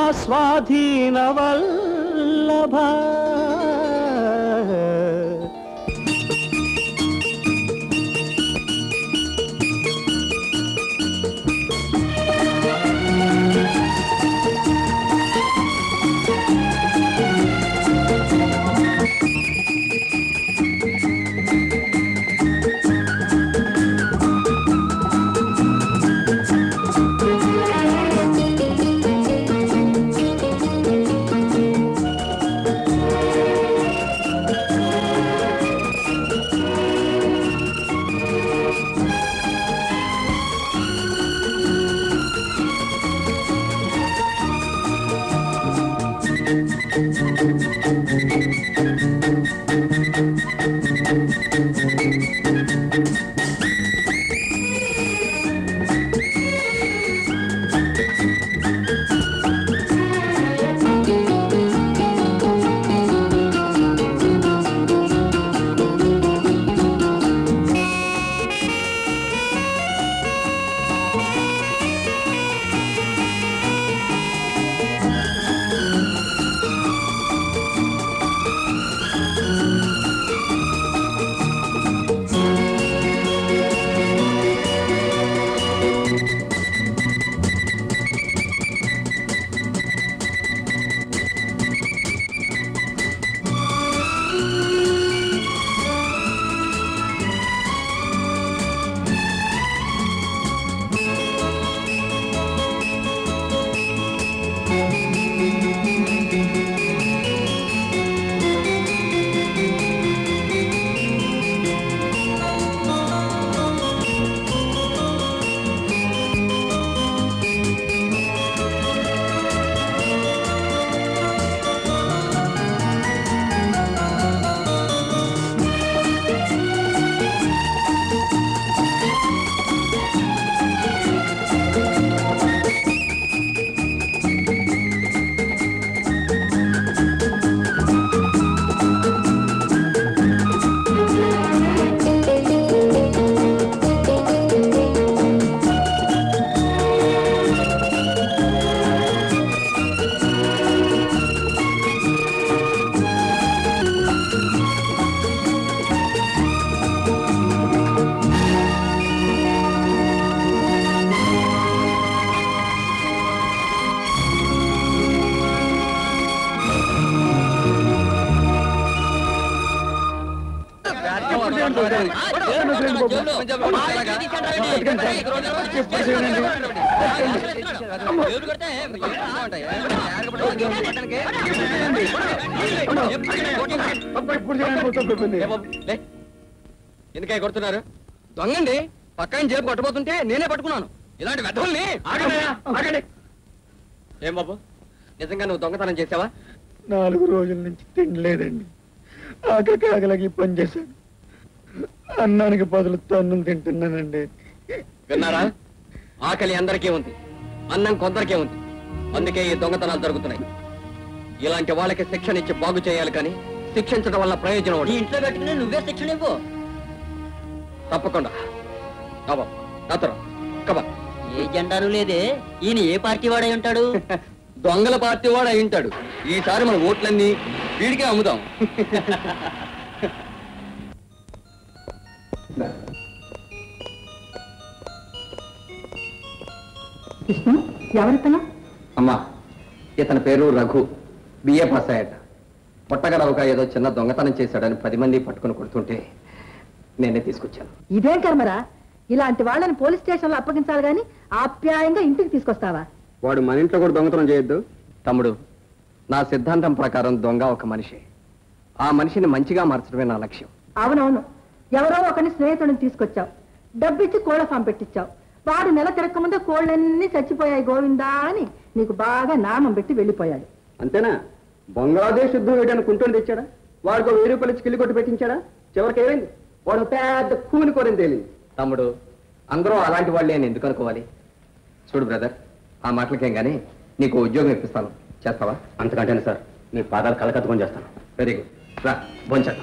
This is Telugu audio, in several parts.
స్వాధీన వల్లభ ఎందుకై కొడుతున్నారు దొంగండి పక్కన జేబు కొట్టబోతుంటే నేనే పట్టుకున్నాను ఇలాంటి వెధవుల్ని ఏం బాబు నిజంగా నువ్వు దొంగతనం చేసావా నాలుగు రోజుల నుంచి తినలేదండి ఆకలికి ఆకలికి పని చేశాను అన్నానికి బదులు తన్నులు తింటున్నానండి విన్నారా ఆకలి అందరికీ ఉంది అన్నం కొందరికే ఉంది అందుకే ఈ దొంగతనాలు జరుగుతున్నాయి ఇలాంటి వాళ్ళకి శిక్షణ ఇచ్చి బాగు చేయాలి కానీ శిక్షించడం వల్ల ప్రయోజనం ఉండదు. ఇంట్లో పెట్టుకుని నువ్వే శిక్షణ ఇవ్వు తప్పకుండా కబా నాతరం కబా ఏ జెండాను లేదే ఈయన ఏ పార్టీ వాడై ఉంటాడు దొంగల పార్టీ వాడు అయి ఉంటాడు ఈసారి మన ఓట్లన్నీ వీడికే అమ్ముదాం విష్ణు ఎవరితను అమ్మా ఇతని పేరు రఘు బిఏ పాస్ అయ్యాట పొట్టగడవక ఏదో చిన్న దొంగతనం చేశాడని పది మంది పట్టుకుని కొడుతుంటే నేనే తీసుకొచ్చాను ఇదేం కర్మరా ఇలాంటి వాళ్ళని పోలీస్ స్టేషన్ లో అప్పగించాలి గాని ఆప్యాయంగా ఇంటికి తీసుకొస్తావా వాడు మన ఇంట్లో కూడా దొంగతనం చేయొద్దు తమ్ముడు నా సిద్ధాంతం ప్రకారం దొంగ ఒక మనిషి ఆ మనిషిని మంచిగా మార్చడమే నా లక్ష్యం అవునవును ఎవరో ఒకని స్నేహితుడిని తీసుకొచ్చావు డబ్బిచ్చి కోళ్ల ఫామ్ పెట్టించావు వాడు నెల తిరగకముందే కోళ్ళన్నీ చచ్చిపోయాయి గోవిందా అని నీకు బాగా నామం పెట్టి వెళ్ళిపోయాడు అంతేనా బంగ్లాదేశ్ యుద్ధం వేయడానికి కుంటోని తెచ్చాడా వాడికి వెయ్యి రూపాయలు ఇచ్చి కిల్లి కొట్టి పెట్టించాడా చివరికి ఏమైంది వాడు పెద్ద కూని కోరని తేలింది తమ్ముడు అందరూ అలాంటి వాళ్ళే అని ఎందుకు అనుకోవాలి చూడు బ్రదర్ ఆ మాటలకేం గానీ నీకు ఉద్యోగం ఇప్పిస్తాను చేస్తావా అంతకంటేనే సార్ నీ పాదాలు కలకత్తుకొని చేస్తాను వెరీ గుడ్ రా భోంచేద్దాం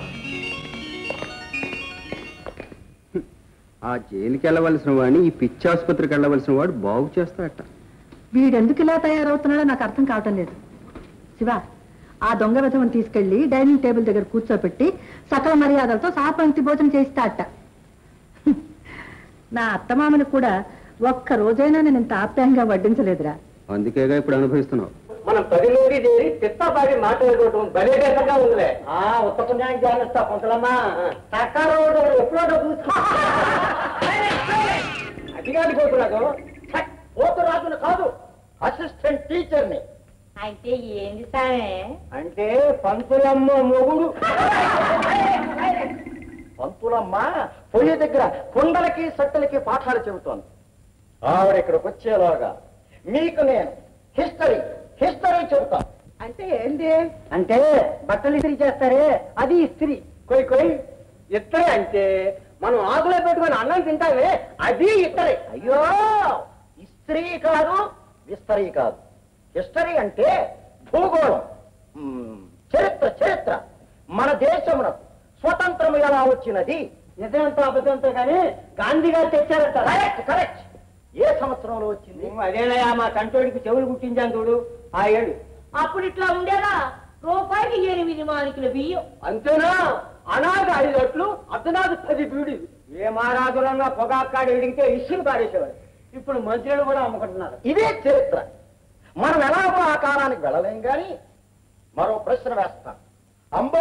ఆ జైలుకి వెళ్ళవలసిన వాడిని ఈ పిచ్చి ఆసుపత్రికి వెళ్ళవలసిన వాడు బాగు చేస్తాడట వీడెందుకు ఇలా తయారవుతున్నాడో నాకు అర్థం కావటం లేదు శివ ఆ దొంగ విధవను తీసుకెళ్లి డైనింగ్ టేబుల్ దగ్గర కూర్చోపెట్టి సకల మర్యాదలతో సహపంక్తి భోజనం చేయిస్తాట నా అత్తమామని కూడా ఒక్క రోజైనా నేను ఇంత ఆప్యాయంగా వడ్డించలేదురా అందుకేగా ఇప్పుడు అనుభవిస్తున్నావు మనం పది మంది చేరి పిత్తపాడి మాట్లాడుకోవటం భలే దేశంగా ఉందిలే ఆ ఉత్తపుణ్యానికి జాగ్రత్త పొంతలమ్మా సర్కారు ఎప్పుడో చూసుకో అది కాదు పోతురాజు పోతురాజును కాదు అసిస్టెంట్ టీచర్ని అయితే ఏంది సామే అంటే పంతులమ్మ మొగుడు పంతులమ్మ పొయ్యి దగ్గర కుండలకి సట్టలకి పాఠాలు చెబుతోంది ఆవిడ ఇక్కడికి వచ్చేలాగా మీకు నేను హిస్టరీ హిస్టరీ చెబుతాను అంటే ఏంటి అంటే బట్టలు ఇస్త్రీ చేస్తారే అది ఇస్త్రీ కొయ్ కొయ్ ఇత్తరే అంటే మనం ఆకులో పెట్టుకొని అన్నం తింటామే అది ఇత్తరే అయ్యో ఇస్త్రీ కాదు విస్తరీ కాదు హిస్టరీ అంటే భూగోళం మ్మ్, చరిత్ర చరిత్ర మన దేశమున స్వతంత్రం ఎలా వచ్చినది నిజంతో అబద్ధంతో కానీ గాంధీ గారు తెచ్చారంట కరెక్ట్ కరెక్ట్ ఏ సంవత్సరంలో వచ్చింది అదేనయా మా కంటోడికి చెవులు కుట్టించాను చూడు ఆ ఏడు అప్పుడు ఇట్లా ఉండేదా రూపాయికి ఎనిమిది మానికల బియ్యం అంతేనా అనాథ ఐదు అట్లు అర్ధనాథ పది బీడి ఏ మహారాజులన్నా పొగాకాడు ఎడిగితే ఇసులు పారేసేవాడు ఇప్పుడు మంత్రులు కూడా అమ్ముకుంటున్నారు ఇదే చరిత్ర మనం ఎలాగో ఆ కాలానికి వెళ్ళలేం కానీ మరో ప్రశ్న వేస్తాం అంబా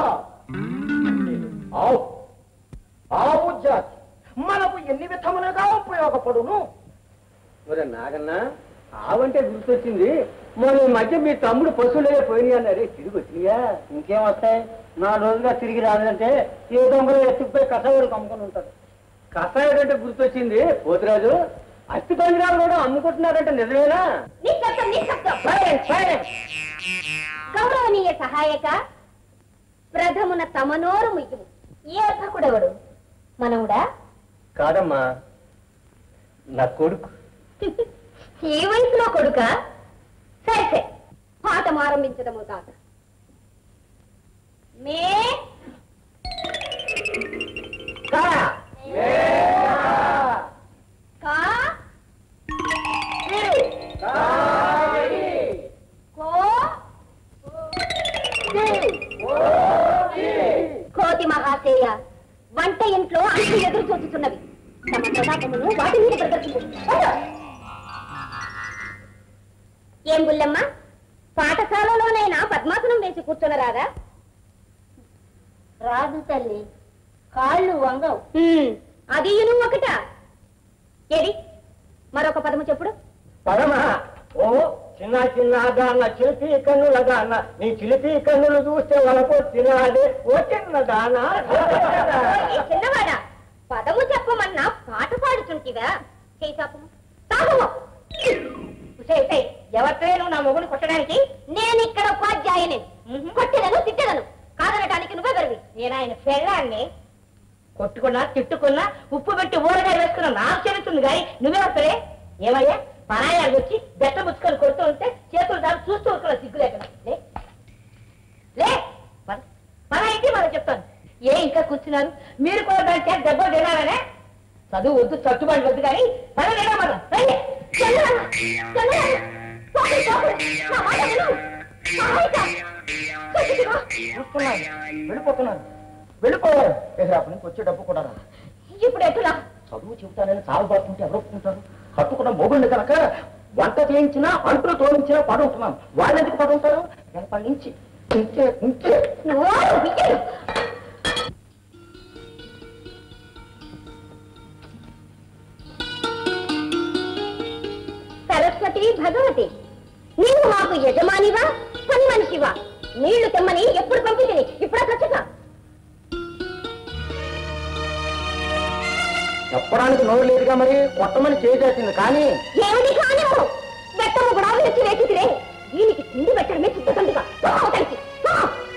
ఆవు ఆవు జాతి మనకు ఎన్ని విధములుగా ఉపయోగపడును ఒరే నాగన్న ఆవంటే గుర్తొచ్చింది మొన్న ఈ మధ్య మీ తమ్ముడు పశువులే పోయినాయి అన్నారే తిరిగి వచ్చినాయా ఇంకేం వస్తాయి నా రోజుగా తిరిగి రాదంటే ఏ దొంగలు ఎత్తుకుపోయి కషాయుడు కమ్ముకొని ఉంటారు కషాయుడు అంటే గుర్తొచ్చింది పోతురాజు అస్థి పంజరాలు కూడా అమ్ముకుంటున్నారంటే నిజమేనా నిశ్శబ్దం నిశ్శబ్దం సైలెంట్ సైలెంట్ గౌరవనీయ సహాయక ప్రథమున తమనోరు ముయ్యము ఏ అర్భకుడెవడు మనవుడా కాదమ్మా నా కొడుకు ఈ వయసులో కొడుక సరే సరే పాఠం ఆరంభించడము కాక మే కా. కా కో కోతి మహాశయ వంట ఇంట్లో అంటు ఎదురు చూస్తున్నవి తమ ప్రతాపమును వాటి మీద ప్రదర్శించు ఏం బుల్లమ్మ పాఠశాలలోనైనా పద్మాసనం వేసి కూర్చున్నరాదా రాదు తల్లి కాళ్ళు వంగవు అది నువ్వు ఒకట ఏది మరొక పదము చెప్పుడు పరమా ఓ చిన్న చిన్నగా అన్న చిలిపి కన్నులగా అన్న నీ చిలిపి కన్నులు చూస్తే వాళ్ళకు తినాలి ఓ చిన్నదానా ఈ చిన్నవాడా పదము చెప్పమన్నా పాట పాడుతుంటివా చేయి తాపము తాపము ఎవరితో నా మొగుడు కొట్టడానికి నేను ఇక్కడ ఉపాధ్యాయుని కొట్టెదను తిట్టెదను కాదనటానికి నువ్వే గర్వి నేను ఆయన పెళ్ళాన్ని కొట్టుకున్నా తిట్టుకున్నా ఉప్పు పెట్టి ఊరగాయ వేసుకున్నా నాకు చెల్లుతుంది కానీ నువ్వే వస్తారే ఏమయ్యా పరాయాలు వచ్చి బెట్ట ముచ్చుకొని కొడుతూ ఉంటే చేతులు దాన్ని చూస్తూ ఉంటున్నా సిగ్గు లేకుండా లే. లే పద. పద ఇంటి మనం చెప్తాను ఏ ఇంకా కూర్చున్నారు మీరు కూడా దాని చేత దెబ్బ తినాలనే చదువు వద్దు చట్టుబాటు వద్దు కానీ పద లేదా మనం రండి. చల్లరా, చల్లరా. పోకుడు, పోకుడు. నా మాట విను. సహాయక. చచ్చితివా. చూస్తున్నారు వెళ్ళిపోతున్నారు వెళ్ళిపోయారు ఎదురాపు నుంచి వచ్చే డబ్బు కూడా రాదు. ఇప్పుడు ఎట్లా చదువు చెబుతానని చాలు పడుతుంటే ఎవరు ఒప్పుకుంటారు కట్టుకున్న మొగుళ్ళు కనుక వంట చేయించినా అంటులు తోడించినా పడుంటున్నాం వాళ్ళు ఎందుకు పడుంటారు వెనపటి నుంచి ఇంకే ఇంకే నువ్వు బియ్యలు. సరస్వతి భగవతి నీవు మాకు యజమానివా పని మనిషివా నీళ్లు తెమ్మని ఎప్పుడు పంపింది ఇప్పుడు ఖచ్చితంగా చెప్పడానికి నోరు లేదుగా మరి కొట్టమని చేసేసింది కానీ ఏమిటి కానివ్వు బెట్టము కూడా విరిచి వేసిదిలే దీనికి తిండి పెట్టడమే చిత్తకందుగా అవతలికి పో.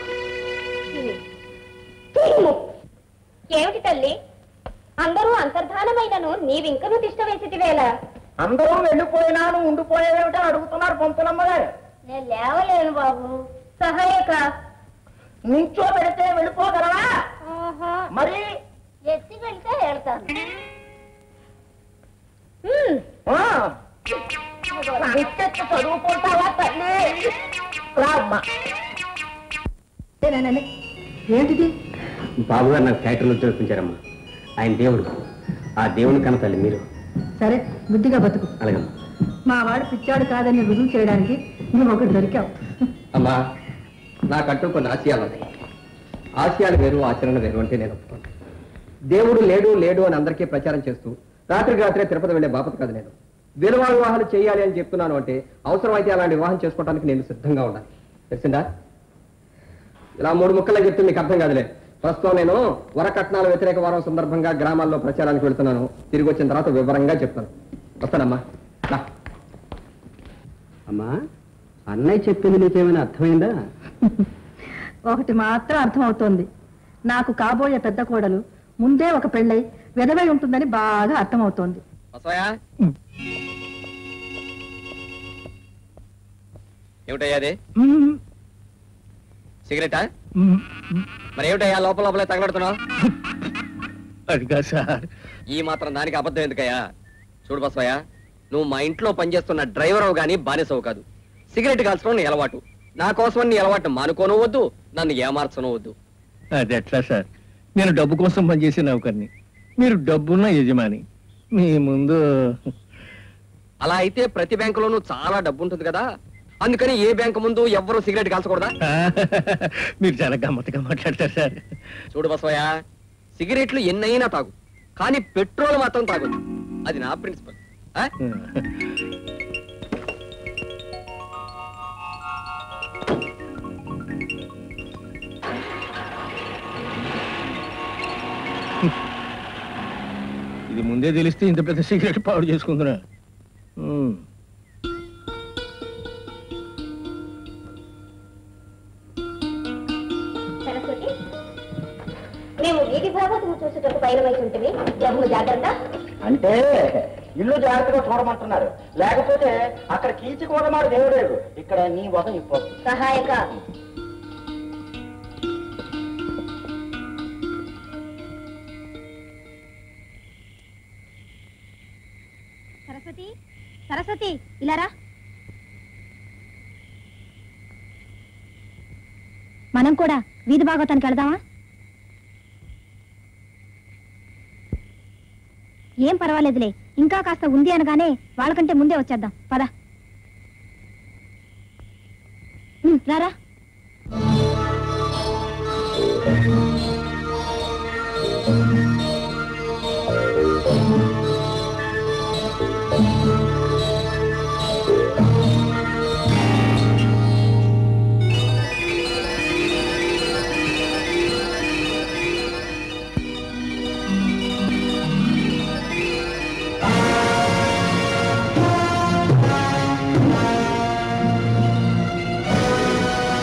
తిరుము. ఏమిటి తల్లి అందరూ అంతర్ధానమైనను నీవింకను తిష్ట వేసిటివేళ అందరూ వెళ్ళిపోయినాను ఉండిపోయేదేమిటో అడుగుతున్నారు పంతులమ్మ గారు నేను లేవలేను బాబు సహాయక నించో పెడితే వెళ్ళిపోగలవా మరి ఎత్తి వెళ్తే వెళ్తాను ఆ, బిట్టెత్తు చదువుకుంటావా తల్లి రామ్మా ఏనేనే, ఏంటిది బాబు గారు నాకు ఫ్యాక్టరీలో చూపించారమ్మా ఆయన దేవుడు ఆ దేవుని కన్న తల్లి మీరు సరే బుద్ధిగా బతుకు అలాగమ్మా మా వాడు పిచ్చాడు కాదని రుజువు చేయడానికి నువ్వు ఒకటి దొరికావు అమ్మా నాకంటూ కొన్ని ఆశయాలు ఉన్నాయి ఆశయాలు వేరు ఆచరణ వేరు అంటే నేను ఒప్పుకోను దేవుడు లేడు లేడు అని అందరికీ ప్రచారం చేస్తూ రాత్రికి రాత్రే తిరుపతి వెళ్ళే బాపత కాదు నేను విలువ వివాహాలు చేయాలి అని చెప్తున్నాను అంటే అవసరమైతే అలాంటి వివాహం చేసుకోవడానికి నేను సిద్ధంగా ఉండాలి తెలిసిందా ఇలా మూడు ముక్కలే చెప్తే మీకు అర్థం కాదులే ప్రస్తుతం నేను వరకట్నాల వ్యతిరేక వారం సందర్భంగా గ్రామాల్లో ప్రచారానికి వెళ్తున్నాను తిరిగి వచ్చిన తర్వాత వివరంగా చెప్తాను వస్తానమ్మా రా. అమ్మా అన్నయ్య చెప్పింది నీకేమైనా అర్థమైందా ఒకటి మాత్రం అర్థమవుతోంది నాకు కాబోయే పెద్ద కోడలు ముందే ఒక పెళ్ళై వెదవై ఉంటుందని బాగా అర్థమవుతోంది వస్తాయా ఏమిటయ్యా అది సిగరెటా మరి ఏమిటయ్యా లోపల లోపలే తగలడుతున్నావు అదిగా సార్ ఈ మాత్రం దానికి అబద్ధం ఎందుకయ్యా చూడు బసవయ్య నువ్వు మా ఇంట్లో పనిచేస్తున్న డ్రైవర్ గాని బానిసవు కాదు సిగరెట్ కాల్చడం నీ అలవాటు నా కోసం నీ అలవాటు మానుకోను వద్దు నన్ను ఏమార్చను వద్దు అది ఎట్లా సార్ నేను డబ్బు కోసం పనిచేసే నౌకర్ని మీరు డబ్బున్న యజమాని మీ ముందు అలా అయితే ప్రతి బ్యాంకులోనూ చాలా డబ్బు ఉంటుంది కదా అందుకని ఏ బ్యాంకు ముందు ఎవ్వరూ సిగరెట్ కాల్చకూడదా మీరు చాలా గమ్మత్తుగా మాట్లాడతారు సార్ చూడు బసవయ్య సిగరెట్లు ఎన్నైనా తాగు కానీ పెట్రోల్ మాత్రం తాగొద్దు అది నా ప్రిన్సిపల్ ఆ? ఇది ముందే తెలిస్తే ఇంత పెద్ద సిగరెట్ పాడు చేసుకుంటున్నా ఉమ్. సరస్వతి మేము వీధి భాగవతం చూసేటట్టు బయలువైపు ఉంటుంది జమ్ము జాగ్రత్త అంటే ఇల్లు జాగ్రత్తగా చూడమంటున్నారు లేకపోతే అక్కడ కీచి కూడా మాట దేవుడేడు ఇక్కడ నీ వదం ఇప్పొద్దు సహాయక సరస్వతి సరస్వతి ఇలారా మనం కూడా వీధి భాగవతానికి వెళదామా ఏం పర్వాలేదులే ఇంకా కాస్త ఉంది అనగానే వాళ్ళకంటే ముందే వచ్చేద్దాం పద ఉమ్, రారా ఆ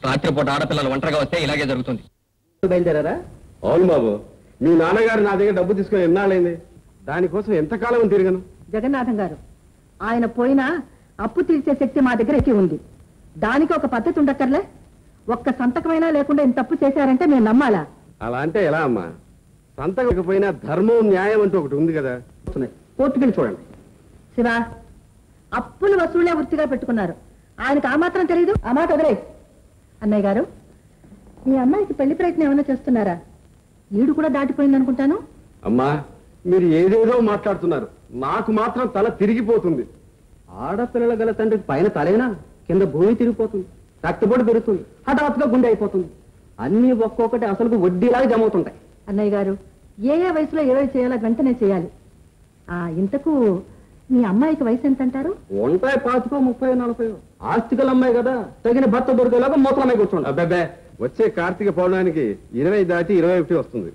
రాత్రిపూట ఆడపిల్లలు ఒంటరిగా వస్తే ఇలాగే జరుగుతుంది బయలుదేరారా అవును బాబు మీ నాన్నగారు నా దగ్గర డబ్బు తీసుకొని ఎన్నాళ్ళైంది దానికోసం ఎంతకాలం తిరిగను జగన్నాథం గారు ఆయన పోయినా అప్పు తీర్చే శక్తి మా దగ్గర ఎక్కి ఉంది దానికి ఒక పద్ధతి ఉండక్కర్లే ఒక్క సంతకమైనా లేకుండా ఇంత తప్పు చేశారంటే మేము నమ్మాలా అలా అంటే ఎలా అమ్మా సంతకపోయినా ధర్మం న్యాయం అంటూ ఒకటి ఉంది కదా కోర్టుకెళ్ళి చూడండి శివ అప్పులు వసూలే వృత్తిగా పెట్టుకున్నారు ఆయనకు ఆ మాత్రం తెలియదు ఆ మాట వదిలే అన్నయ్య గారు మీ అమ్మాయికి పెళ్లి ప్రయత్నం ఏమైనా చేస్తున్నారా ఈడు కూడా దాటిపోయింది అనుకుంటాను అమ్మా మీరు ఏదేదో మాట్లాడుతున్నారు నాకు మాత్రం తల తిరిగిపోతుంది ఆడపిల్లల గల తండ్రికి పైన తలేనా కింద భూమి తిరిగిపోతుంది రక్తపోటు పెరుగుతుంది హఠాత్తుగా గుండె అయిపోతుంది అన్ని ఒక్కొక్కటి అసలు వడ్డీలాగా జమ అవుతుంటాయి అన్నయ్య గారు ఏ ఏ వయసులో ఏవేవి చేయాలో వెంటనే చేయాలి ఆ ఇంతకు మీ అమ్మాయికి వయసు ఎంత అంటారు ఉంటాయి పాతికో ముప్పై నలభై ఆస్తికల అమ్మాయి కదా తగిన భర్త దొరికేలాగా మూతల అమ్మాయి కూర్చోండి అబ్బాబే వచ్చే కార్తీక పౌర్ణానికి ఇరవై దాటి ఇరవై ఒకటి వస్తుంది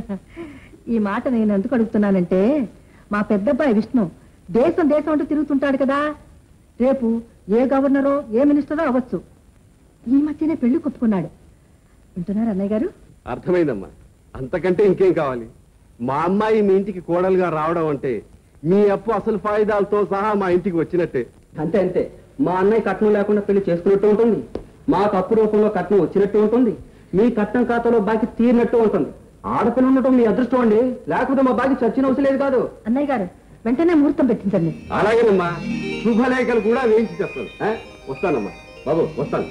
ఈ మాట నేను ఎందుకు అడుగుతున్నానంటే మా పెద్దబ్బాయి విష్ణు దేశం దేశం అంటూ తిరుగుతుంటాడు కదా రేపు ఏ గవర్నరో ఏ మినిస్టరో అవ్వచ్చు ఈ మధ్యనే పెళ్లి కొప్పుకున్నాడు వింటున్నారు అన్నయ్య గారు అర్థమైందమ్మా అంతకంటే ఇంకేం కావాలి మా అమ్మాయి మీ ఇంటికి కోడలుగా రావడం అంటే మీ అప్పు అసలు ఫాయిదాలతో సహా మా ఇంటికి వచ్చినట్టే అంతే అంతే మా అన్నయ్య కట్నం లేకుండా పెళ్లి చేసుకున్నట్టు ఉంటుంది మాకు అప్పు రూపంలో కట్నం వచ్చినట్టు ఉంటుంది మీ కట్నం ఖాతాలో బాకీ తీరినట్టు ఉంటుంది ఆడపిల్ల ఉండటం మీ అదృష్టం అండి లేకపోతే మా బాకీ చచ్చిన అవసరం లేదు కాదు అన్నయ్య గారు వెంటనే ముహూర్తం పెట్టించండి అలాగేనమ్మా శుభలేఖలు కూడా వేయించి చేస్తాను ఆ? వస్తానమ్మా బాబు వస్తాను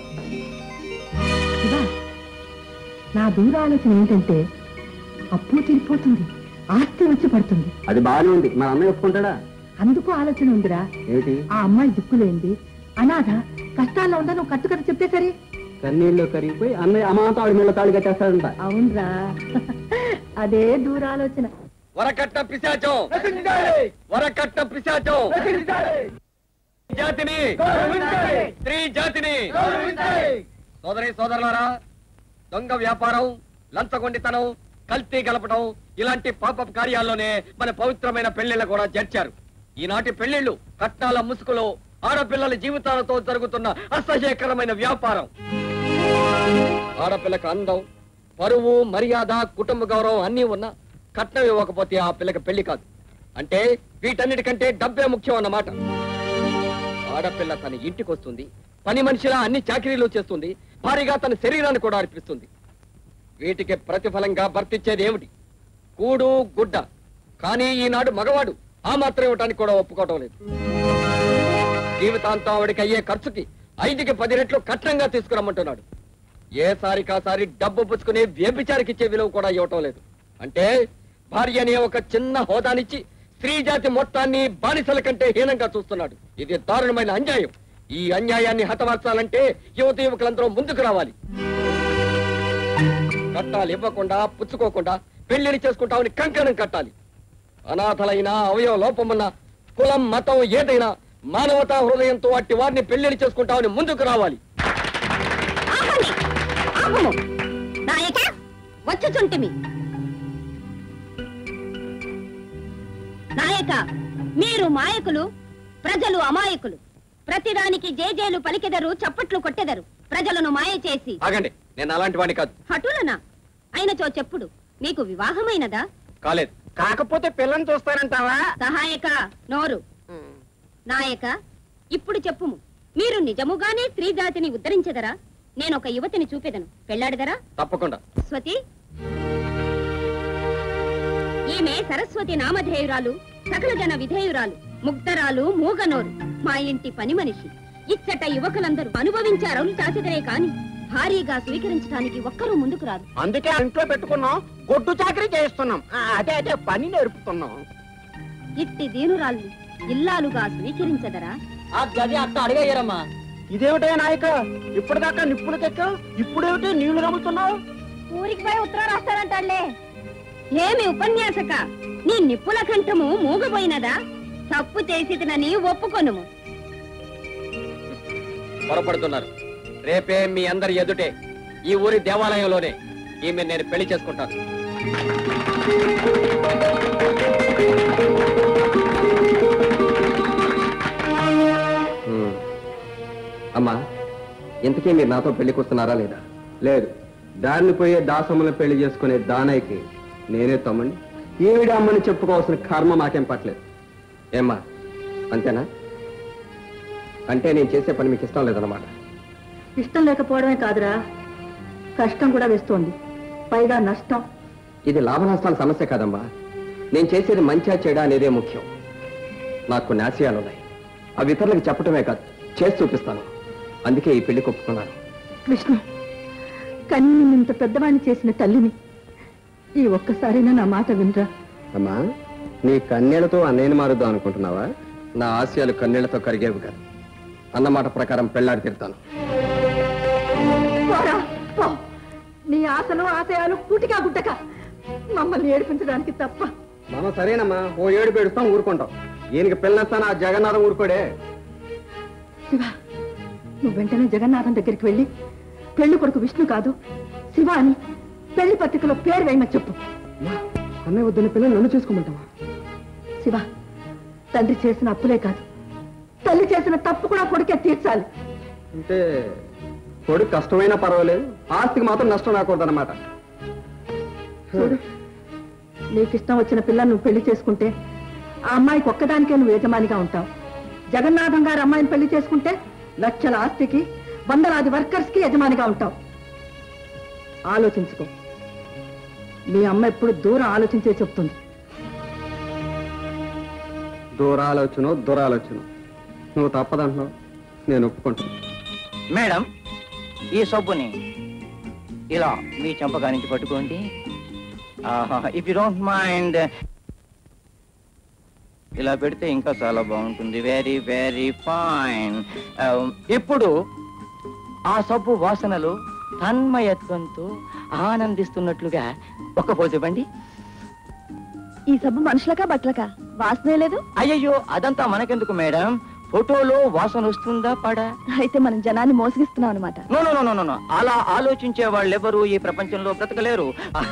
శివా, నా దూర ఆలోచన ఏంటంటే అప్పు తీరిపోతుంది ఆస్తి వచ్చి పడుతుంది అది బాగానే ఉంది మా అన్నయ్య ఒప్పుకుంటాడా అందుకు ఆలోచన ఉందిరా ఏమిటి ఆ అమ్మాయి దిక్కులేంది అనాథ కష్టాల్లో ఉందా నువ్వు కట్టు కథ చెప్తే సరే కన్నీళ్ళు కరిగిపోయి అన్నయ్య అమాంతం ఆవిడ మీద తాళి కట్టేస్తాడంట అవునరా అదే దూరాలోచన వరకట్ట పిశాచం వరకట్ట పిశాచం జాతిని స్త్రీ జాతిని సోదరి సోదరులారా దొంగ వ్యాపారం లంచగొండితనం కల్తీ గలపడం ఇలాంటి పాప కార్యాల్లోనే మన పవిత్రమైన పెళ్లిళ్ళు కూడా చేర్చారు ఈనాటి పెళ్లిళ్ళు కట్నాల ముసుగులో ఆడపిల్లల జీవితాలతో జరుగుతున్న అసహ్యకరమైన వ్యాపారం ఆడపిల్లకు అందం పరువు మర్యాద కుటుంబ గౌరవం అన్నీ ఉన్నా కట్నం ఇవ్వకపోతే ఆ పిల్లకి పెళ్లి కాదు అంటే వీటన్నిటికంటే డబ్బే ముఖ్యం అన్నమాట ఆడపిల్ల తన ఇంటికి వస్తుంది పని మనిషిలా అన్ని చాకరీలు చేస్తుంది భారీగా తన శరీరాన్ని కూడా అర్పిస్తుంది వీటికి ప్రతిఫలంగా భర్తిచ్చేది ఏమిటి కూడు గుడ్డ కానీ ఈనాడు మగవాడు ఆ మాత్రం ఇవ్వటానికి కూడా ఒప్పుకోవటం లేదు జీవితాంతం ఆవిడకి అయ్యే ఖర్చుకి ఐదుకి పది రెట్లు కట్నంగా తీసుకురమ్మంటున్నాడు ఏసారి కాసారి డబ్బు పుచ్చుకుని వ్యభిచారికి ఇచ్చే విలువ కూడా ఇవ్వటం లేదు అంటే భార్య అనే ఒక చిన్న హోదానిచ్చి స్త్రీ జాతి మొత్తాన్ని బానిసల కంటే హీనంగా చూస్తున్నాడు ఇది దారుణమైన అన్యాయం ఈ అన్యాయాన్ని హతమార్చాలంటే యువత యువకులందరూ ముందుకు రావాలి కట్టాలు ఇవ్వకుండా పుచ్చుకోకుండా పెళ్లిని చేసుకుంటామని కంకణం కట్టాలి అనాథలైన అవయవ లోపమున్న కులం మతం ఏదైనా మానవతా హృదయంతో అట్టి వారిని పెళ్లిని చేసుకుంటామని ముందుకు రావాలి ఆపండి ఆపము నాయక వచ్చుచుంటిమి నాయక మీరు మాయకులు ప్రజలు అమాయకులు ప్రతిదానికి జేజేలు పలికెదరు చప్పట్లు కొట్టెదరు ప్రజలను మాయ చేసి ఆగండి నేను అలాంటి వాడిని కాదు హటులనా అయినచో చెప్పుడు మీకు వివాహమైనదా కాలేదు కాకపోతే పిల్లని చూస్తానంటావా సహాయక నోరు నాయక ఇప్పుడు చెప్పుము మీరు నిజముగానే స్త్రీ జాతిని ఉద్ధరించెదరా నేను ఒక యువతిని చూపెదను పెళ్ళాడదరా తప్పకుండా స్వతి ఈమె సరస్వతి నామధేయురాలు సకల జన విధేయురాలు ముగ్ధరాలు మూగనోరు మా ఇంటి పని మనిషి ఇచ్చట యువకులందరూ అనుభవించారు చాచిదరే కాని భారీగా స్వీకరించడానికి ఒక్కరూ ముందుకు రాదు అందుకే ఇంట్లో పెట్టుకున్నాం గొడ్డు చాకరీ చేస్తున్నాం ఆ, అదే అదే పని నేర్పుతున్నాం ఇట్టి దీనురాల్ని ఇల్లాలుగా స్వీకరించదరా ఆ గది అట్ట అడిగయ్యారమ్మా ఇదేమిటే నాయక ఇప్పటిదాకా నిప్పులకెక్కా ఇప్పుడేమిటి నీళ్లు నమ్ముతున్నావు ఊరికి పోయి ఉత్తరం రాస్తారంటాడులే ఏమి ఉపన్యాసక నీ నిప్పుల కంఠము మూగబోయినదా తప్పు చేసినని ఒప్పుకొనుము పొరపడుతున్నారు రేపే మీ అందరి ఎదుటే ఈ ఊరి దేవాలయంలోనే ఈమె నేను పెళ్లి చేసుకుంటాను అమ్మా ఇంతకీ మీరు నాతో పెళ్లికి వస్తున్నారా లేదా లేదు దారిని పోయే దాసమ్మని పెళ్లి చేసుకునే దానయ్యకి నేనే తమ్ముడిని ఈవిడ అమ్మని చెప్పుకోవాల్సిన కర్మ మాకేం పట్టలేదు ఏమ్మా అంతేనా అంటే నేను చేసే పని మీకు ఇష్టం లేదన్నమాట ఇష్టం లేకపోవడమే కాదురా కష్టం కూడా వేస్తోంది పైగా నష్టం ఇది లాభ నష్టాల సమస్య కాదమ్మా నేను చేసేది మంచిగా చేయడా అనేదే ముఖ్యం నాకు కొన్ని ఆశయాలు ఉన్నాయి అవి ఇతరులకు చెప్పటమే కాదు చేసి చూపిస్తాను అందుకే ఈ పెళ్లి ఒప్పుకున్నాను విష్ణు కన్నీ నిన్ను ఇంత పెద్దవాణ్ణి చేసిన తల్లిని ఈ ఒక్కసారైనా నా మాట వినరా అమ్మా నీ కన్నీళ్లతో అన్నయ్యని మారుద్దాం అనుకుంటున్నావా నా ఆశయాలు కన్నీళ్లతో కరిగేవి కాదు అన్నమాట ప్రకారం పెళ్లాడి తిడతాను పోరా, పో. నీ ఆశలు ఆశయాలు కూటికా గుట్టక మమ్మల్ని ఏడిపించడానికి తప్ప మనం సరేనమ్మా ఓ ఏడు పెడుస్తాం ఊరుకుంటాం ఈయనకి పెళ్ళిస్తాను ఆ జగన్నాథం ఊరుకోడే శివ నువ్వు వెంటనే జగన్నాథం దగ్గరికి వెళ్ళి పెళ్లి కొడుకు విష్ణు కాదు శివ అని పెళ్లి పత్రికలో పేరు వేయమని చెప్పు అన్నయ్య వద్దన్న పిల్లలు నన్ను చేసుకోమంటావా శివ తండ్రి చేసిన అప్పులే కాదు తల్లి చేసిన తప్పు కూడా కొడుకే తీర్చాలి అంటే కొడుకు కష్టమైనా పర్వాలేదు ఆస్తికి మాత్రం నష్టం రాకూడదన్నమాట చూడు నీకు ఇష్టం వచ్చిన పిల్లని నువ్వు పెళ్లి చేసుకుంటే ఆ అమ్మాయికి ఒక్కదానికే నువ్వు యజమానిగా ఉంటావు జగన్నాథం గారు అమ్మాయిని పెళ్లి చేసుకుంటే లక్షల ఆస్తికి వందలాది వర్కర్స్ కి యజమానిగా ఉంటావు ఆలోచించుకో మీ అమ్మ ఎప్పుడు దూరం ఆలోచించే చెప్తుంది దూరాలోచన దురాలోచన నువ్వు తప్పదంటున్నావు నేను ఒప్పుకుంటాను మేడం ఈ సబ్బుని ఇలా మీ చెంపగా నుంచి పట్టుకోండి ఇఫ్ యు డోంట్ మైండ్ ఇలా పెడితే ఇంకా చాలా బాగుంటుంది వెరీ వెరీ ఫైన్ ఇప్పుడు ఆ సబ్బు వాసనలు తన్మయత్వంతో ఆనందిస్తున్నట్లుగా ఒక్క పోజు ఇవ్వండి ఈ సబ్బు మనుషులకా బట్టలకా వాసనే లేదు అయ్యయ్యో అదంతా మనకెందుకు మేడం ఫోటోలో వాసన వస్తుందా పడా అయితే మనం జనాన్ని మోసగిస్తున్నాం అనమాట no no no no no అలా ఆలోచించే వాళ్ళెవరు ఈ ప్రపంచంలో బ్రతకలేరు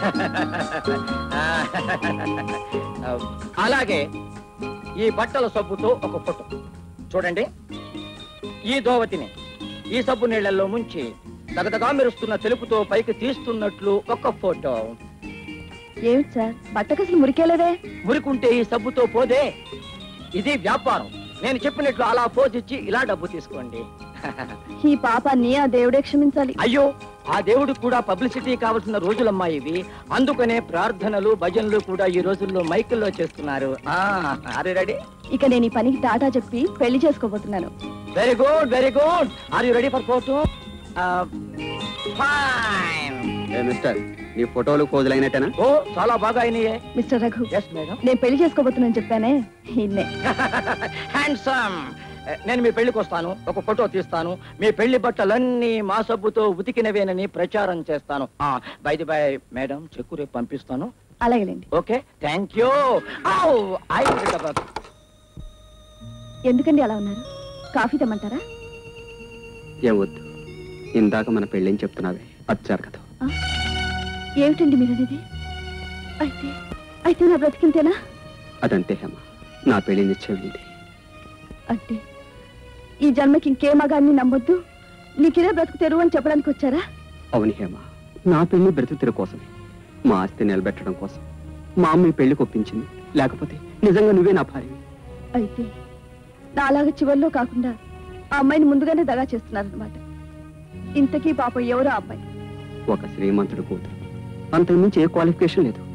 అలాగే ఈ బట్టల సబ్బుతో ఒక ఫోటో చూడండి ఈ దోవతిని ఈ సబ్బు నీళ్లలో ముంచి దగదగా మెరుస్తున్న తెలుపుతో పైకి తీస్తున్నట్లు ఒక ఫోటో ఏమిటి సార్ బట్టకు అసలు మురికేలేదే మురికుంటే ఈ సబ్బుతో పోదే ఇది వ్యాపారం నేను చెప్పినట్లు అలా పోజ్ ఇచ్చి ఇలా డబ్బు తీసుకోండి ఈ పాపాన్ని ఆ దేవుడే క్షమించాలి అయ్యో ఆ దేవుడికి కూడా పబ్లిసిటీ కావాల్సిన రోజులమ్మా ఇవి అందుకనే ప్రార్థనలు భజనలు కూడా ఈ రోజుల్లో మైకుల్లో చేస్తున్నారు అరే రెడీ ఇక నేను ఈ పనికి టాటా చెప్పి పెళ్లి చేసుకోబోతున్నాను very good very good are you ready for photo fine ఏ మిస్టర్ నీ ఫోటోలు పోజులైనట్టేనా ఓ చాలా బాగా అయినాయే మిస్టర్ రఘు ఎస్ మేడం నేను పెళ్లి చేసుకోబోతున్నాను చెప్పానే ఇన్నే హ్యాండ్సమ్ నేను మీ పెళ్లికి వస్తాను ఒక ఫోటో తీస్తాను మీ పెళ్లి బట్టలన్నీ మా సబ్బుతో ఉతికినవేనని ప్రచారం చేస్తాను by the by madam cheque రేపు పంపిస్తాను అలాగేలేండి ఓకే థ్యాంక్ యూ ఐ ఎందుకండి అలా ఉన్నారు కాఫీ తెమ్మంటారా ఏం వద్దు ఇందాక మన పెళ్ళని చెప్తున్నావే వచ్చారు కదా ఆ? ఏమిటండి మీరు అనేది అయితే అయితే నా బ్రతికింతేనా అదంతే హేమ నా పెళ్లి నిశ్చయమైంది అంటే ఈ జన్మకి ఇంకే మగాన్ని నమ్మొద్దు నీకిదే బ్రతుకు తెరువు అని చెప్పడానికి వచ్చారా అవును హేమ నా పెళ్లి బ్రతుకుతెర కోసమే మా ఆస్తి నిలబెట్టడం కోసం మా అమ్మ ఈ పెళ్లికి ఒప్పించింది లేకపోతే నిజంగా నువ్వే నా భార్య అయితే నాలాగా చివరిలో కాకుండా ఆ అమ్మాయిని ముందుగానే దగా చేస్తున్నారనమాట ఇంతకీ పాపం ఎవరో ఆ అమ్మాయి ఒక శ్రీమంతుడు కూతురు అంతకు మించి ఏ క్వాలిఫికేషన్ లేదు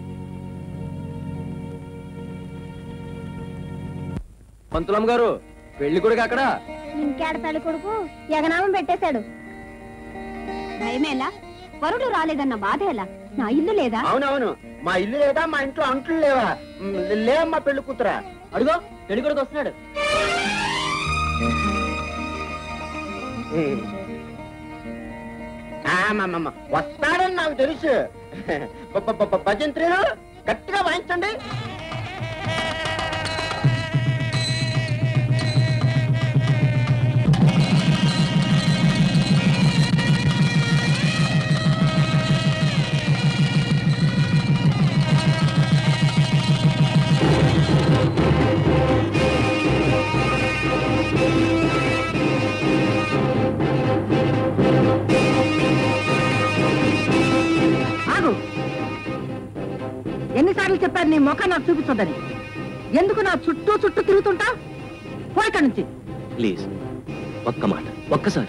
పంతులమ్మ గారు పెళ్లి కొడుకు అక్కడ ఇంకేడ పెళ్లి కొడుకు యగనామం పెట్టేశాడు భయమేలా వరుడు రాలేదన్న బాధ ఎలా నా ఇల్లు లేదా అవునవును మా ఇల్లు లేదా మా ఇంట్లో అంట్లు లేవా మ్, లేమ్మా పెళ్లి కూతురా అడుగో పెళ్లి కొడుకు వస్తున్నాడు వస్తాడని నాకు తెలుసు బ- బ- బ- భజంత్రులు గట్టిగా వాయించండి ఎన్నిసార్లు చెప్పాను నీ ముఖం నాకు చూపించదని ఎందుకు నా చుట్టూ చుట్టూ తిరుగుతుంటా పోయి నుంచి ప్లీజ్ ఒక్క మాట ఒక్కసారి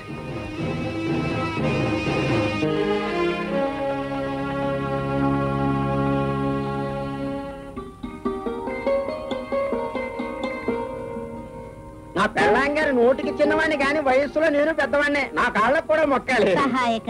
నా పెళ్ళాం గారి నోటికి చిన్నవాడిని కానీ వయస్సులో నేను పెద్దవాడిని నా కాళ్ళకు కూడా మొక్కాలి సహాయక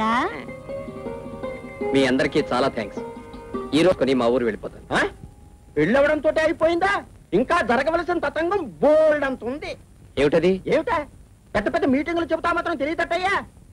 మీ అందరికీ చాలా థ్యాంక్స్ ఈ రోజు కొని మా ఊరు వెళ్ళిపోతాను ఆ? పెళ్ళవడంతో అయిపోయిందా ఇంకా జరగవలసిన తతంగం బోల్డ్ అంత ఉంది ఏమిటది ఏమిటా పెద్ద పెద్ద మీటింగులు చెబుతా మాత్రం తెలియదట్టయ్యా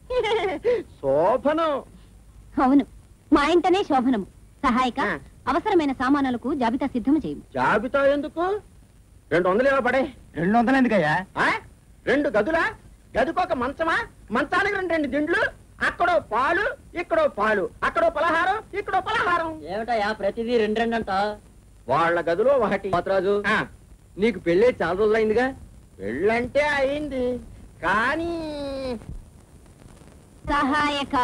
శోభనం అవును మా ఇంటనే శోభనము సహాయక ఆ. అవసరమైన సామానాలకు జాబితా సిద్ధము చేయము జాబితా ఎందుకు రెండు వందలు ఇవ్వ పడే రెండు వందలు ఎందుకయ్యా ఆ? రెండు గదులా గదికొక మంచమా మంచానికి రెండు రెండు దిండ్లు అక్కడో పాలు ఇక్కడో పాలు అక్కడో పలహారం ఇక్కడో పలహారం ఏమిటయా ప్రతిదీ రెండు రెండు అంట వాళ్ళ గదిలో ఒకటి పాతరాజు ఆ, నీకు పెళ్ళే చాలా రోజులైందిగా పెళ్ళంటే అయింది కానీ సహాయక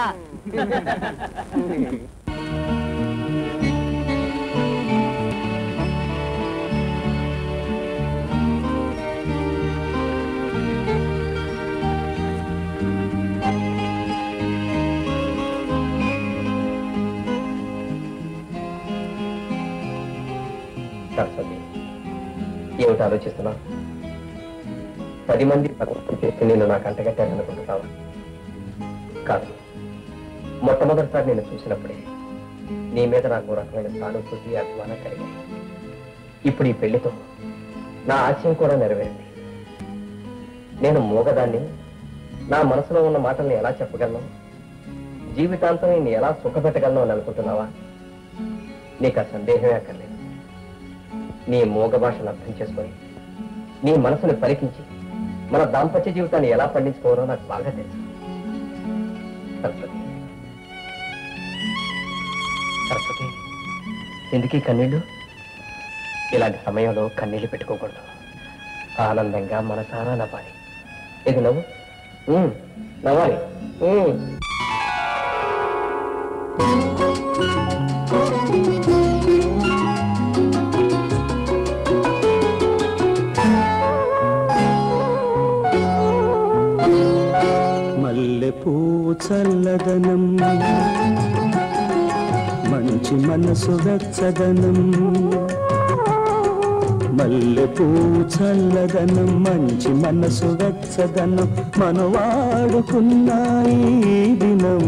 సరస్వతి ఏమిటి ఆలోచిస్తున్నా పది మంది భగవంతుడు చేసి నేను నాకు అంటగట్టాననుకుంటున్నావా కాదు మొట్టమొదటిసారి నేను చూసినప్పుడే నీ మీద నాకు ఓ రకమైన సానుభూతి అభిమానం కలిగాయి ఇప్పుడు ఈ పెళ్లితో నా ఆశయం కూడా నెరవేరింది నేను మూగదాన్ని నా మనసులో ఉన్న మాటల్ని ఎలా చెప్పగలను జీవితాంతం నేను ఎలా సుఖపెట్టగలను అని అనుకుంటున్నావా నీకు ఆ సందేహమే అక్కర్లేదు నీ మూగ భాషను అర్థం చేసుకొని నీ మనసుని పరికించి మన దాంపత్య జీవితాన్ని ఎలా పండించుకోవాలో నాకు బాగా తెలుసు సరస్వతి సరస్వతి ఎందుకు ఈ కన్నీళ్ళు ఇలాంటి సమయంలో కన్నీళ్లు పెట్టుకోకూడదు ఆనందంగా మనసారా నవ్వాలి ఇది నవ్వు ఉమ్, నవ్వాలి ఉమ్. మల్లె పువ్వు చల్లదనం మంచి మనసు వెచ్చదనం మల్లె పువ్వు చల్లదనం మంచి మనసు వెచ్చదనం మనవాడుకున్నాయి ఈ దినం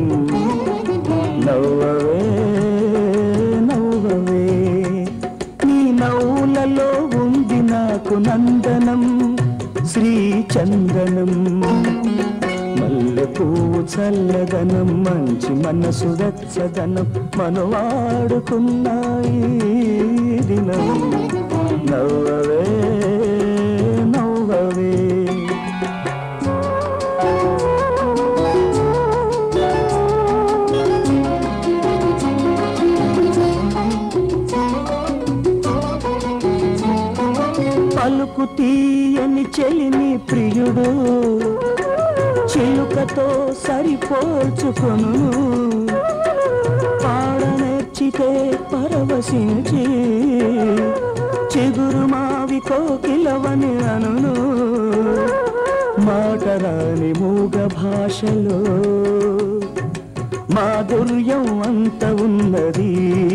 నవ్వవే నవ్వవే నీ నవ్వులలో ఉంది నాకు నందనం శ్రీ చందనం మల్లె పువ్వు చల్లదనం మంచి మనసు వెచ్చదనం మనవాడుకున్నాయి ఈ దినం నవ్వవే నవ్వవే పలుకు తీయని చెలిని ప్రియుడు చిలుకతో సరిపోల్చుకొను పాడనేర్చితే పరవశించి చిగురు మావి కోకిలవని అనును మాటరాని మూగ భాషలో మాధుర్యం అంత ఉన్నది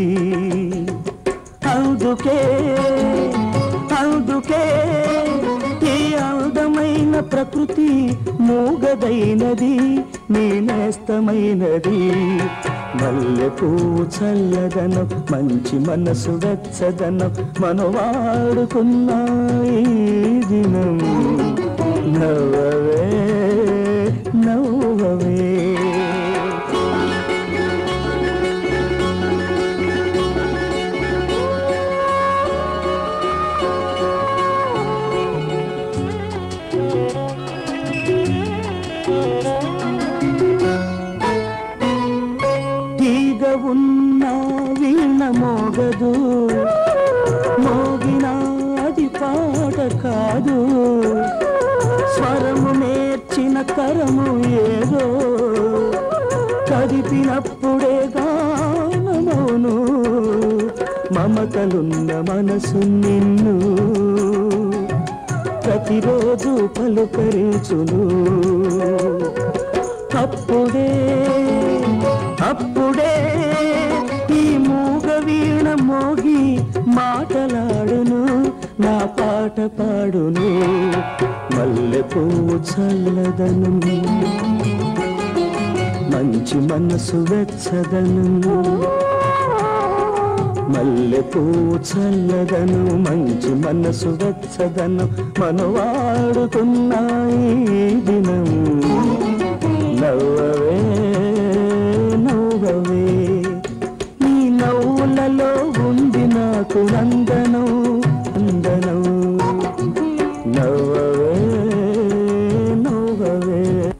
అందుకే అందుకే ఈ అందమైన ప్రకృతి మూగదైనది నీ నేస్తమైనది మల్లె పువ్వు చల్లదనం మంచి మనసు వెచ్చదనం మనవాడుకున్న ఈ దినం నవ్వవే నవ్వవే తీగ ఉన్న వీణ మోగదు మోగినా అది పాట కాదు స్వరము నేర్చిన కరము ఏదో కదిపినప్పుడే గానమౌను మమ ఆకలున్న మనసు నిన్ను ప్రతిరోజు పలుకరించును అప్పుడే అప్పుడే ఈ మూగ వీణ మోగి మాటలాడును నా పాట పాడును మల్లె పువ్వు చల్లదను మంచి మనసు వెచ్చదను మల్లె పువ్వు చల్లదను మంచి మనసు వెచ్చదను మనవాడుతున్నాయి దినం నవ్వవే నవ్వవే నీ నవ్వులలో ఉంది నాకు నందనం అందనం నవ్వవే నవ్వవే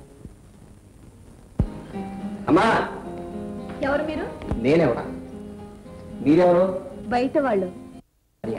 అమ్మా ఎవరు మీరు నేనెవరా మీరెవరు బయట వాళ్ళు అయ్యా.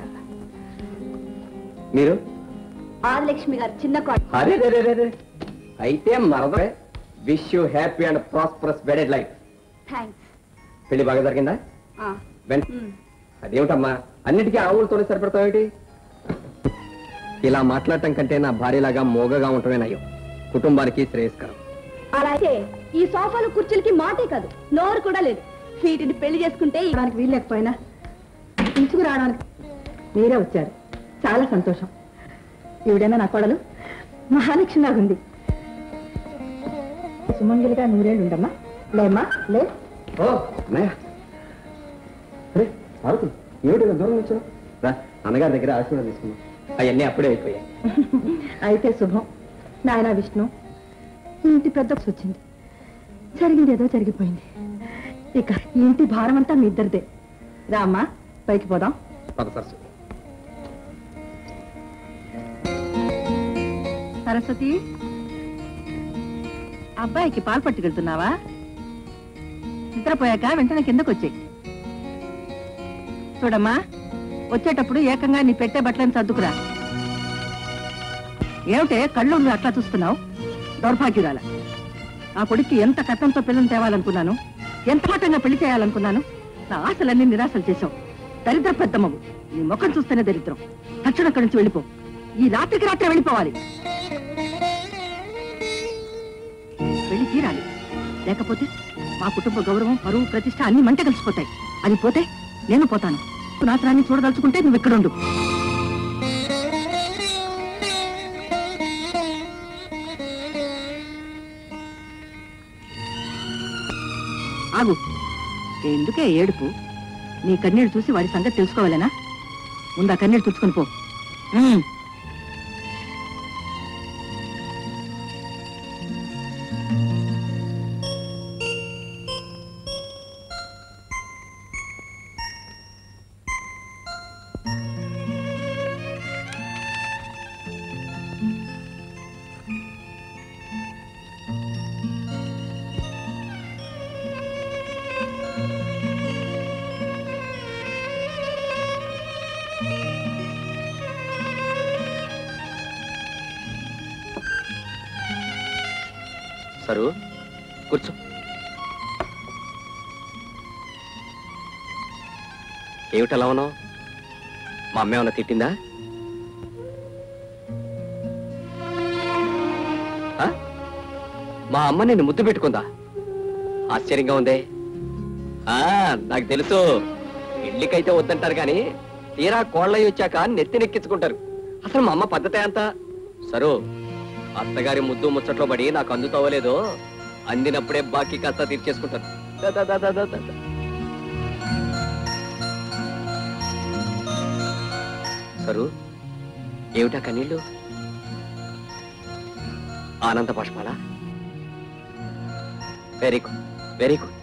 మీరు ఆదిలక్ష్మి గారు చిన్న కోట అరే రే రే రే రే. అయితే మరదరే wish you happy and prosperous wedded life thanks పెళ్లి బాగా జరిగిందా వెన్- అదేమిటమ్మా అన్నిటికీ ఆవులతోనే సరిపెడతావేంటి ఇలా మాట్లాడటం కంటే నా భార్యలాగా మోగగా ఉండటమే నయం కుటుంబానికి శ్రేయస్కరం అలాగే ఈ సోఫాలు కుర్చీలకి మాటే కాదు నోరు కూడా లేదు వీటిని పెళ్లి చేసుకుంటే ఈ- రావడానికి వీలు లేకపోయినా ఇంచుకు రావడానికి మీరే వచ్చారు చాలా సంతోషం ఈవిడైనా నా కోడలు మహాలక్ష్మిలాగా ఉంది సుమంగిలిగా నూరేళ్ళు ఉండమ్మా లేమ్మా లే ఓ అన్నయ్య అరే పార్వతి ఏమిటి ఇలా దూరం వచ్చావు రా అన్నగారి దగ్గర ఆశీర్వాదం తీసుకున్నాం అవన్నీ అప్పుడే అయిపోయాయి అయితే శుభం నాయన విష్ణు ఈ ఇంటి పెద్ద వచ్చింది జరిగింది ఏదో జరిగిపోయింది ఇక ఈ ఇంటి భారం అంతా మీ ఇద్దరిదే రామ్మా పైకి పోదాం పద సరస్సు సరస్వతి అబ్బాయికి పాలు పట్టుకెళ్తున్నావా నిద్రపోయాక వెంటనే కిందకు వచ్చాయి చూడమ్మా వచ్చేటప్పుడు ఏకంగా నీ పెట్టే బట్టలను సర్దుకురా ఏమిటే కళ్ళు నువ్వు అట్లా చూస్తున్నావు దౌర్భాగ్యురాల ఆ కొడుక్కి ఎంత కట్టంతో పిల్లలు తేవాలనుకున్నాను ఎంత మతంగా పెళ్లి చేయాలనుకున్నాను నా ఆశలన్నీ నిరాశలు చేశావు దరిద్ర పెద్దమ్మవు నీ ముఖం చూస్తేనే దరిద్రం తక్షణం అక్కడి నుంచి వెళ్ళిపో ఈ రాత్రికి రాత్రి వెళ్ళిపోవాలి వెళ్ళి తీరాలి లేకపోతే మా కుటుంబ గౌరవం పరువు ప్రతిష్ట అన్ని మంట కలిసిపోతాయి అది పోతే నేను పోతాను నాశనాన్ని చూడదలుచుకుంటే నువ్వు ఎక్కడుండు ఆగు ఎందుకే ఏడుపు నీ కన్నీళ్ళు చూసి వాడి సంగతి తెలుసుకోవాలేనా ముందు ఆ కన్నీళ్ళు తుడుచుకొని పో ఉమ్. సరు కూర్చో ఏమిటలా ఉన్నావు మా అమ్మ ఏమన్నా తిట్టిందా ఆ? మా అమ్మ నిన్ను ముద్దు పెట్టుకుందా ఆశ్చర్యంగా ఉందే ఆ నాకు తెలుసు ఇళ్ళకైతే వద్దంటారు కానీ తీరా కోళ్ళయి వచ్చాక నెత్తి నెక్కించుకుంటారు అసలు మా అమ్మ పద్ధతే అంతా సరు అత్తగారి ముద్దు ముచ్చట్లో పడి నాకు అందుతవ్వలేదు అందినప్పుడే బాకీ కాస్త తీర్చేసుకుంటాను దా, దా, దా, దా, దా, దా. సరు ఏమిటా కన్నీళ్ళు ఆనంద పుష్పాల వెరీ గుడ్ వెరీ గుడ్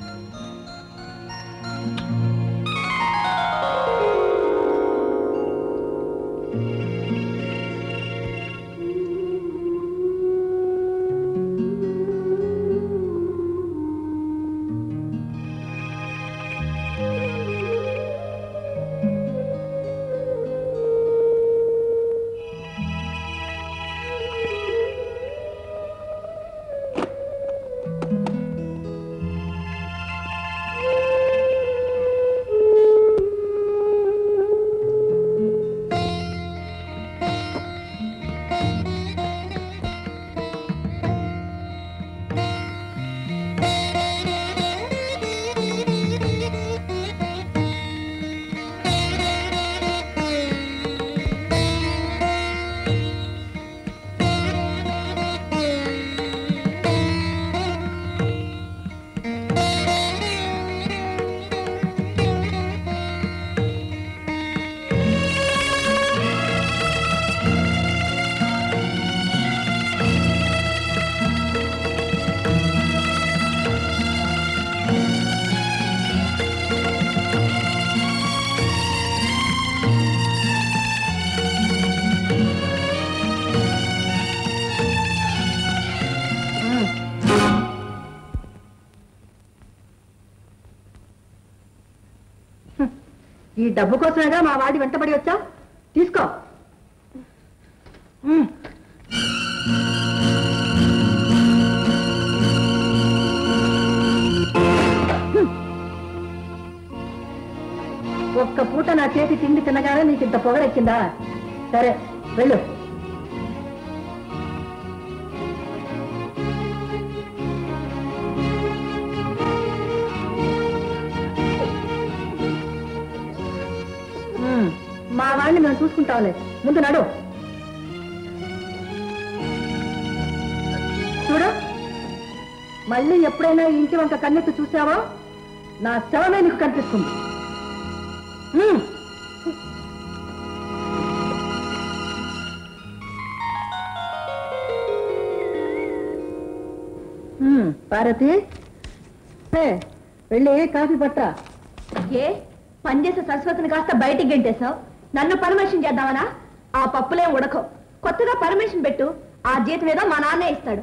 ఈ డబ్బు కోసమేగా మా వాడి వెంటబడి వచ్చావు తీసుకో ఉమ్. ఒక్క పూట నా చేతి తిండి తినగానే నీకు ఇంత పొగరెక్కిందా సరే వెళ్ళు ఉమ్, మా వాడిని మేము చూసుకుంటాంలే ముందు నడు చూడు మళ్ళీ ఎప్పుడైనా ఈ ఇంటి వంక కన్నెత్తి చూసావో నా శవమే నీకు కనిపిస్తుంది ఉమ్. ఉమ్, పార్వతి ఏ, వెళ్ళి కాఫీ పట్టరా ఏ పనిచేసే సరస్వతిని కాస్త బయటికి గెంటేశావు నన్ను పర్మిషన్ చేద్దామనా ఆ పప్పులే ఉడకవు కొత్తగా పర్మిషన్ పెట్టు ఆ జీతం ఏదో మా నాన్నే ఇస్తాడు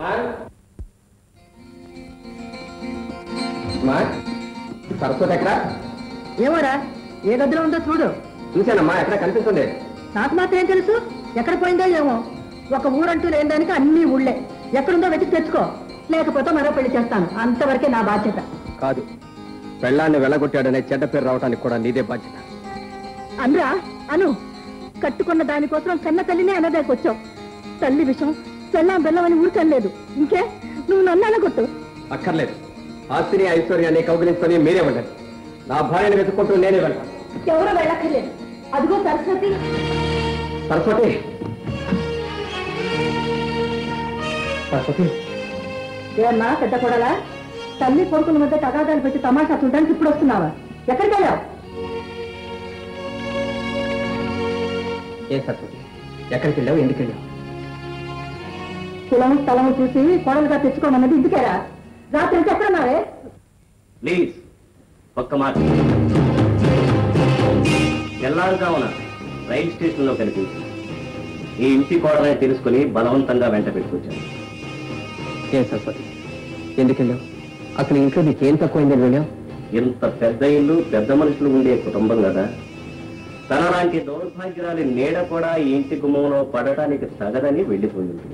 అమ్మా సరస్వతి ఎక్కడ ఏమోరా ఏ గదిలో ఉందో చూడు చూశానమ్మా ఎక్కడ కనిపిస్తుంది నాకు మాత్రం ఏం తెలుసు ఎక్కడ పోయిందో ఏమో ఒక ఊరంటూ లేని దానికి అన్ని ఊళ్ళే ఎక్కడుందో వెతికి తెచ్చుకో లేకపోతే మరో పెళ్లి చేస్తాను అంతవరకే నా బాధ్యత కాదు పెళ్ళాన్ని వెళ్ళగొట్టాడనే చెడ్డ పేరు రావడానికి కూడా నీదే బాధ్యత అనురా అను కట్టుకున్న దానికోసం కన్న తల్లినే అన్నదాకొచ్చావు తల్లి విషయం పెళ్ళాం బెల్లం అని ఊరికనలేదు ఇంకే నువ్వు నన్ను అనగొట్టు అక్కర్లేదు ఆస్తిని ఐశ్వర్యాన్ని కౌగిలించుకొని మీరే ఉండండి నా భార్యను వెతుక్కుంటూ నేనే వెళ్తాను ఎవరో వెళ్ళక్కర్లేదు అదిగో సరస్వతి సరస్వతి సరస్వతి ఏమన్నా పెద్ద కొడలా తల్లి కొడుకుల మధ్య తగాదాలు పెట్టి తమాషా చూడడానికి ఇప్పుడు వస్తున్నావా ఎక్కడికి వెళ్ళావు ఏ సరస్వతి ఎక్కడికి వెళ్ళావు ఎందుకు వెళ్ళావు కులం స్థలము చూసి కొడలుగా తెచ్చుకోమన్నది ఇందుకేరా రాత్రి నుంచి ఎక్కడున్నావే ప్లీజ్ ఒక్క మాట తెల్లారుజామున రైల్ స్టేషన్ లో కనిపించి ఈ ఇంటి కోడలని తెలుసుకుని బలవంతంగా వెంట పెట్టుకొచ్చాను ఏ సరస్వతి ఎందుకు వెళ్ళావు అసలు ఇంట్లో నీకేం తక్కువైందని వెళ్ళావు ఇంత పెద్ద ఇల్లు పెద్ద మనుషులు ఉండే కుటుంబం కదా తనలాంటి దౌర్భాగ్యురాలి నీడ కూడా ఈ ఇంటి గుమ్మంలో పడటానికి తగదని వెళ్ళిపోయి ఉంటుంది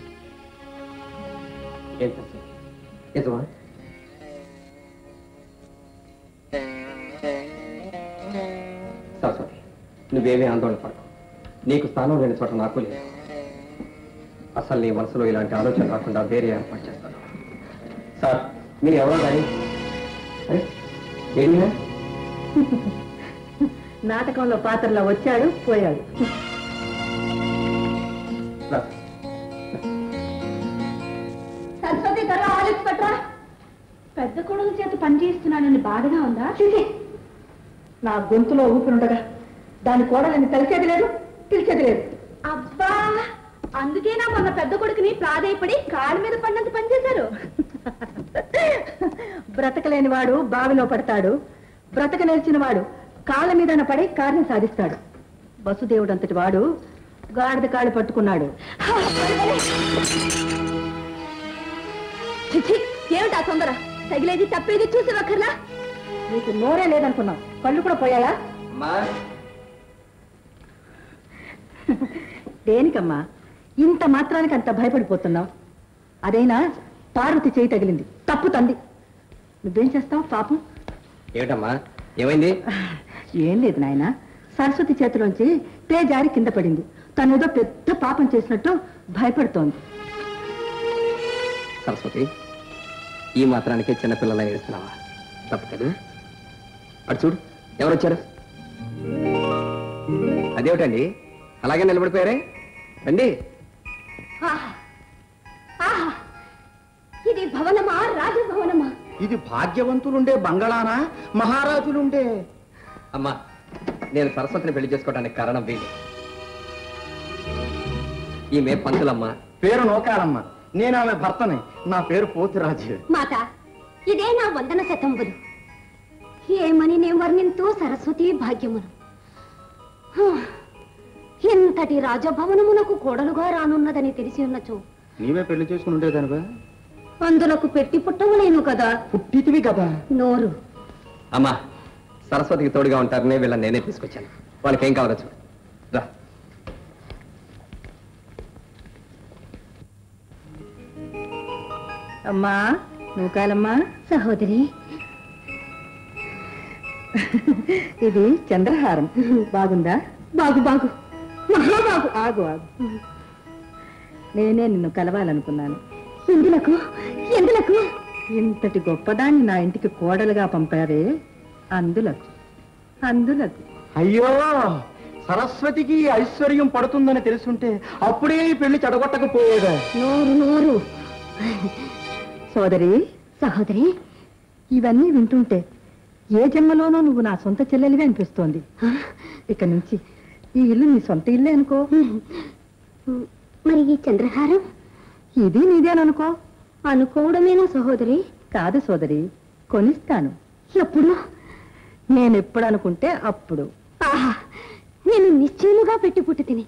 ఏం సరస్వతి నిజమా సరస్వతి నువ్వేమీ ఆందోళన పడకు నీకు స్థానం లేని చోట నాకు లేదు అసలు నీ మనసులో ఇలాంటి ఆలోచన రాకుండా వేరే ఏర్పాటు చేస్తాను సార్ మీరు ఎవరో కానీ అరే, ఏంటినా? నాటకంలో పాత్రలో వచ్చాడు పోయాడు రా. సరస్వతి త్వరగా ఆలోచి పట్రా పెద్ద కొడుకు చేత పని చేస్తున్నానని బాధగా ఉందా చిచి, నా గొంతులో ఊపిరుండగా దాని కోడలని తెలిసేది లేదు పిలిచేది లేదు అబ్బా అందుకేనా మొన్న పెద్ద కొడుకుని ప్రాధేయపడి కాలు మీద పడినంత పని చేశారు బ్రతకలేని వాడు బావిలో పడతాడు బ్రతక నేర్చిన వాడు కాళ్ళ మీదన పడి కార్యం సాధిస్తాడు వసుదేవుడు అంతటి వాడు గాడిద కాళ్ళు పట్టుకున్నాడు చిచి ఏమిటా తొందర తగిలేది తప్పేది చూసి వక్కర్లా నీకు నోరే లేదనుకున్నావు కళ్ళు కూడా పోయాయా దేనికమ్మా ఇంత మాత్రానికి అంత భయపడిపోతున్నావు అదైనా పార్వతి చేయి తగిలింది తప్పు తంది నువ్వేం చేస్తావు పాపం ఏమిటమ్మా ఏమైంది ఏం లేదు నాయన సరస్వతి చేతిలోంచి తే జారి కింద పడింది తను ఏదో పెద్ద పాపం చేసినట్టు భయపడుతోంది సరస్వతి ఈ మాత్రానికే చిన్నపిల్లల ఏడుస్తున్నావా తప్పు కదా అటు చూడు ఎవరు వచ్చారు అదేమిటండి అలాగే నిలబడిపోయారే రండి ఆహా! ఆహా! ఇది భవనమా రాజభవనమా ఇది భాగ్యవంతులుండే బంగళానా మహారాజులుండే అమ్మా నేను సరస్వతిని పెళ్లి చేసుకోవడానికి కారణం వీడి ఈమె పంతులమ్మ పేరు నోకాలమ్మ నేను ఆమె భర్తని నా పేరు పోతిరాజు మాత ఇదే నా వందన శతంబులు ఏమని నేను వర్ణింతూ సరస్వతి భాగ్యమును హ, ఇంతటి రాజభవనమునకు కోడలుగా రానున్నదని తెలిసి ఉన్నచో నీవే పెళ్లి చేసుకుని ఉండేదానివా అందులకు పెట్టి పుట్టవలేను కదా పుట్టితివి కదా నోరు అమ్మా సరస్వతికి తోడుగా ఉంటారనే వీళ్ళని నేనే తీసుకొచ్చాను వాళ్ళకి ఏం కావాలో చూడు రా అమ్మా నువ్వు కాలమ్మా సహోదరి ఇది చంద్రహారం బాగుందా బాగు బాగు మహాబాగు ఆగు ఆగు నేనే నిన్ను కలవాలనుకున్నాను ఎందులకు ఎందులకు ఇంతటి గొప్పదాన్ని నా ఇంటికి కోడలుగా పంపావే అందులకు అందులకు అయ్యో సరస్వతికి ఐశ్వర్యం పడుతుందని తెలుసుంటే అప్పుడే ఈ పెళ్లి చెడగొట్టకపోయేదా నోరు నోరు సోదరి సహోదరి ఇవన్నీ వింటుంటే ఏ జన్మలోనో నువ్వు నా సొంత చెల్లెలివి అనిపిస్తోంది ఇక నుంచి ఈ ఇల్లు నీ సొంత ఇల్లే అనుకో మరి ఈ చంద్రహారం ఇది నీదేననుకో అనుకోవడమేనా సహోదరి కాదు సోదరి కొనిస్తాను ఎప్పుడు నేను ఎప్పుడు అనుకుంటే అప్పుడు ఆహా నేను నిశ్చయముగా పెట్టి పుట్టి తిని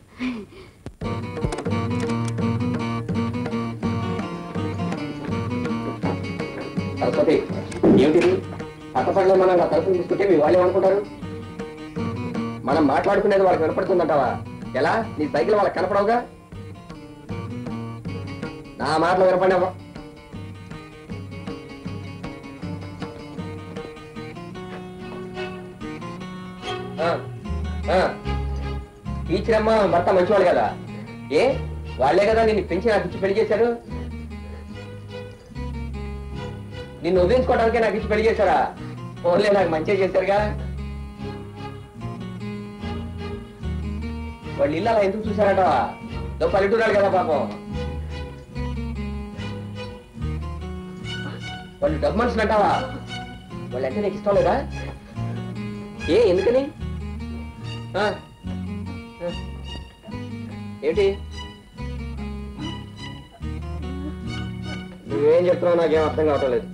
సరస్వతి ఏమిటిది పక్కపడిలో మనం నా తరఫున తీసుకుంటే మీ వాళ్ళు ఏమనుకుంటారు మనం మాట్లాడుకునేది వాళ్ళకి వినపడుతుందంటావా ఎలా నీ సైకిల్ వాళ్ళకి కనపడవుగా నా మాటలు వినపడినావా ఆ, ఆ. టీచర్ అమ్మ భర్త మంచివాడు కదా ఏ వాళ్ళే కదా నిన్ను పెంచి నాకు ఇచ్చి పెళ్లి చేశారు నిన్ను వదిలించుకోవడానికే నాకు ఇచ్చి పెళ్లి చేశారా ఓన్లే నాకు మంచిగా చేశారుగా వాళ్ళు ఇల్లు అలా ఎందుకు చూశారట దో పల్లెటూరాలు కదా పాపం వాళ్ళు డబ్బు మనుషులు అంటావా వాళ్ళు అంటే నీకు ఇష్టం లేదా ఏ ఎందుకని ఆ? ఆ. ఏంటి నువ్వేం చెప్తున్నావు నాకేం అర్థం కావటం లేదు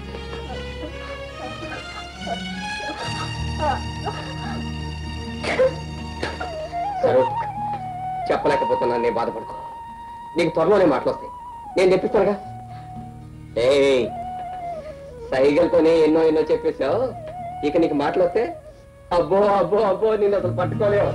సరే చెప్పలేకపోతున్నాను నేను బాధపడుకో నీకు త్వరలోనే మాటలు వస్తాయి నేను తెప్పిస్తానుగా ఏ సైగలతోనే ఎన్నో ఎన్నో చెప్పేశావు ఇక నీకు మాటలు వస్తే అబ్బో అబ్బో అబ్బో నిన్ను అసలు పట్టుకోలేవు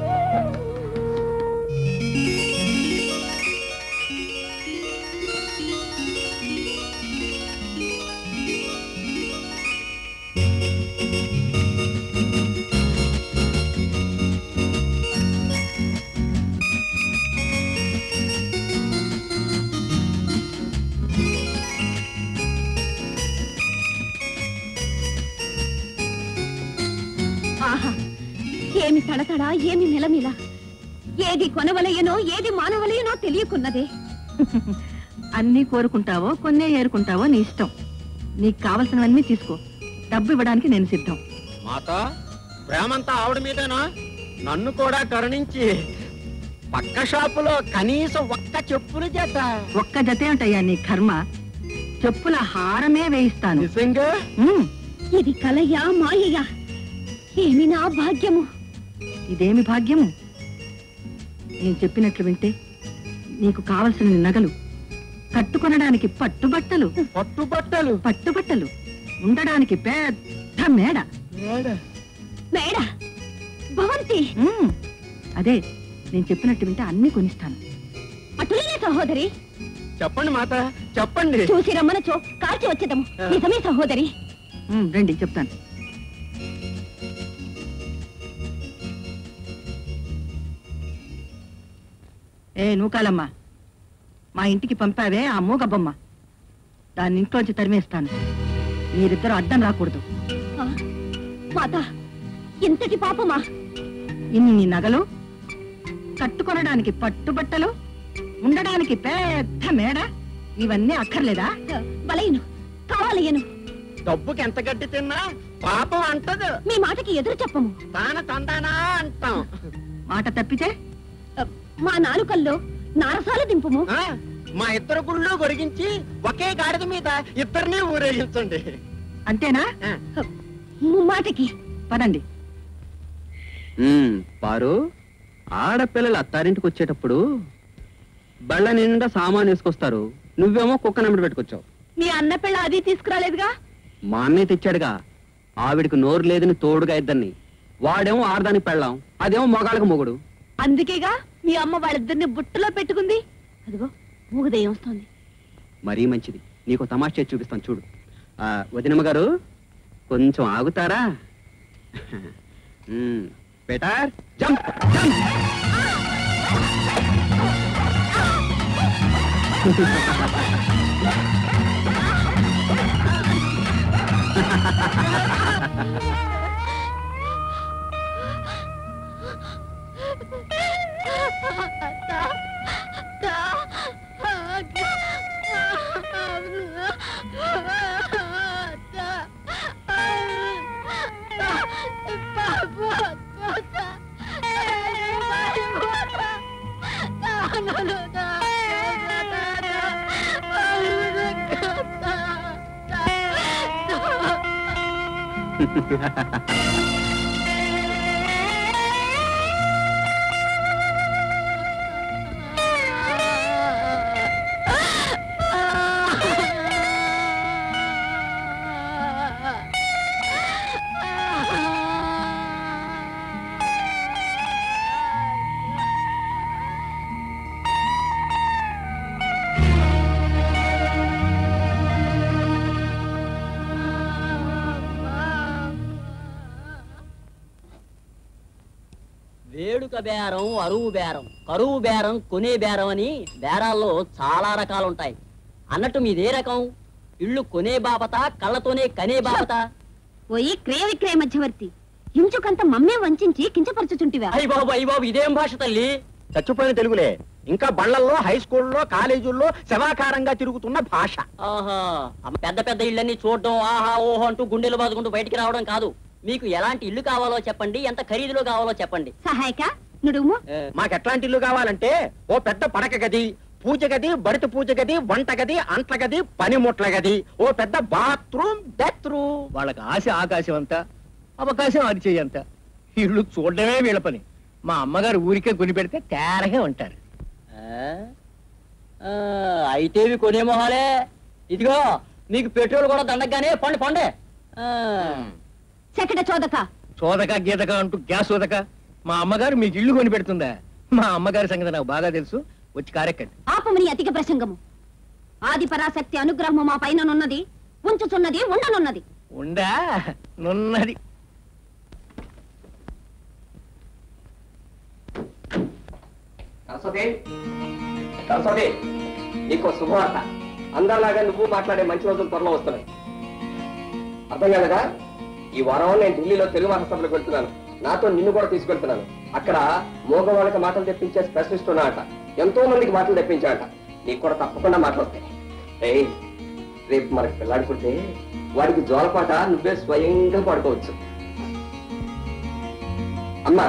ఆహా ఏమి తడతడ ఏమి నిలమిల ఏది కొనవలయనో ఏది మానవలయనో తెలియకున్నదే అన్నీ కోరుకుంటావో కొన్నే ఏరుకుంటావో నీ ఇష్టం నీకు కావలసినవన్నీ తీసుకో డబ్బు ఇవ్వడానికి నేను సిద్ధం మాత ప్రేమంతా ఆవిడ మీదేనా నన్ను కూడా కరుణించి పక్క షాపులో కనీసం ఒక్క చెప్పులు చేత ఒక్క జతే ఉంటాయా నీ కర్మ చెప్పుల హారమే వేయిస్తాను నిజంగా ఉమ్, ఇది కలయా మాయయా ఏమి నా భాగ్యము ఇదేమి భాగ్యము నేను చెప్పినట్లు వింటే నీకు కావలసిన నగలు కట్టుకొనడానికి పట్టుబట్టలు పట్టుబట్టలు పట్టుబట్టలు ఉండడానికి పెద్ద మేడ మేడ భవంతి ఉమ్, అదే నేను చెప్పినట్టు వింటే అన్ని కొనిస్తాను అటులనే సహోదరి చెప్పండి మాత చెప్పండి చూసి రమ్మనచో కాల్చి వచ్చేదము నిజమే సహోదరి ఉమ్, రండి చెప్తాను ఏ నూకాలమ్మ మా ఇంటికి పంపావే ఆ మూగ బొమ్మ దాన్ని ఇంట్లోంచి తరిమేస్తాను మీరిద్దరూ అడ్డం రాకూడదు ఆ, మాత ఇంతటి పాపమా ఇన్ని నగలు కట్టుకొనడానికి పట్టుబట్టలు ఉండడానికి పెద్ద మేడ ఇవన్నీ అక్కర్లేదా వలయను కావాలయ్యను డబ్బుకి ఎంత గడ్డి తిన్నా పాపం అంటదు మీ మాటకి ఎదురు చెప్పము తాన తందానా అంటాం మాట తప్పితే ఆ, మా నాలుకల్లో నారసాలు దింపుము ఆ, మా ఇద్దరు గుళ్ళు గొరిగించి ఒకే గాడిద మీద ఇద్దరిని ఊరేగించండి అంతేనా ఆ. ముమ్మాటికి పదండి పారు ఆడపిల్లలు అత్తారింటికి వచ్చేటప్పుడు బళ్ళ నిండా సామాన్ వేసుకొస్తారు నువ్వేమో కుక్క నమ్మడి పెట్టుకొచ్చావు మీ అన్న పిల్ల అది తీసుకురాలేదుగా మా అన్నయ్య తెచ్చాడుగా ఆవిడికి నోరు లేదని తోడుగా ఇద్దరిని వాడేమో ఆడదానికి పెళ్ళాం అదేమో మొగాళ్ళకి మొగుడు అందుకేగా మీ అమ్మ వాళ్ళిద్దరిని బుట్టలో పెట్టుకుంది అదిగో మూగదయ్యం వస్తోంది మరీ మంచిది నీకు తమాషా చేసి చూపిస్తాను చూడు ఆ, వదినమ్మ గారు కొంచెం ఆగుతారా మ్మ్. బెటర్ జంప్ జంప్ వేడుక బేరం అరువు బేరం కరువు బేరం కొనే బేరం అని బేరాల్లో చాలా రకాలు ఉంటాయి అన్నట్టు మీదే రకం ఇల్లు కొనే బాపత కళ్ళతోనే కనే బాపత పోయి క్రయ విక్రయ మధ్యవర్తి ఇంచుకంత మమ్మే వంచి కించపరచుచుంటివా అయ్య బాబు అయ్య బాబు ఇదేం భాష తల్లి చచ్చిపోయిన తెలుగులే ఇంకా బళ్ళల్లో హై స్కూల్లో కాలేజీల్లో శవాకారంగా తిరుగుతున్న భాష ఆహా అమ్మ పెద్ద పెద్ద ఇళ్ళని చూడడం ఆహా ఓహో అంటూ గుండెలు బాదుకుంటూ బయటికి రావడం కాదు మీకు ఎలాంటి ఇల్లు కావాలో చెప్పండి ఎంత ఖరీదులో కావాలో చెప్పండి సహాయక నుడుము మాకు ఎట్లాంటి ఇల్లు కావాలంటే ఓ పెద్ద పడక గది పూజ గది బడిత పూజ గది వంట గది అంట్ల గది పనిముట్ల గది ఓ పెద్ద బాత్రూమ్ బెత్రూమ్ వాళ్ళకి ఆశ ఆకాశం అంత అవకాశం అరిచేయంత ఇల్లు చూడడమే వీళ్ళ పని మా అమ్మగారు ఊరికే కొని పెడితే తేరగా ఉంటారు ఆ? ఆ, అయితే ఇవి కొనే మొహాలే ఇదిగో మీకు పెట్రోల్ కూడా దండగానే పండి పండే ఆ, చెకట చోదక చోదక గీతక అంటూ గ్యాస్ వదక మా అమ్మగారు మీకు ఇల్లు కొని పెడుతుందా మా అమ్మగారి సంగతి నాకు బాగా తెలుసు వచ్చి కారెక్కండి ఆపమని అధిక ప్రసంగము ఆది పరాశక్తి అనుగ్రహము మా పైన నున్నది ఉంచుచున్నది ఉండనున్నది ఉండా నున్నది సరస్వతి సరస్వతి నీకు శుభవార్త అందరిలాగా నువ్వు మాట్లాడే మంచి రోజులు త్వరలో వస్తున్నాయి అర్థం కాలేదా ఈ వారం నేను ఢిల్లీలో తెలుగు మహాసభలకు వెళ్తున్నాను నాతో నిన్ను కూడా తీసుకెళ్తున్నాను అక్కడ మోగవాళ్ళకి మాటలు తెప్పించే స్పెషలిస్ట్ ఉన్నాడట ఎంతో మందికి మాటలు తెప్పించాడట నీకు కూడా తప్పకుండా మాట్లాడతాయి ఏయ్ రేపు మనకి పిల్లాడుకుంటే వాడికి జోలపాట నువ్వే స్వయంగా పడుకోవచ్చు అమ్మా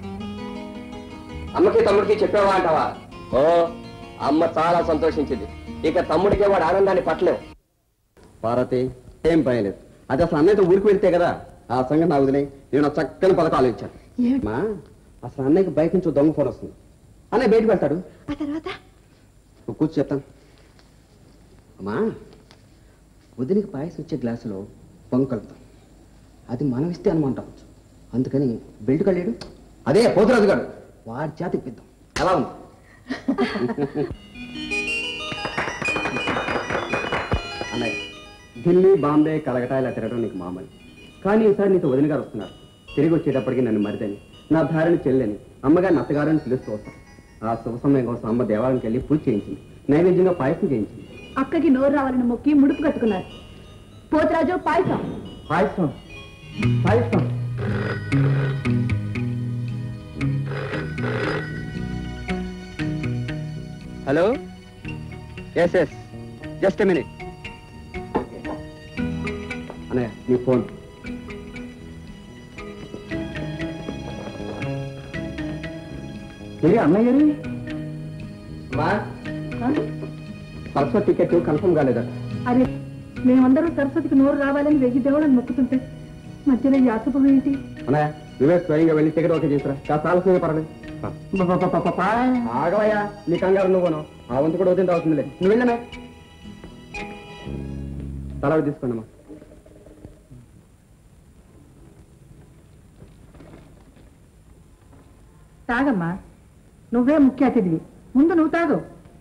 అమ్మకి తమ్ముడికి చెప్పావా అంటావా ఓ అమ్మ చాలా సంతోషించింది ఇక తమ్ముడికి వాడు ఆనందాన్ని పట్టలేవు పార్వతి ఏం భయలేదు అది అసలు అన్నయ్యతో ఊరికి వెళ్తే కదా ఆ సంగతి నాకు వదిలే నేను ఒక చక్కని పథకాలు ఇచ్చాను అమ్మా అసలు అన్నయ్యకి బయట నుంచి ఓ దొంగ ఫోన్ వస్తుంది అన్నయ్య బయటకు వెళ్తాడు ఆ తర్వాత నువ్వు కూర్చో చెప్తాను అమ్మా వదిలికి పాయసం వచ్చే గ్లాసులో పొంగు కలుపుతాం అది మనం ఇస్తే అనుమంటావచ్చు అందుకని బెల్ట్ కళ్ళాడు అదే పోతురాజు గారు వాడి చేత ఇప్పిద్దాం ఎలా ఉంది అన్నయ్య ఢిల్లీ బాంబే కలకటా ఇలా తిరగడం నీకు మామూలు కానీ ఈసారి నీతో వదిన గారు వస్తున్నారు తిరిగి వచ్చేటప్పటికి నన్ను మరిదని నా భార్యని చెల్లని అమ్మగారిని అత్తగారని పిలుస్తూ వస్తాను ఆ శుభ సమయం కోసం అమ్మ దేవాలయానికి వెళ్ళి పూజ చేయించింది నైవేద్యంగా పాయసం చేయించింది అక్కకి నోరు రావాలని మొక్కి ముడుపు కట్టుకున్నారు Potharaju payasam payasam payasam hello yes yes just minute అన్నయ్య నీ ఫోన్ ఏ అన్నయ్య గారు మా సరస్వతి టికెట్ కన్ఫర్మ్ కాలేదా అరే మేమందరం సరస్వతికి నోరు రావాలని వెయ్యి దేవుళ్ళని మొక్కుతుంటే మధ్యలో ఈ అశుభం ఏంటి అన్నయ్య నువ్వే స్వయంగా వెళ్ళి టికెట్ ఓకే చేసిరా కాస్త ఆలస్యంగా పర్లేదు ఆగవయ్యా నీ కంగారు నువ్వును ఆ వంతు కూడా ఉదయం అవుతుందిలే నువ్వు వెళ్ళమే తలవి తీసుకోండమ్మా తాగమ్మా నువ్వే ముఖ్య అతిథివి ముందు నువ్వు తాగు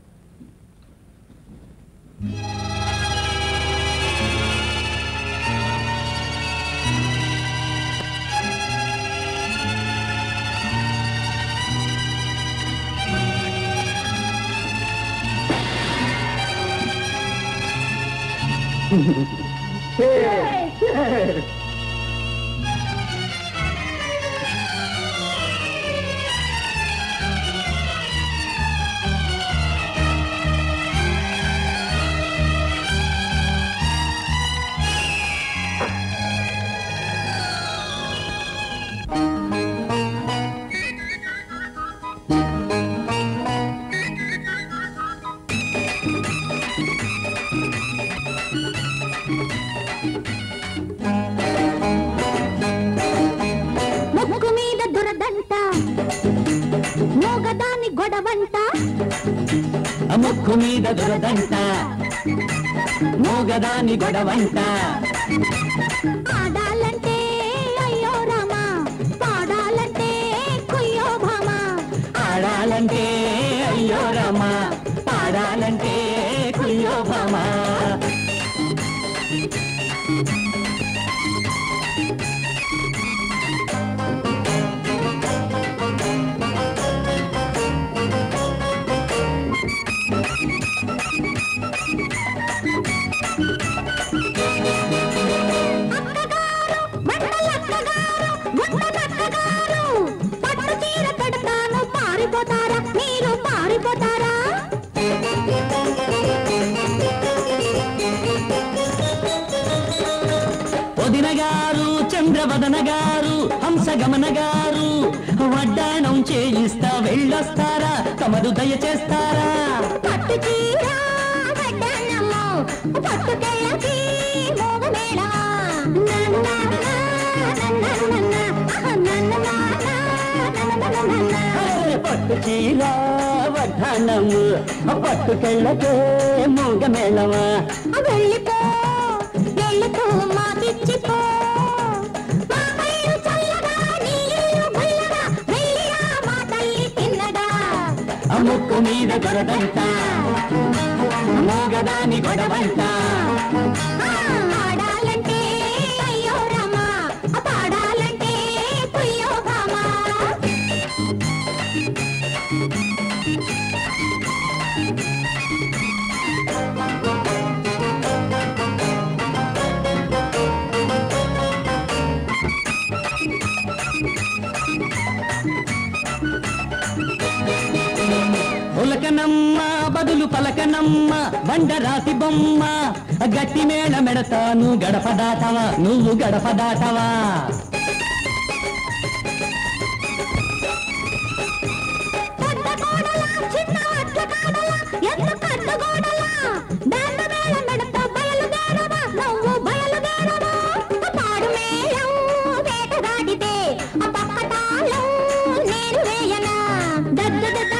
ముక్కు మీద దురదంట మోగదాని గొడవంట ముక్కు మీద దురదంట మోగదాని గొడవంట ఆడాలంటే అయ్యో రామా పాడాలంటే కుయ్యో భామా ఆడాలంటే అయ్యో రమా పాడాలంటే కుయ్యో భామా పట్టు చీర పెడతాను పారిపోతారా మీరు పారిపోతారా వదిన గారు చంద్రవదన గారు హంసగమన గారు వడ్డాణం చేయిస్తా వెళ్ళొస్తారా తమరు దయచేస్తారా పట్టు చీర వడ్డాణము పట్టుకెళ్ళకి మోగ మేళమా పట్టు చీర వడ్డాణము పట్టుకెళ్ళకే మూగ మేళమా వెళ్ళిపో వెళ్ళిపో మాకిచ్చిపో మా పైరు చల్లగా నీ ఇల్లు గుల్లగా వెళ్ళిరా మా తల్లి తిన్నగా ఆ ముక్కు మీద గొడదంట మూగదాని గొడవంట ఆడాలంటే అయ్యో రామా పాడాలంటే కుయ్యో భామా ఉలకనమ్మ బదులు పలకనమ్మ బండరాతి బొమ్మ గట్టి మేళ మెడతాను గడప దాటవా నువ్వు గడప దాటవా పెద్ద కోడలా చిన్న అట్ల కాడలా ఎద్ద కట్ట గోడలా దండ మేళ మెడత బయలుదేరవా నువ్వు బయలుదేరవా పాడు మేళం వేటగాడితే ఆ పక్క తాళం నేను వేయనా దద్ద దద్ద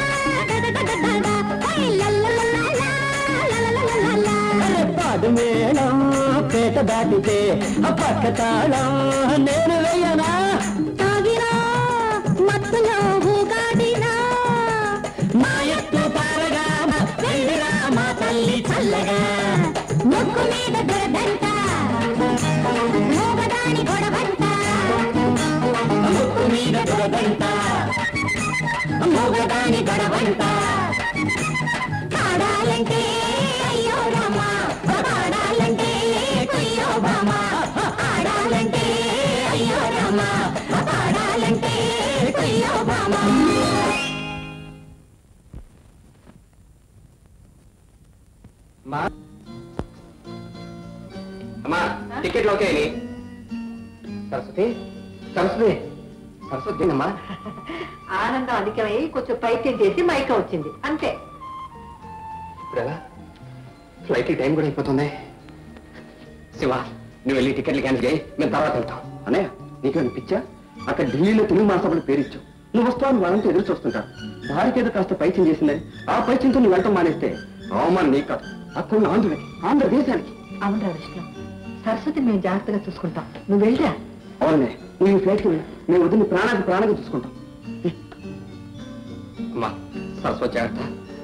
పాడు మేళం పేట దాటితే ఆ పక్క తాళం నేను వెయ్యనా తాగినా మత్తులో ఊగాడినా మా ఎత్తు తారగా వెళ్ళిరా మా తల్లి చల్లగా ముక్కు మీద దురదంట మోగదాని గొడవంట ముక్కు మీద దురదంట మూగదాని గడవంట పాడాలంటే అయ్యో రామా పాడాలంటే కుయ్యో భామా ఆడాలంటే అయ్యో రామా పాడాలంటే కుయ్యో భామా మా అమ్మా టికెట్లు ఓకే అయినాయి. సరస్వతి సరస్వతి సరస్వతి అమ్మా ఆనందం అధికమై కొంచెం పైత్యం చేసి మైక వచ్చింది అంతే ఇప్పుడు ఎలా ఫ్లైట్ టైం కూడా అయిపోతుంది శివ నువ్వు వెళ్ళి టికెట్లు క్యాన్సిల్ చేయి మేము తర్వాత వెళ్తాం అన్నయ్య నీకేమైనా పిచ్చా అక్కడ ఢిల్లీలో తెలుగు మాసపడి పేరిచ్చు నువ్వు వస్తావు వాళ్ళంతా ఎదురు చూస్తుంటారు భార్యకి ఏదో కాస్త పైచ్యం చేసిందని ఆ పైచ్యంతో నువ్వు వెళ్ళటం మానేస్తే అవమానం నీకు కాదు అక్కడ ఆంధ్రులకి ఆంధ్రదేశానికి అవునరా విష్ణు సరస్వతి మేము జాగ్రత్తగా చూసుకుంటాం నువ్వు వెళ్ళరా అవునే నువ్వు ఈ ఫ్లైట్కి వెళ్ళి మేము వదిలి ప్రాణానికి ప్రాణంగా చూసుకుంటాం సరస్వతి జాగ్రత్త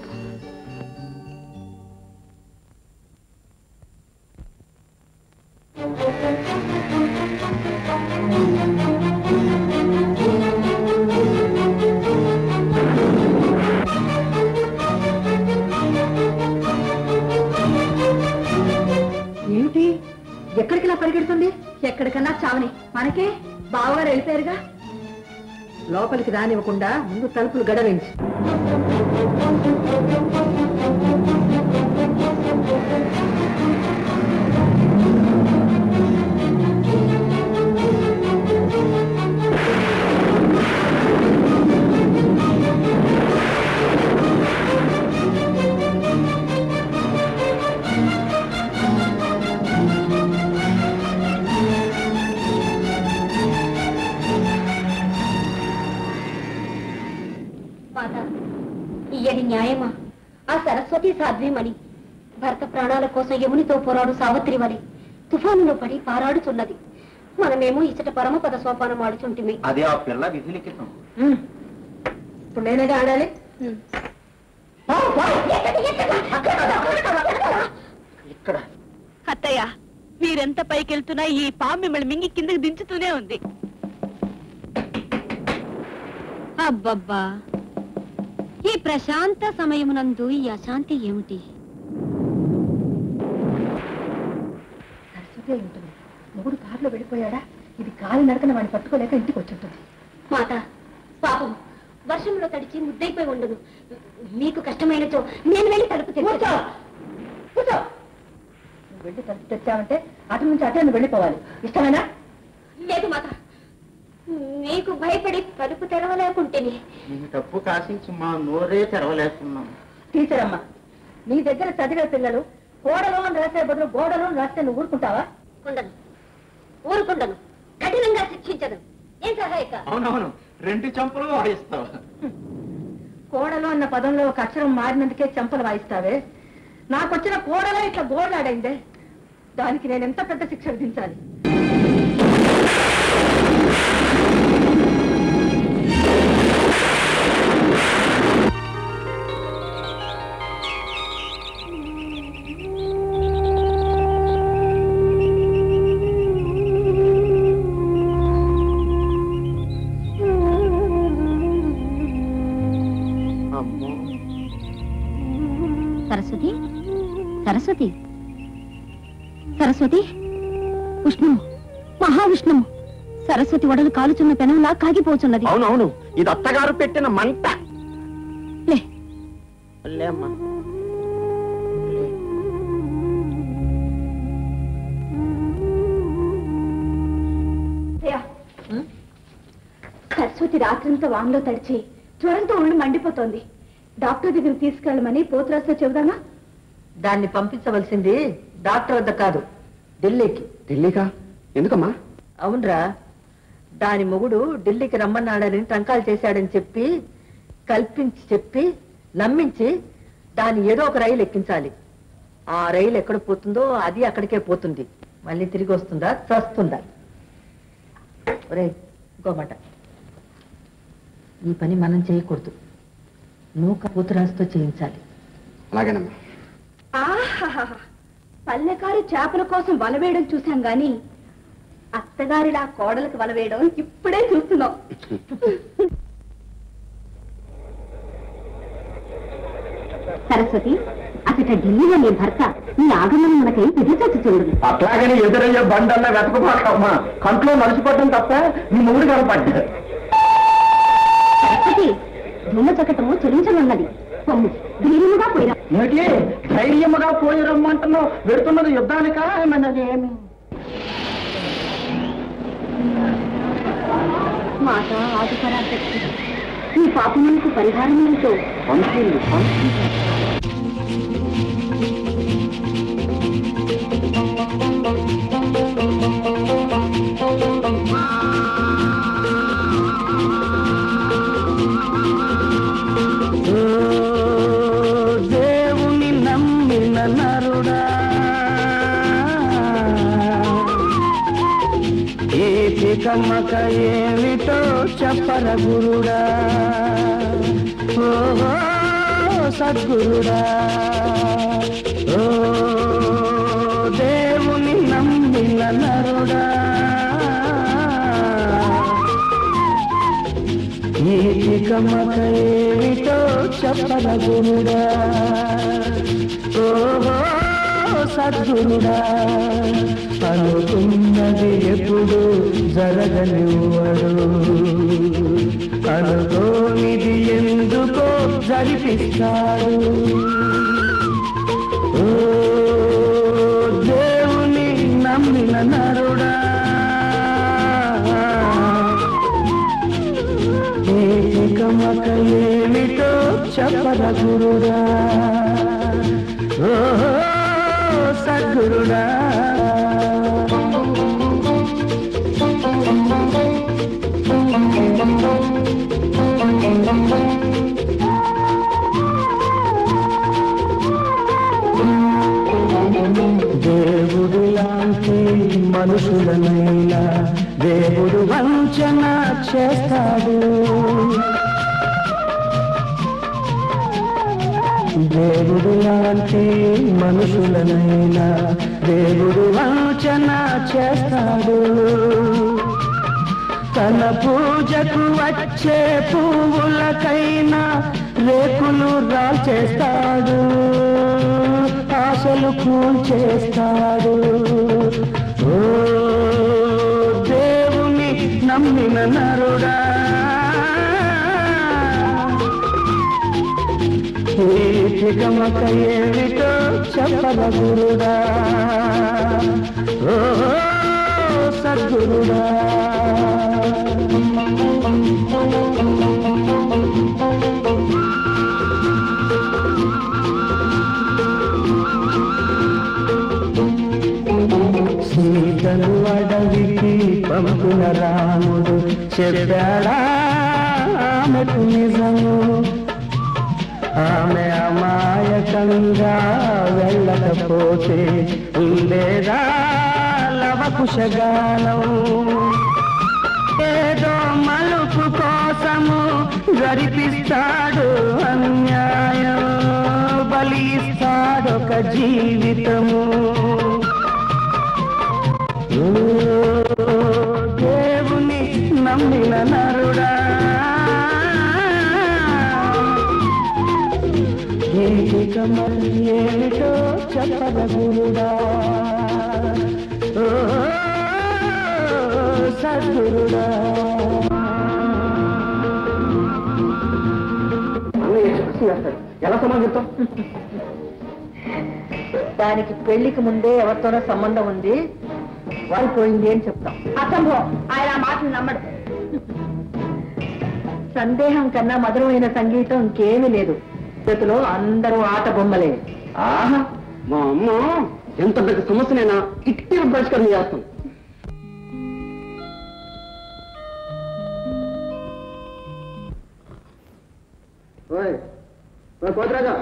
ఏమిటి ఎక్కడికి ఇలా పరిగెడుతుంది ఎక్కడికన్నా చావని మనకే బావగారు వెళ్ళిపోయారుగా లోపలికి రానివ్వకుండా ముందు తలుపులు గడవించి మాత ఇయ్యది న్యాయమా ఆ సరస్వతి సాధ్వీమణి భర్త ప్రాణాల కోసం యమునితో పోరాడు సావిత్రి వలి తుఫానులో పడి పారాడుతున్నది మనమేమో ఇచ్చట పరమపద సోపానం ఆడుచుంటిమి అదే ఆ పిల్ల విధి లిఖితం ఇప్పుడు నేనేగా ఆడాలి ఇక్కడ అత్తయ్య మీరెంత పైకెళ్తున్నా ఈ పాము మిమ్మల్ని మింగి కిందకి దించుతూనే ఉంది అబ్బబ్బా ఈ ప్రశాంత సమయమునందు ఈ అశాంతి ఏమిటి సరస్వతి అయి ఉంటుంది మొగుడు కారులో వెళ్ళిపోయాడా ఇది కాలి నడకన వాడిని పట్టుకోలేక ఇంటికి వచ్చి ఉంటుంది మాత పాపం వర్షంలో తడిచి ముద్దైపోయి ఉండదు మీకు కష్టమైనచో నేను వెళ్ళి తలుపు తెచ్చా కూర్చో నువ్వు వెళ్ళి తలుపు తెచ్చావంటే అటు నుంచి అటే నువ్వు వెళ్ళిపోవాలి ఇష్టమేనా లేదు మాత నీకు భయపడి తలుపు తెరవలేకుంటేనే నీ తప్పు కాసించి మా నోరే తెరవలేకున్నాం టీచర్ అమ్మ నీ దగ్గర చదివే పిల్లలు గోడలో అని రాసే బదులు గోడలో అని రాస్తే నువ్వు ఊరుకుంటావా ఉండను ఊరుకుండను కఠినంగా శిక్షించదు ఏం సహాయక అవునవును రెండు చంపలు వాయిస్తావా కోడలో అన్న పదంలో ఒక అక్షరం మారినందుకే చెంపలు వాయిస్తావే నాకొచ్చిన కోడలో ఇట్లా గోడలాడైందే దానికి నేను ఎంత పెద్ద శిక్ష విధించాలి అమ్మో సరస్వతి సరస్వతి సరస్వతి ఉష్ణము మహావిష్ణుము సరస్వతి ఒడలు కాలుచున్న పెనంలా కాగిపోచున్నది అవునవును ఇది అత్తగారు పెట్టిన మంట లే లే అమ్మా లే. సరస్వతి రాత్రంతా వానలో తడిచి జ్వరంతో ఒళ్ళు మండిపోతోంది డాక్టర్ దగ్గరికి తీసుకెళ్ళమని పోతురాస్తో చెబుదామా దాన్ని పంపించవలసింది డాక్టర్ వద్ద కాదు ఢిల్లీకి ఢిల్లీకా ఎందుకమ్మా అవునరా దాని మొగుడు ఢిల్లీకి రమ్మన్నాడని టంకాలు చేశాడని చెప్పి కల్పించి చెప్పి నమ్మించి దాన్ని ఏదో ఒక రైలు ఎక్కించాలి ఆ రైలు ఎక్కడ పోతుందో అది అక్కడికే పోతుంది మళ్ళీ తిరిగి వస్తుందా చస్తుందా ఒరే ఇంకో మాట ఈ పని మనం చేయకూడదు నూక పూతురాజుతో చేయించాలి అలాగేనమ్మా ఆహాహా పల్లెకారు చేపల కోసం వల వేయడం చూశాం గాని అత్తగారిలా కోడలకు వల వేయడం ఇప్పుడే చూస్తున్నాం సరస్వతి అసట ఢిల్లీలో నీ భర్త నీ ఆగమనం మనకై ఎదురు చూడదు అట్లాగని ఎదురయ్యే బండల్లా వెతకపోకమ్మా కంట్లో నలిసిపోవటం తప్ప నీ మూడు కనపడ్డా సరస్వతి ధూమ చకటము చెలించనున్నది పొమ్ము ధీరముగా పోయిరా ఏమిటి ధైర్యముగా పోయి రమ్మంటున్నావు వెడుతున్నది యుద్ధానికా ఏమన్నది ఏమి మాత ఆదిపరాశక్తి ఈ పాపములకు పరిహారం ఏంటో పంపింది పంపింది దేవుని నమ్మిన నరుడా ఏటి కమ్మక ఏమిటో చెప్పర గురుడా ఓహో సద్గురుడా ఓ దేవుని నమ్మిన నరుడా ఏమిటో చెప్పన గురుడా ఓహో సద్గురుడా అనుకున్నది ఎప్పుడు జరగనివ్వడు అనుకోనిది ఎందుకో జరిపిస్తాడు ఓ దేవుని నమ్మిన నరుడా ఏకమక ఏమిటో చెప్పర గురుడా ఓ సద్గురుడా దేవుడు లాంటి మనుషులనైనా దేవుడు వంచన చేస్తాడు దేవుడు లాంటి మనుషులనైనా దేవుడు వంచన చేస్తాడు తన పూజకు వచ్చే పువ్వులకైనా రేకులు రాల్చేస్తాడు ఆశలు కూల్చేస్తాడు ఓ దేవుని నమ్మిన నరుడా గమక ఏమిటో చెప్పర గురుడా ఓ సద్గురుడా సీతను అడవికి పంపిన రాముడు చెప్పాడా ఆమెకు నిజము ఆమె అమాయకంగా వెళ్ళకపోతే ఉండేదా లవకుశగానం ఏదో మలుపు కోసము జరిపిస్తాడు అన్యాయం బలిస్తాడొక జీవితము ఓ దేవుని నమ్మిన నరుడా ఏమిక మరి ఏమిటో చెప్పద గురుడా ఓ సద్గురుడా ఎలా సమాధానం చెప్తాం దానికి పెళ్లికి ముందే ఎవరితోనో సంబంధం ఉంది వాడిపోయింది అని చెప్తాం అసంభవం ఆయన ఆ మాటలు నమ్మడు సందేహం కన్నా మధురమైన సంగీతం ఇంకేమీ లేదు చేతిలో అందరూ ఆట బొమ్మలే ఆహా మా అమ్మ ఎంత పెద్ద సమస్యనైనా ఇట్టి పరిష్కారం చేస్తాం ఓయ్ ఓయ్ కోతిరాజా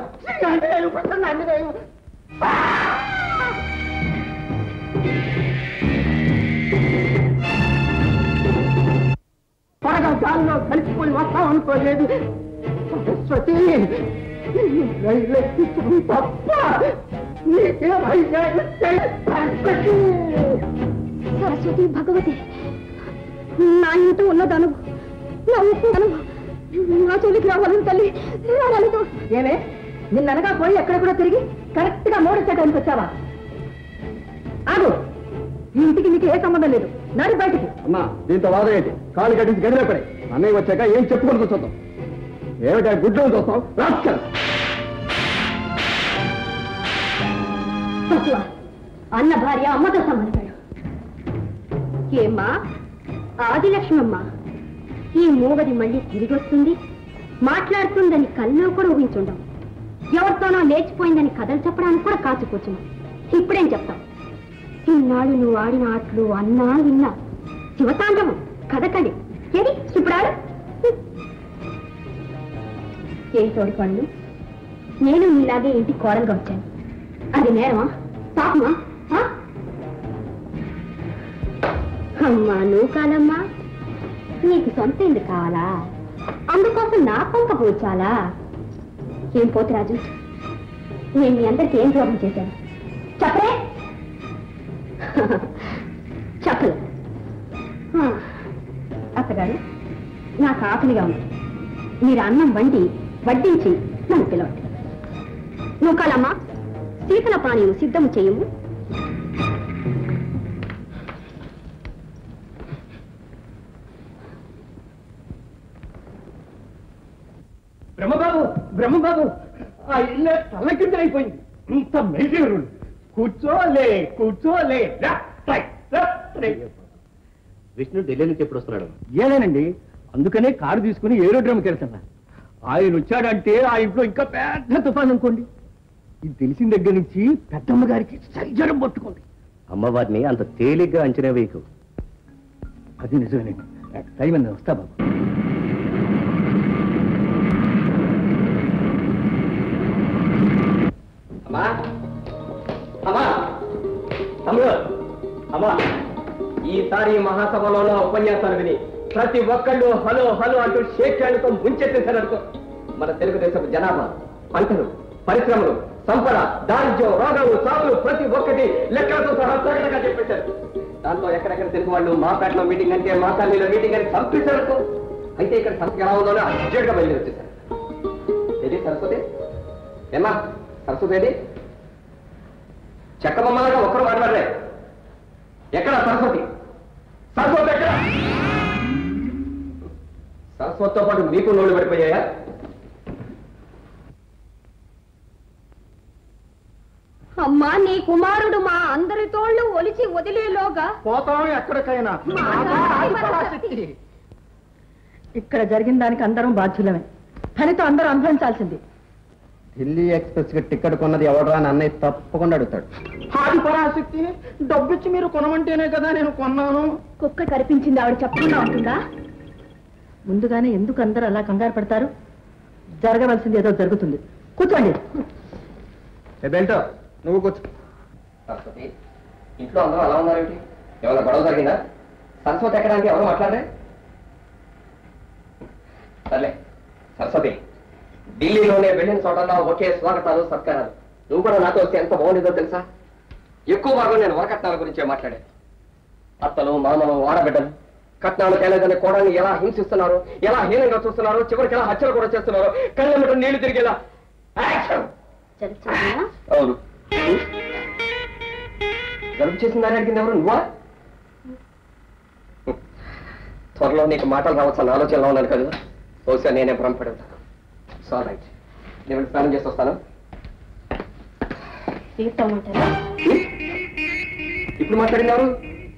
త్వరగా గాల్లో కలిసిపోయి వస్తాం అనుకోలేదు సరస్వతి రైలెక్కించడం తప్ప నీకేమయ్యా సరస్వతి సరస్వతి భగవతి నా ఇంట ఉన్నదను నా ఉప్పుదను నా చెల్లికి రావాలని తల్లి రావాలతో ఏమే నిన్ననగా పోయి ఎక్కడెక్కడో తిరిగి కరెక్ట్ గా మూడు టైంకి వచ్చావా ఆగు ఈ ఇంటికి నీకు ఏ సంబంధం లేదు నడి బయటికి అమ్మా దీంతో వాదం ఏంటి కాలు కట్టించి గదిలో పడే అన్నయ్య వచ్చాక ఏం చెప్పుకొని కూర్చోద్దాం ఏమిటా గుడ్లను చూస్తాం రాస్కల్ పశువా అన్న భార్య అమ్మతో సమానపడు ఏమ్మా ఆదిలక్ష్మమ్మ ఈ మూగది మళ్ళీ తిరిగి వస్తుంది మాట్లాడుతుందని కల్లో కూడా ఊహించుండవు ఎవరితోనో లేచిపోయిందని కథలు చెప్పడానికి కూడా కాచు కూర్చున్నాం ఇప్పుడేం చెప్తాం ఇన్నాళ్ళు నువ్వు ఆడిన ఆటలు అన్నా విన్నా శివతాండవం కథకడి ఏది ఇప్పుడాడు ఏం తోడుకోండి నేను నీలాగే ఇంటి కోడలుగా వచ్చాను అది నేరమా పాపమా ఆ? అమ్మా నువ్వు కాదమ్మా నీకు సొంత ఇల్లు కావాలా అందుకోసం నా పంక పూచాలా ఏం పోతురాజు నేను మీ అందరికి ఏం ద్రోహం చేశాను చెప్పరే చెప్పలు ఆ, అత్తగారు నాకు ఆకలిగా ఉంది మీరు అన్నం వండి వడ్డించి నన్ను పిలవండి నువ్వు కాలమ్మా శీతల పానీయం సిద్ధము చేయము బ్రహ్మబాబు బ్రహ్మబాబు ఆ ఇల్లు తల్లకిందలైపోయింది ఇంత మెలిగిరు కూర్చోలే కూర్చోలే రా, రై, రా, రై. విష్ణు ఢిల్లీ నుంచి ఎప్పుడు వస్తున్నాడు ఏలేనండి అందుకనే కారు తీసుకుని ఏరోడ్రమ్కి వెళ్తున్నా ఆయన వచ్చాడంటే ఆ ఇంట్లో ఇంకా పెద్ద తుఫాన్ అనుకోండి ఇది తెలిసిన దగ్గర నుంచి పెద్దమ్మ గారికి సరిజనం పట్టుకోండి అమ్మవారిని అంత తేలిగ్గా అంచనా వేయకు అది నిజమేనండి నాకు టైం అన్నది వస్తా బాబు అమ్మా అమ్మా తమ్ముడు అమ్మా ఈసారి మహాసభలోనూ ఉపన్యాసాలు విని ప్రతి ఒక్కళ్ళు హలో హలో అంటూ షేక్ హ్యాండ్తో ముంచెత్తేశారనుకో మన తెలుగుదేశపు జనాభా పంటలు పరిశ్రమలు సంపద దారిద్ర్యం రోగాలు సాగులు ప్రతి ఒక్కటి లెక్కలతో సహా సగటుగా చెప్పేశారు దాంతో ఎక్కడెక్కడ తెలుగు వాళ్ళు మా పేటలో మీటింగ్ అంటే మా కాలనీలో మీటింగ్ అని చంపేశారనుకో అయితే ఇక్కడ సంస్థ ఎలా ఉందో అర్జెంట్గా బయలుదేరి వచ్చేసారు ఏది సరస్వతి ఏమా సరస్వతి ఏది చెక్క బొమ్మలాగా ఒక్కరు మాట్లాడలే ఎక్కడ సరస్వతి సరస్వతి ఎక్కడ సరస్వతితో పాటు మీకు నోళ్ళు పడిపోయాయా అమ్మా నీ కుమారుడు మా అందరి తోళ్ళు ఒలిచి వదిలేలోగా పోతాం ఎక్కడికైనా ఇక్కడ జరిగిన దానికి అందరం బాధ్యులమే ఫలితం అందరూ అనుభవించాల్సింది ఢిల్లీ ఎక్స్ప్రెస్ కి టికెట్ కొన్నది ఎవడరా అని అన్నయ్య తప్పకుండా అడుగుతాడు ఆది పరాశక్తి డబ్బిచ్చి మీరు కొనమంటేనే కదా నేను కొన్నాను కుక్క కనిపించింది ఆవిడ చెప్పకుండా ఉంటుందా ముందుగానే ఎందుకు అందరూ అలా కంగారు పడతారు జరగవలసింది ఏదో జరుగుతుంది కూర్చోండి బెల్టో నువ్వు కూర్చో సరస్వతి ఇంట్లో అందరూ అలా ఉన్నారేంటి ఏమైనా గొడవ జరిగిందా సరస్వతి ఎక్కడానికి ఎవరు మాట్లాడరే సర్లే సరస్వతి ఢిల్లీలోనే వెళ్ళిన చోటల్లో ఒకే స్వాగతాలు సత్కారాలు నువ్వు కూడా నాతో వస్తే ఎంత బాగుండేదో తెలుసా ఎక్కువ భాగం నేను వరకట్నాల గురించే మాట్లాడేది అత్తలు మామలు ఆడబిడ్డలు కట్నాలు తేలేదని కోడల్ని ఎలా హింసిస్తున్నారు ఎలా హీనంగా చూస్తున్నారు చివరికి ఎలా హత్యలు కూడా చేస్తున్నారు కళ్ళెమ్మట నీళ్లు తిరిగేలా యాక్షన్ జరుగుతుందా అవును జలుబు చేసిందని అడిగింది ఎవరు నువ్వా త్వరలో నీకు మాటలు రావచ్చని ఆలోచనలో ఉన్నాను కదా బహుశా నేనే భ్రమపడతాను సాల్ రైట్ నేను స్నానం చేసి వస్తాను తీర్థమంటారా ఇప్పుడు మాట్లాడింది ఎవరు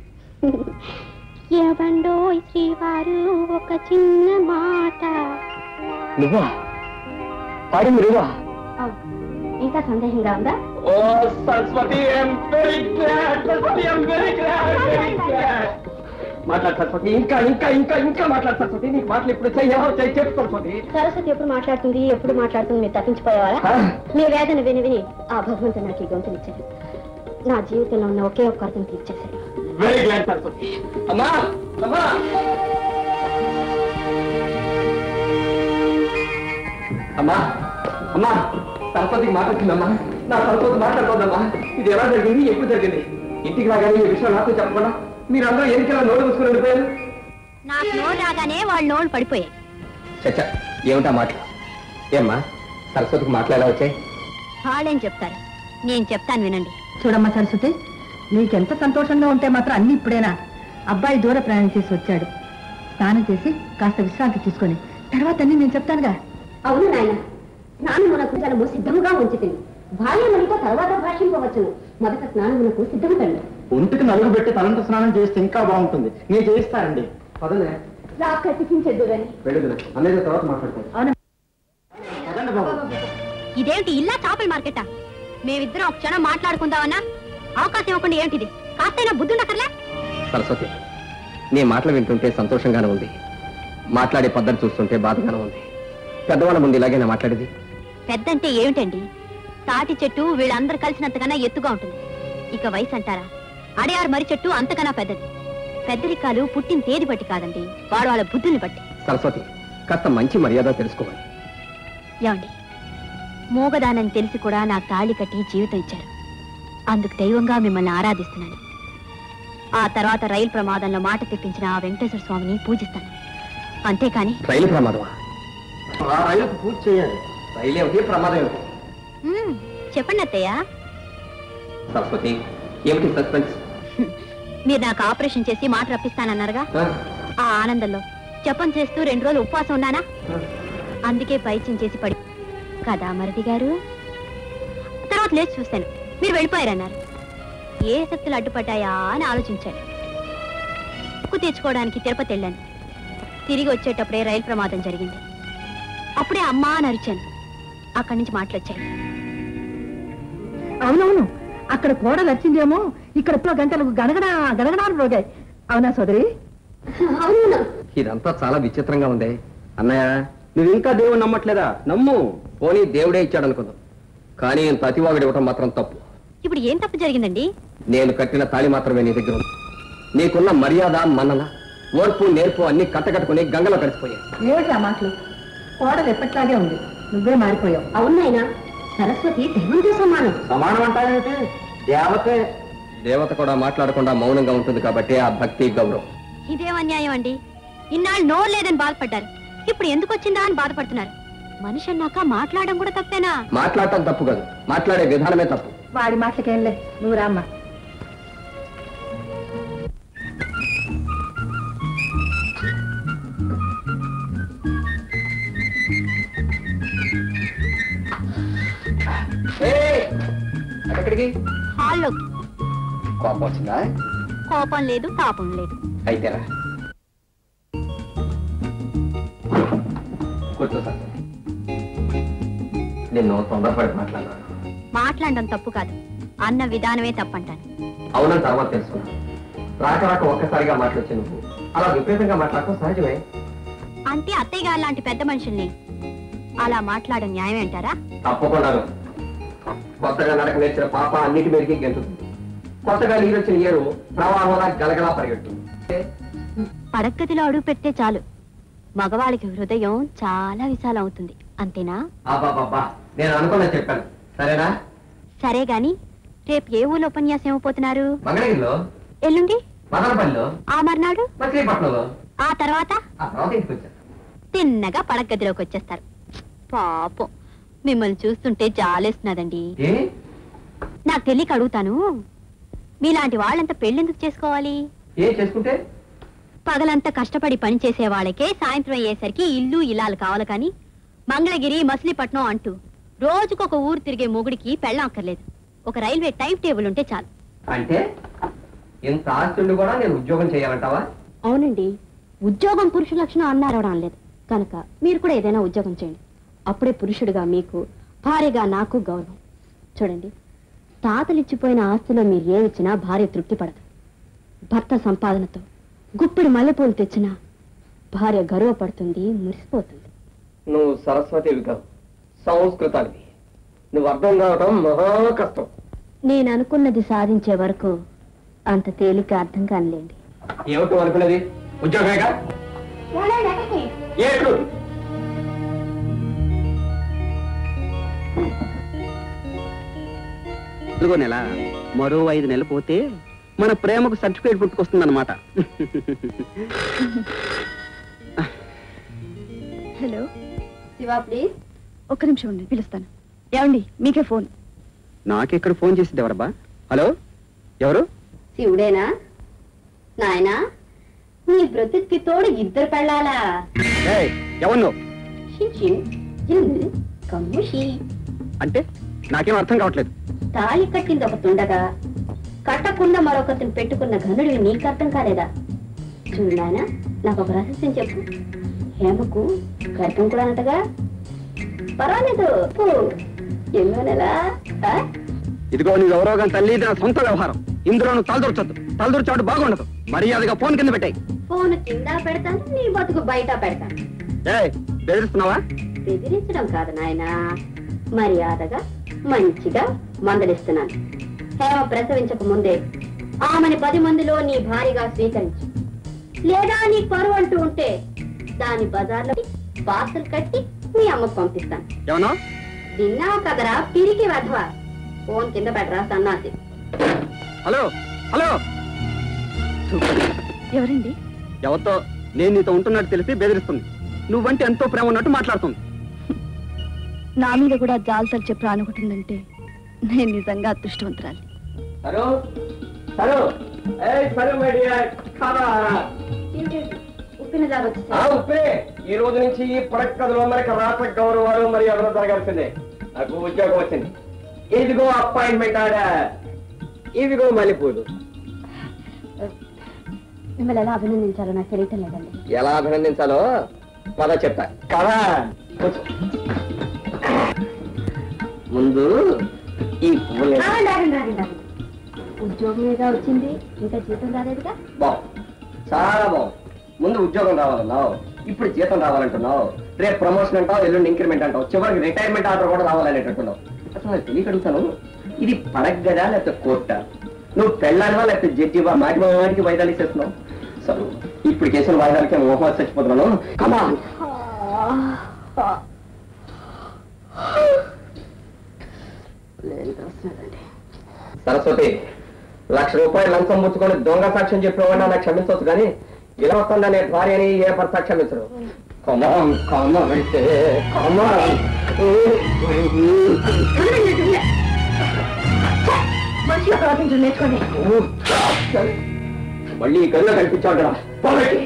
ఏవండో శ్రీవారు ఒక చిన్న మాట నువ్వా పాడింది నువ్వా ఇంకా సందేహంగా ఉందా ఓ Saraswathi I'm very glad Saraswathi I'm very glad very glad మాట్లాడు సరస్వతి ఇంకా ఇంకా ఇంకా ఇంకా మాట్లాడు సరస్వతి నీకు మాటలు ఇప్పుడు చెయ్యవా చెయ్యి చెప్పు సరస్వతి సరస్వతి ఎప్పుడు మాట్లాడుతుంది ఎప్పుడు మాట్లాడుతుంది మీరు తప్పించిపోయేవారా ఆ? మీ వేదన విని విని ఆ భగవంతుడు నాకు ఈ గొంతునిచ్చాడు నా జీవితంలో ఉన్న ఒకే ఒక్క అర్థం తీర్చేశాడు వెరీ గ్లాడ్ సరస్వతి అమ్మా అమ్మా అమ్మా అమ్మా సరస్వతికి మాట వచ్చిందమ్మా నా సరస్వతి మాట్లాడుకోదమ్మా ఇది ఎలా జరిగింది ఎప్పుడు జరిగింది ఇంటికి రాగానే ఈ విషయం నాతో చెప్పకుండా మీరందరూ ఎందుకలా నోటు మూసుకుని వెళ్ళిపోయారు నాకు నోరు రాగానే వాళ్ళ నోళ్ళు పడిపోయాయి చచ్చా ఏమిటా మాట ఏమ్మా సరస్వతికి మాటలు ఎలా వచ్చాయి వాళ్ళేం చెప్తారు నేను చెప్తాను వినండి చూడమ్మా సరస్వతి నీకెంత సంతోషంగా ఉంటే మాత్రం అన్ని ఇప్పుడేనా అబ్బాయి దూర ప్రయాణం చేసి వచ్చాడు స్నానం చేసి కాస్త విశ్రాంతి తీసుకొని తర్వాత అన్ని నేను చెప్తానుగా అవును నాయన స్నానమునకు జలము సిద్ధముగా ఉంచుతుంది భార్యమునితో తర్వాత భాషింపవచ్చును మొదట స్నానమునకు సిద్ధము కండి ఒంటికి నలుగు పెట్టి తలంట స్నానం చేస్తే ఇంకా బాగుంటుంది నేను చేయిస్తానండి పదలే రాక టిఫించద్దు గాని వెళ్ళదు అన్నయ్య తర్వాత మాట్లాడతాను పదండి బాబు ఇదేమిటి ఇల్లా చేపల మార్కెటా మేమిద్దరం ఒక క్షణం మాట్లాడుకుందామన్నా అవకాశం ఇవ్వకుండా ఏంటిది కాస్తైనా బుద్ధి ఉండకర్లే సరస్వతి నీ మాటలు వింటుంటే సంతోషంగానే ఉంది మాట్లాడే పద్ధతి చూస్తుంటే బాధగానే ఉంది పెద్దవాళ్ళ ముందు ఇలాగైనా మాట్లాడేది పెద్దంటే ఏమిటండి తాటి చెట్టు వీళ్ళందరూ కలిసినంతకన్నా ఎత్తుగా ఉంటుంది ఇక వయసు అంటారా అడయారు మరి చెట్టు అంతకన్నా పెద్దది పెద్దరికాలు పుట్టిన తేది బట్టి కాదండి వాడు వాళ్ళ బుద్ధిని బట్టి సరస్వతి కాస్త మంచి మర్యాద తెలుసుకోవాలి ఏమండి మూగదానని తెలిసి కూడా నాకు తాళి కట్టి జీవితం ఇచ్చారు అందుకు దైవంగా మిమ్మల్ని ఆరాధిస్తున్నాను ఆ తర్వాత రైలు ప్రమాదంలో మాట తెప్పించిన ఆ వెంకటేశ్వర స్వామిని పూజిస్తాను అంతేకాని రైలు ప్రమాదమా ఆ రైలుకు పూజ చేయాలి రైలు ఏమిటి ప్రమాదం ఏమిటి మ్మ్, చెప్పండి అత్తయ్య సరస్వతి ఏమిటి సస్పెన్స్ మీరు నాకు ఆపరేషన్ చేసి మాట రప్పిస్తానన్నారుగా ఆ ఆనందంలో జపం చేస్తూ రెండు రోజులు ఉపవాసం ఉన్నానా అందుకే పైచ్యం చేసి పడి కదా మరిది గారు తర్వాత లేచి చూశాను మీరు వెళ్ళిపోయారన్నారు ఏ శక్తులు అడ్డుపడ్డాయా అని ఆలోచించాను ఉక్కు తెచ్చుకోవడానికి తిరుపతి వెళ్ళాను తిరిగి వచ్చేటప్పుడే రైలు ప్రమాదం జరిగింది అప్పుడే అమ్మా అని అరిచాను అక్కడి నుంచి మాటలొచ్చాయి అవునవును అక్కడ కోడలు వచ్చిందేమో ఇక్కడ ఇప్పుడు గంటలకు గడగడ గడగడాలు రోగాయి అవునా సోదరి అవును ఇదంతా చాలా విచిత్రంగా ఉంది అన్నయ్య నువ్వు ఇంకా దేవుని నమ్మట్లేదా నమ్ము పోనీ దేవుడే ఇచ్చాడు అనుకుందాం కానీ నేను ప్రతివాగుడు ఇవ్వటం మాత్రం తప్పు ఇప్పుడు ఏం తప్పు జరిగిందండి నేను కట్టిన తాళి మాత్రమే నీ దగ్గర ఉంది నీకున్న మర్యాద మన్నన ఓర్పు నేర్పు అన్ని కట్టకట్టుకుని గంగలో కలిసిపోయాయి ఏమిటి ఆ మాటలు కోడలు ఎప్పట్లాగే ఉంది నువ్వే మారిపోయావు అవునాయనా సరస్వతి దైవంతో సమానం సమానం అంటావేమిటి దేవతే దేవత కూడా మాట్లాడకుండా మౌనంగా ఉంటుంది కాబట్టి ఆ భక్తి గౌరవం ఇదేం అన్యాయం అండి ఇన్నాళ్ళు నోరు లేదని బాధపడ్డారు ఇప్పుడు ఎందుకు వచ్చిందా అని బాధపడుతున్నారు మనిషి అన్నాక మాట్లాడడం కూడా తప్పేనా మాట్లాడటం తప్పు కాదు మాట్లాడే విధానమే తప్పు వాడి మాటలకేంలే నువ్వు రామ్మా ఎక్కడికి హాల్లో కోపం వచ్చిందా కోపం లేదు తాపం లేదు అయితేరా కూర్చో సార్ నిన్ను తొందరపడి మాట్లాడాను మాట్లాడడం తప్పు కాదు అన్న విధానమే తప్పంటాను అవునని తర్వాత తెలుసుకున్నాను రాక రాక ఒక్కసారిగా మాట్లాడచ్చు నువ్వు అలా విపరీతంగా మాట్లాడటం సహజమే అంటే అత్తయ్య గారు లాంటి పెద్ద మనుషుల్ని అలా మాట్లాడడం న్యాయమే అంటారా తప్పకుండా కొత్తగా నడక నేర్చిన పాప అన్నిటి మీదకి గెంతుతుంది కొత్తగా నీరు వచ్చిన ఏరు ప్రవాహంలా గలగలా పరిగెడుతుంది పడగదిలో అడుగు పెడితే చాలు మగవాళ్ళకి హృదయం చాలా విశాలం అవుతుంది అంతేనా అబ్బాబ్బా నేను అనుకున్నా చెప్పాను సరేనా సరే గాని రేపు ఏ ఊళ్ళో ఉపన్యాసం ఇవ్వబోతున్నారు మంగళగిరిలో ఎల్లుండి మదనపల్లిలో ఆ మర్నాడు మచిలీపట్నంలో ఆ తర్వాత ఆ తర్వాత ఇంటికి వచ్చాను తిన్నగా పడగదిలోకి వచ్చేస్తారు పాపం మిమ్మల్ని చూస్తుంటే జాలేస్తున్నదండి ఏ నాకు తెలియక అడుగుతాను మీలాంటి వాళ్ళంతా పెళ్ళెందుకు చేసుకోవాలి ఏం చేసుకుంటే పగలంతా కష్టపడి పని చేసే వాళ్ళకే సాయంత్రం అయ్యేసరికి ఇల్లు ఇల్లాలు కావాలి కానీ మంగళగిరి మచిలీపట్నం అంటూ రోజుకొక ఊరు తిరిగే మొగుడికి పెళ్ళం అక్కర్లేదు ఒక రైల్వే టైం టేబుల్ ఉంటే చాలు అంటే ఇంత ఆస్తుండి కూడా నేను ఉద్యోగం చేయాలంటావా అవునండి ఉద్యోగం పురుష లక్షణం అన్నారవడం లేదు కనుక మీరు కూడా ఏదైనా ఉద్యోగం చేయండి అప్పుడే పురుషుడిగా మీకు భార్యగా నాకు గౌరవం చూడండి తాతలు ఇచ్చిపోయిన ఆస్తిలో మీరు ఏ ఇచ్చినా భార్య తృప్తి పడదు భర్త సంపాదనతో గుప్పిడి మల్లెపూలు తెచ్చినా భార్య గర్వపడుతుంది మురిసిపోతుంది నువ్వు సరస్వతివి కావు సంస్కృతానివి నువ్వు అర్థం కావటం మహా కష్టం నేను అనుకున్నది సాధించే వరకు అంత తేలిక అర్థం కానిలేండి ఏమిటి అనుకున్నది ఉద్యోగమేగా ఏడు నాలుగో నెల మరో ఐదు నెలలు పోతే మన ప్రేమకు సర్టిఫికేట్ పుట్టుకొస్తుందన్నమాట హలో శివా ప్లీజ్ ఒక్క నిమిషం ఉండి పిలుస్తాను ఏమండి మీకే ఫోన్ నాకెక్కడ ఫోన్ చేసింది ఎవరబ్బా హలో ఎవరు శివుడేనా నాయనా నీ బ్రతుక్కి తోడు ఇద్దరు పెళ్ళాలా ఏయ్, ఎవరు నువ్వు? కమ్ముషి అంటే నాకేం అర్థం కావట్లేదు తాళి కట్టింది ఒకతుండగా కట్టకుండా మరొకరిని పెట్టుకున్న ఘనుడు నీకు అర్థం కాలేదా చూడు నాయనా నాకు ఒక రహస్యం చెప్పు హేమకు గర్భం కూడా అంటగా పర్వాలేదు పో. ఎన్నో నెల ఆ? ఇదిగో నీ గౌరవం తల్లి ఇది నా సొంత వ్యవహారం ఇందులో నువ్వు తలదూర్చొద్దు తలదూర్చాడు బాగుండదు మర్యాదగా ఫోన్ కింద పెట్టాయి ఫోన్ కింద పెడతాను నీ బతుకు బయట పెడతాను ఏ బెదిరిస్తున్నావా బెదిరించడం కాదు నాయనా మర్యాదగా మంచిగా మందలిస్తున్నాను హేమ ప్రసవించక ముందే ఆమెని పది మందిలో నీ భారీగా స్వీకరించు లేదా నీ పరువు అంటూ ఉంటే దాని బజార్లో పార్సల్ కట్టి మీ అమ్మకు పంపిస్తాను ఏమన్నా విన్నావు కదరా పిరికి వధవా ఫోన్ కింద పెట్టరా సన్నాసి హలో హలో ఎవరండి ఎవరితో నేను నీతో ఉంటున్నట్టు తెలిసి బెదిరిస్తుంది నువ్వంటే ఎంతో ప్రేమ ఉన్నట్టు మాట్లాడుతుంది నా మీద కూడా జాలసలు ప్రాణం ఒకటి ఉందంటే నేను నిజంగా అదృష్టవంతురాలి హలో హలో ఏయ్ హలో మై డియర్ కాదా ఉప్పిన ఆ ఉప్పే ఈ రోజు నుంచి ఈ పడక కథలో మనకి రాష్ట్ర గౌరవాలు మరి ఎవరో జరగాల్సిందే నాకు ఉద్యోగం వచ్చింది ఇదిగో అపాయింట్మెంట్ ఆర్డర్ ఇదిగో మల్లెపూలు మిమ్మల్ని ఎలా అభినందించాలో నాకు తెలియటం లేదండి ఎలా అభినందించాలో పద చెప్తా కదా కూర్చో. ముందు ఈ పువ్వులు ఆగండి, ఆగండి, ఆగండి, ఆగండి. ఉద్యోగం మీద వచ్చింది ఇంకా జీతం రాలేదుగా బాగుంది చాలా బాగుంది ముందు ఉద్యోగం రావాలన్నావు ఇప్పుడు జీతం రావాలంటున్నావు రేపు ప్రమోషన్ అంటావు ఎల్లుండి ఇంక్రిమెంట్ అంటావు చివరికి రిటైర్మెంట్ ఆర్డర్ కూడా రావాలనేటట్టున్నావు అసలు నాకు తెలియక అడుగుతాను ఇది పడగదా లేకపోతే కోర్టా నువ్వు పెళ్ళానివా లేకపోతే జడ్జివా మాటి మాటికి వాయిదాలు ఇచ్చేస్తున్నావు సరే ఇప్పుడు చేసిన వాయిదాలకే మోహన్ చచ్చిపోతున్నాను కమా సరస్వతి లక్ష రూపాయలు లంచం ముచ్చుకొని దొంగ సాక్ష్యం చెప్పేవాడినా నాకు క్షమించవచ్చు కానీ ఇలా వస్తుందనే భార్యని ఏ భర్త క్షమించరు కమాన్ కమాన్ అంటే కమాన్ మనుషులు ప్రవర్తించడం నేర్చుకోండి మళ్ళీ ఈ గదిలో కనిపించాడు పోగట్టి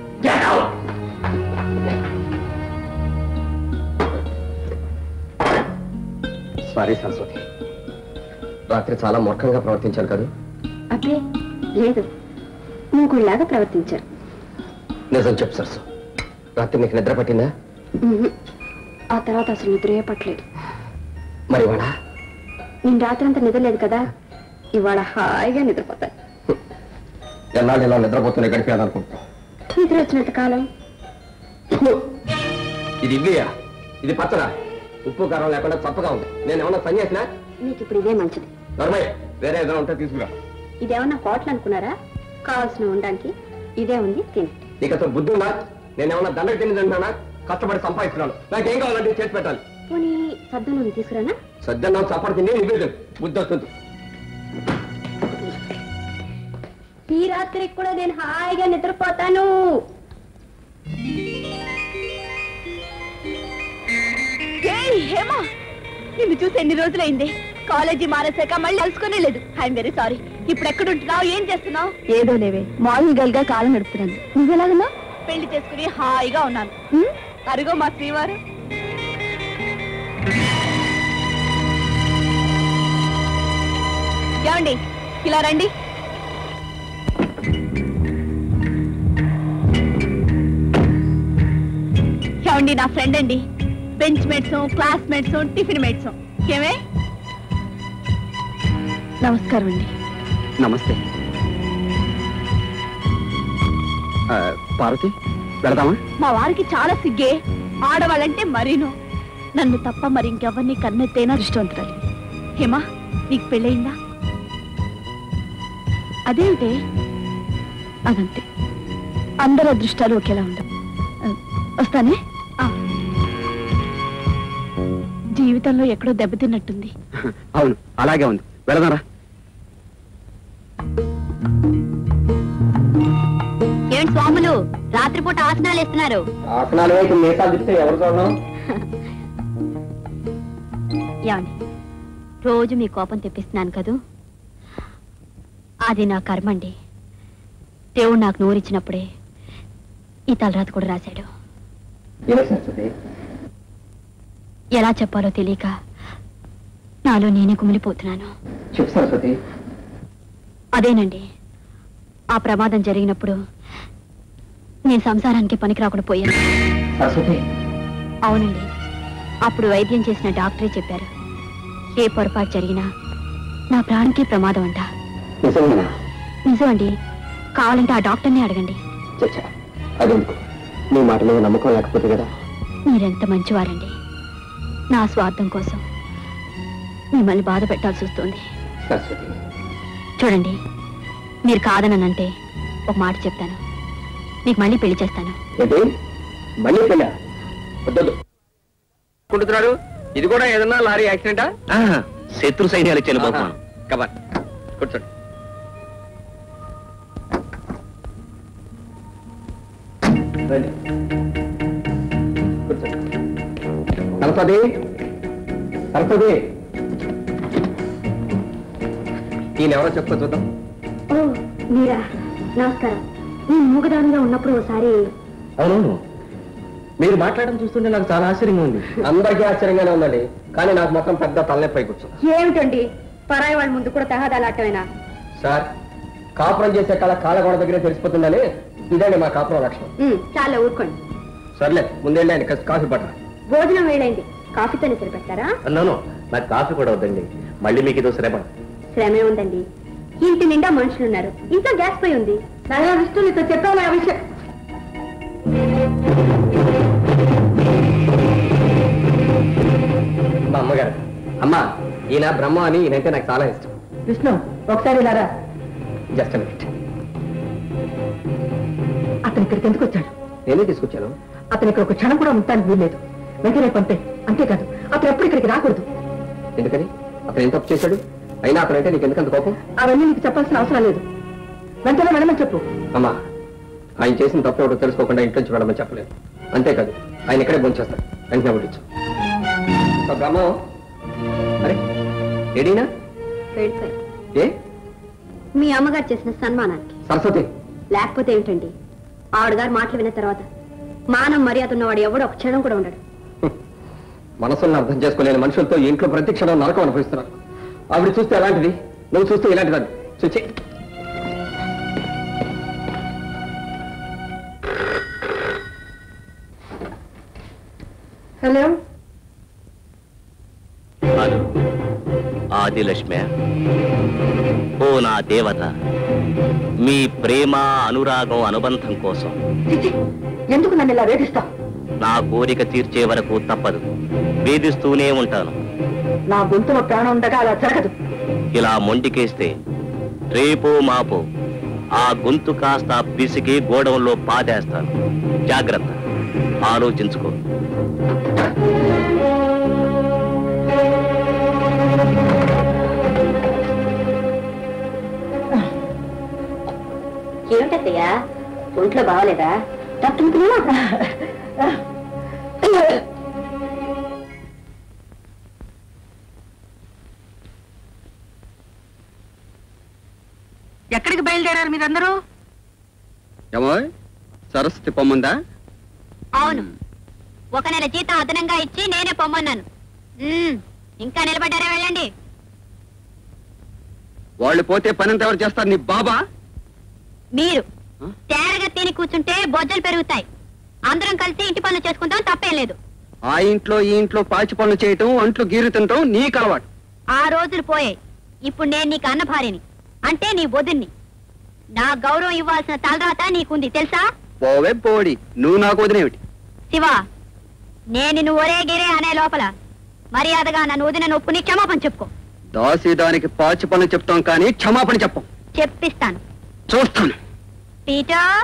సారీ సరస్వతి రాత్రి చాలా మూర్ఖంగా ప్రవర్తించాను కదా అబ్బే లేదు మూకుడిలాగా ప్రవర్తించారు నిజం చెప్పు సరస్సు రాత్రి నీకు నిద్ర పట్టిందా ఉహు. ఆ తర్వాత అసలు నిద్రే పట్టలేదు మరి వాడా నేను రాత్రి అంతా నిద్రలేదు కదా ఇవాళ హాయిగా నిద్రపోతాను ఎన్నాళ్ళు ఇలా నిద్రపోతూనే గడిపాను అనుకుంటున్నాను నిద్ర వచ్చినంత కాలం ఇది ఇవ్వియా ఇది పచ్చడా ఉప్పు కారం లేకుండా చప్పగా ఉంది నేను ఏమన్నా పని చేసినా మీకు ఇప్పుడు ఇదే మంచిది నర్మయ్య వేరే ఏదైనా ఉంటే తీసుకురా ఇదేమన్నా హోటల్ అనుకున్నారా కావాల్సిన ఉండడానికి ఇదే ఉంది తినండి నీకు అసలు బుద్ధి ఉందా నేను ఏమన్నా దండకు తిని తింటున్నానా కష్టపడి సంపాదిస్తున్నాను నాకేం కావాలంటే చేసి పెట్టాలి పోనీ సద్దు నూనె తీసుకురానా సజ్జన చప్పటి తిని నివేదం బుద్ధి వస్తుంది ఈ రాత్రికి కూడా నేను హాయిగా నిద్రపోతాను హేమా నిన్ను చూసి ఎన్ని రోజులైంది కాలేజీ మానేశాక మళ్ళీ కలుసుకునే లేదు ఐఎమ్ వెరీ సారీ ఇప్పుడు ఎక్కడుంటున్నావు ఏం చేస్తున్నావు ఏదో లేవే మార్నింగ్ గల్ గా కాలం నడుపుతున్నాను నువ్వెలాగన్నా పెళ్లి చేసుకుని హాయిగా ఉన్నాను హ్మ్? అరుగో మా శ్రీవారు ఏమండి ఇలా రండి ఏమండి నా ఫ్రెండ్ అండి bench mates classmates tiffin mates ఏమే నమస్కారం అండి నమస్తే ఆ, పార్వతి వెళదామా మా వారికి చాలా సిగ్గే ఆడవాళ్ళంటే మరీను నన్ను తప్ప మరి ఇంకెవరిని కన్నెత్తైనా దృష్టవంతురాలి హేమా నీకు పెళ్ళయిందా అదేంటే అదంతే అందరి అదృష్టాలు ఒకేలా ఉండవు ఆ, వస్తానే ఆ. జీవితంలో ఎక్కడో దెబ్బతిన్నట్టుంది అవును అలాగే ఉంది వెళదారా ఏంటి స్వాములు రాత్రిపూట ఆసనాలు ఇస్తున్నారు ఆసనాలు వేసి మీసాలు తిప్పితే ఎవరు చూడడం ఏమండి రోజు మీ కోపం తెప్పిస్తున్నాను కదూ అది నా కర్మండి దేవుడు నాకు నోరిచ్చినప్పుడే ఈ తలరాత కూడా రాశాడు ఏ సరస్వతి ఎలా చెప్పాలో తెలియక నాలో నేనే కుమిలిపోతున్నాను చెప్పు సరస్వతి అదేనండి ఆ ప్రమాదం జరిగినప్పుడు నేను సంసారానికి పనికి రాకుండా పోయాను సరస్వతి అవునండి అప్పుడు వైద్యం చేసిన డాక్టరే చెప్పారు ఏ పొరపాటు జరిగినా నా ప్రాణంకి ప్రమాదం అంట నిజమేనా నిజమండి కావాలంటే ఆ డాక్టర్ని అడగండి చచ్చా అదెందుకు నీ మాట మీద నమ్మకం లేకపోతే కదా మీరెంత మంచివారండి నా స్వార్థం కోసం మిమ్మల్ని బాధ పెట్టాల్సి వస్తుంది సరస్వతి చూడండి మీరు కాదనంటే ఒక మాట చెప్తాను మీకు మళ్ళీ పెళ్లి చేస్తాను ఏంటి మళ్ళీ పెళ్ళా వద్దొద్దు కుంటున్నాడు ఇది కూడా ఏదన్నా లారీ యాక్సిడెంటా ఆహా, శత్రు సైన్యాలు ఇచ్చిన బహుమానం కబర్ కూర్చోండి రండి. కూర్చోండి సరస్వతి సరస్వతి ఈయన ఎవరో చెప్పుకో చూద్దాం ఓ మీరా నమస్కారం నేను మూగదానిగా ఉన్నప్పుడు ఒకసారి అవునవును మీరు మాట్లాడడం చూస్తుంటే నాకు చాలా ఆశ్చర్యంగా ఉంది అందరికీ ఆశ్చర్యంగానే ఉందండి కానీ నాకు మాత్రం పెద్ద తలనొప్పి అయి కూర్చుంది ఏమిటండి పరాయి వాళ్ళ ముందు కూడా తహదాలాటమేనా సార్ కాపురం చేసే కళ కాలగోడ దగ్గరే తెలిసిపోతుందని ఇదండి మా కాపురం లక్షణం ఉమ్, చాలా ఊరుకోండి సర్లే ముందేండి ఆయన కాస్త కాఫీ పట్టరా భోజనం వేళైంది కాఫీతోనే సరిపెడతారా అన్నాను నాకు కాఫీ కూడా వద్దండి మళ్ళీ మీకు ఇదో శ్రమ శ్రమే ఉందండి ఇంటి నిండా మనుషులున్నారు ఇంట్లో గ్యాస్ పోయి ఉంది నాయనా విష్ణు నీతో చెప్పాను ఆ విషయం మా అమ్మగారు అమ్మా ఈయన బ్రహ్మ అని ఈయనంటే నాకు చాలా ఇష్టం విష్ణు ఒకసారి ఇలారా జస్ట్ మినిట్ అతను ఇక్కడికి ఎందుకు వచ్చాడు నేనే తీసుకొచ్చాను అతను ఇక్కడ ఒక క్షణం కూడా ఉండటానికి వీల్లేదు వెంటనే పంపే అంతేకాదు అతను ఎప్పుడు ఇక్కడికి రాకూడదు ఎందుకని అతను ఏం తప్పు చేశాడు అయినా అతనంటే నీకు ఎందుకంత కోపం అవన్నీ నీకు చెప్పాల్సిన అవసరం లేదు వెంటనే వెళ్ళమని చెప్పు అమ్మా ఆయన చేసిన తప్పు ఎవడో తెలుసుకోకుండా ఇంట్లోంచి వెళ్ళమని చెప్పలేదు అంతేకాదు ఆయన ఇక్కడే భోంచేస్తాడు వెంటనే వడ్డించు ఆ బ్రహ్మం అరే ఏడీనా వెళ్ళిపోయి ఏ మీ అమ్మగారు చేసిన సన్మానానికి సరస్వతి లేకపోతే ఏమిటండి ఆవిడగారు మాటలు విన్న తర్వాత మానం మర్యాద ఉన్నవాడు ఎవడో ఒక క్షణం కూడా ఉండడు మనసులను అర్థం చేసుకోలేని మనుషులతో ఈ ఇంట్లో ప్రతి క్షణం నరకం అనుభవిస్తున్నారు ఆవిడ చూస్తే ఎలాంటిది నువ్వు చూస్తే ఇలాంటిది చూచి హలో హలో ఆదిలక్ష్మి ఓ నా దేవత మీ ప్రేమ అనురాగం అనుబంధం కోసం చిచి ఎందుకు నన్ను ఇలా వేధిస్తావు నా కోరిక తీర్చే వరకు తప్పదు వేధిస్తూనే ఉంటాను నా గొంతులో ప్రాణం ఉండగా అలా జరగదు ఇలా మొండికేస్తే రేపో మాపో ఆ గొంతు కాస్త పిసికి గోడౌన్లో పాదేస్తాను జాగ్రత్త ఆలోచించుకో ఏమిటయ్యా ఒంట్లో బాగలేదా డాక్టర్ ఎక్కడికి బయలుదేరారు మీరందరూ ఏమో సరస్వతి పొమ్మందా అవును ఒక నెల జీతం అదనంగా ఇచ్చి నేనే పొమ్మన్నాను ఉమ్, ఇంకా నిలబడ్డారా వెళ్ళండి వాళ్ళు పోతే పనంత ఎవరు చేస్తారు నీ బాబా మీరు తేరగా తిని కూర్చుంటే బొజ్జలు పెరుగుతాయి అందరం కలిసి ఇంటి పనులు చేసుకుంటాం తప్పేం లేదు ఆ ఇంట్లో ఈ ఇంట్లో పాచి పనులు చేయటం అంట్లు గీరు తినటం నీకు అలవాటు ఆ రోజులు పోయాయి ఇప్పుడు నేను నీకు అన్న భార్యని అంటే నీ వదిన్ని నా గౌరవం ఇవ్వాల్సిన తలరాత నీకుంది తెలుసా పోవే పోడి నువ్వు నాకు వదిలేమిటి శివ నేను నువ్వు ఒరే గిరే అనే లోపల మర్యాదగా నన్ను వదిన నొప్పుని క్షమాపణ చెప్పుకో దాసి దానికి పాచి పనులు చెప్తాం కానీ క్షమాపణ చెప్పం చెప్పిస్తాను చూస్తాను పీటర్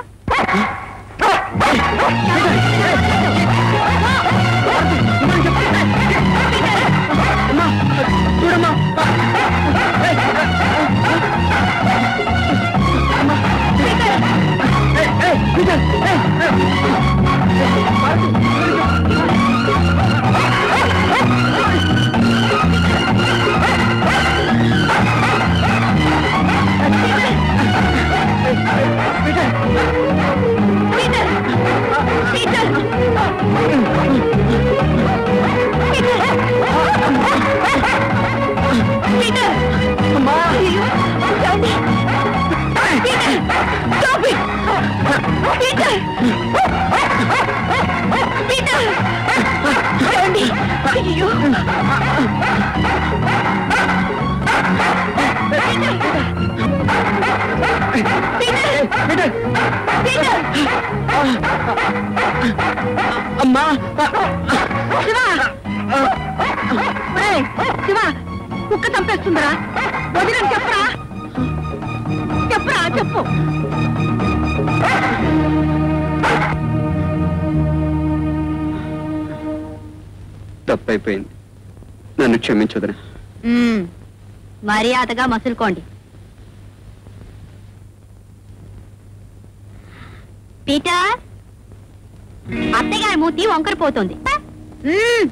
అమ్మా శివ ఏయ్, శివ కుక్క చంపేస్తుందిరా వదిలేని చెప్పరా చెప్పరా చెప్పు తప్పైపోయింది నన్ను క్షమించదునా మ్మ్. మర్యాదగా మసులుకోండి పీటర్ అత్తగారి మూతి వంకరపోతుంది మ్మ్.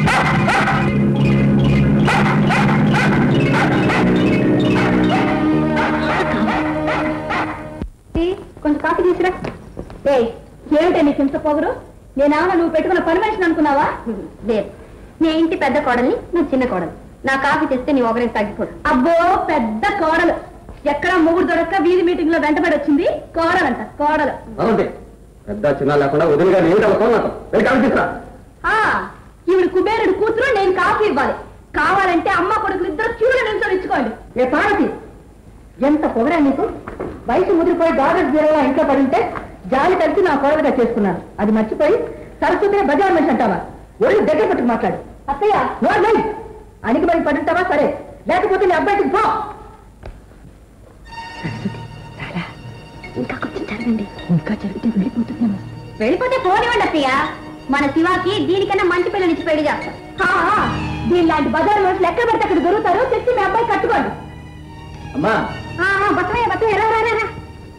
కొంచెం కాఫీ తీసురా ఏ ఏమిటే నీకు ఇంత పొగరు నేనేమన్నా నువ్వు పెట్టుకున్న పని మనిషిని అనుకున్నావా లేదు నీ ఇంటి పెద్ద కోడల్ని నువ్వు చిన్న కోడలు నా కాఫీ తెస్తే నీ ఒకరికి తగ్గిపోదు అబ్బో పెద్ద కోడలు ఎక్కడ మొగుడు దొరక్క వీధి మీటింగ్ లో వెంటబడి వచ్చింది కోడలంట కోడలు అవునండి పెద్ద చిన్న లేకుండా వదిలిగా నేను కొన్నాను వెళ్ళి కాఫీ తీసుకురా ఆ ఈవిడ కుబేరుడు కూతురు నేను కాఫీ ఇవ్వాలి కావాలంటే అమ్మ కొడుకులు ఇద్దరు క్యూలో నిల్చొని ఇచ్చుకోండి ఏ పార్వతి ఎంత పొగరా నీకు వయసు ముదిరిపోయి గార్డెన్స్ జీరోలా ఇంట్లో పడింటే జాలి కలిసి నా కోడలుగా చేసుకున్నాను అది మర్చిపోయి సరస్వతిని బజార్ మనిషి అంటావా ఒళ్ళు దగ్గర పెట్టుకు మాట్లాడు అత్తయ్య నోర్మై అనికి మరి పడుంటావా సరే లేకపోతే నీ అబ్బాయికి పో ఇంకా కొంచెం జరగండి ఇంకా జరిగితే వెళ్ళిపోతుందేమో వెళ్ళిపోతే పోనివ్వండి అత్తయ్య మన శివాకి దీనికన్నా మంచి పిల్లనిచ్చి పెళ్లి చేస్తాం దీని లాంటి బజార్ మనుషులు ఎక్కడ పడితే అక్కడ దొరుకుతారు తెచ్చి మీ అబ్బాయి కట్టుకోండి అమ్మా బసవయ్య బసవయ్య రా, రా, రా, రా.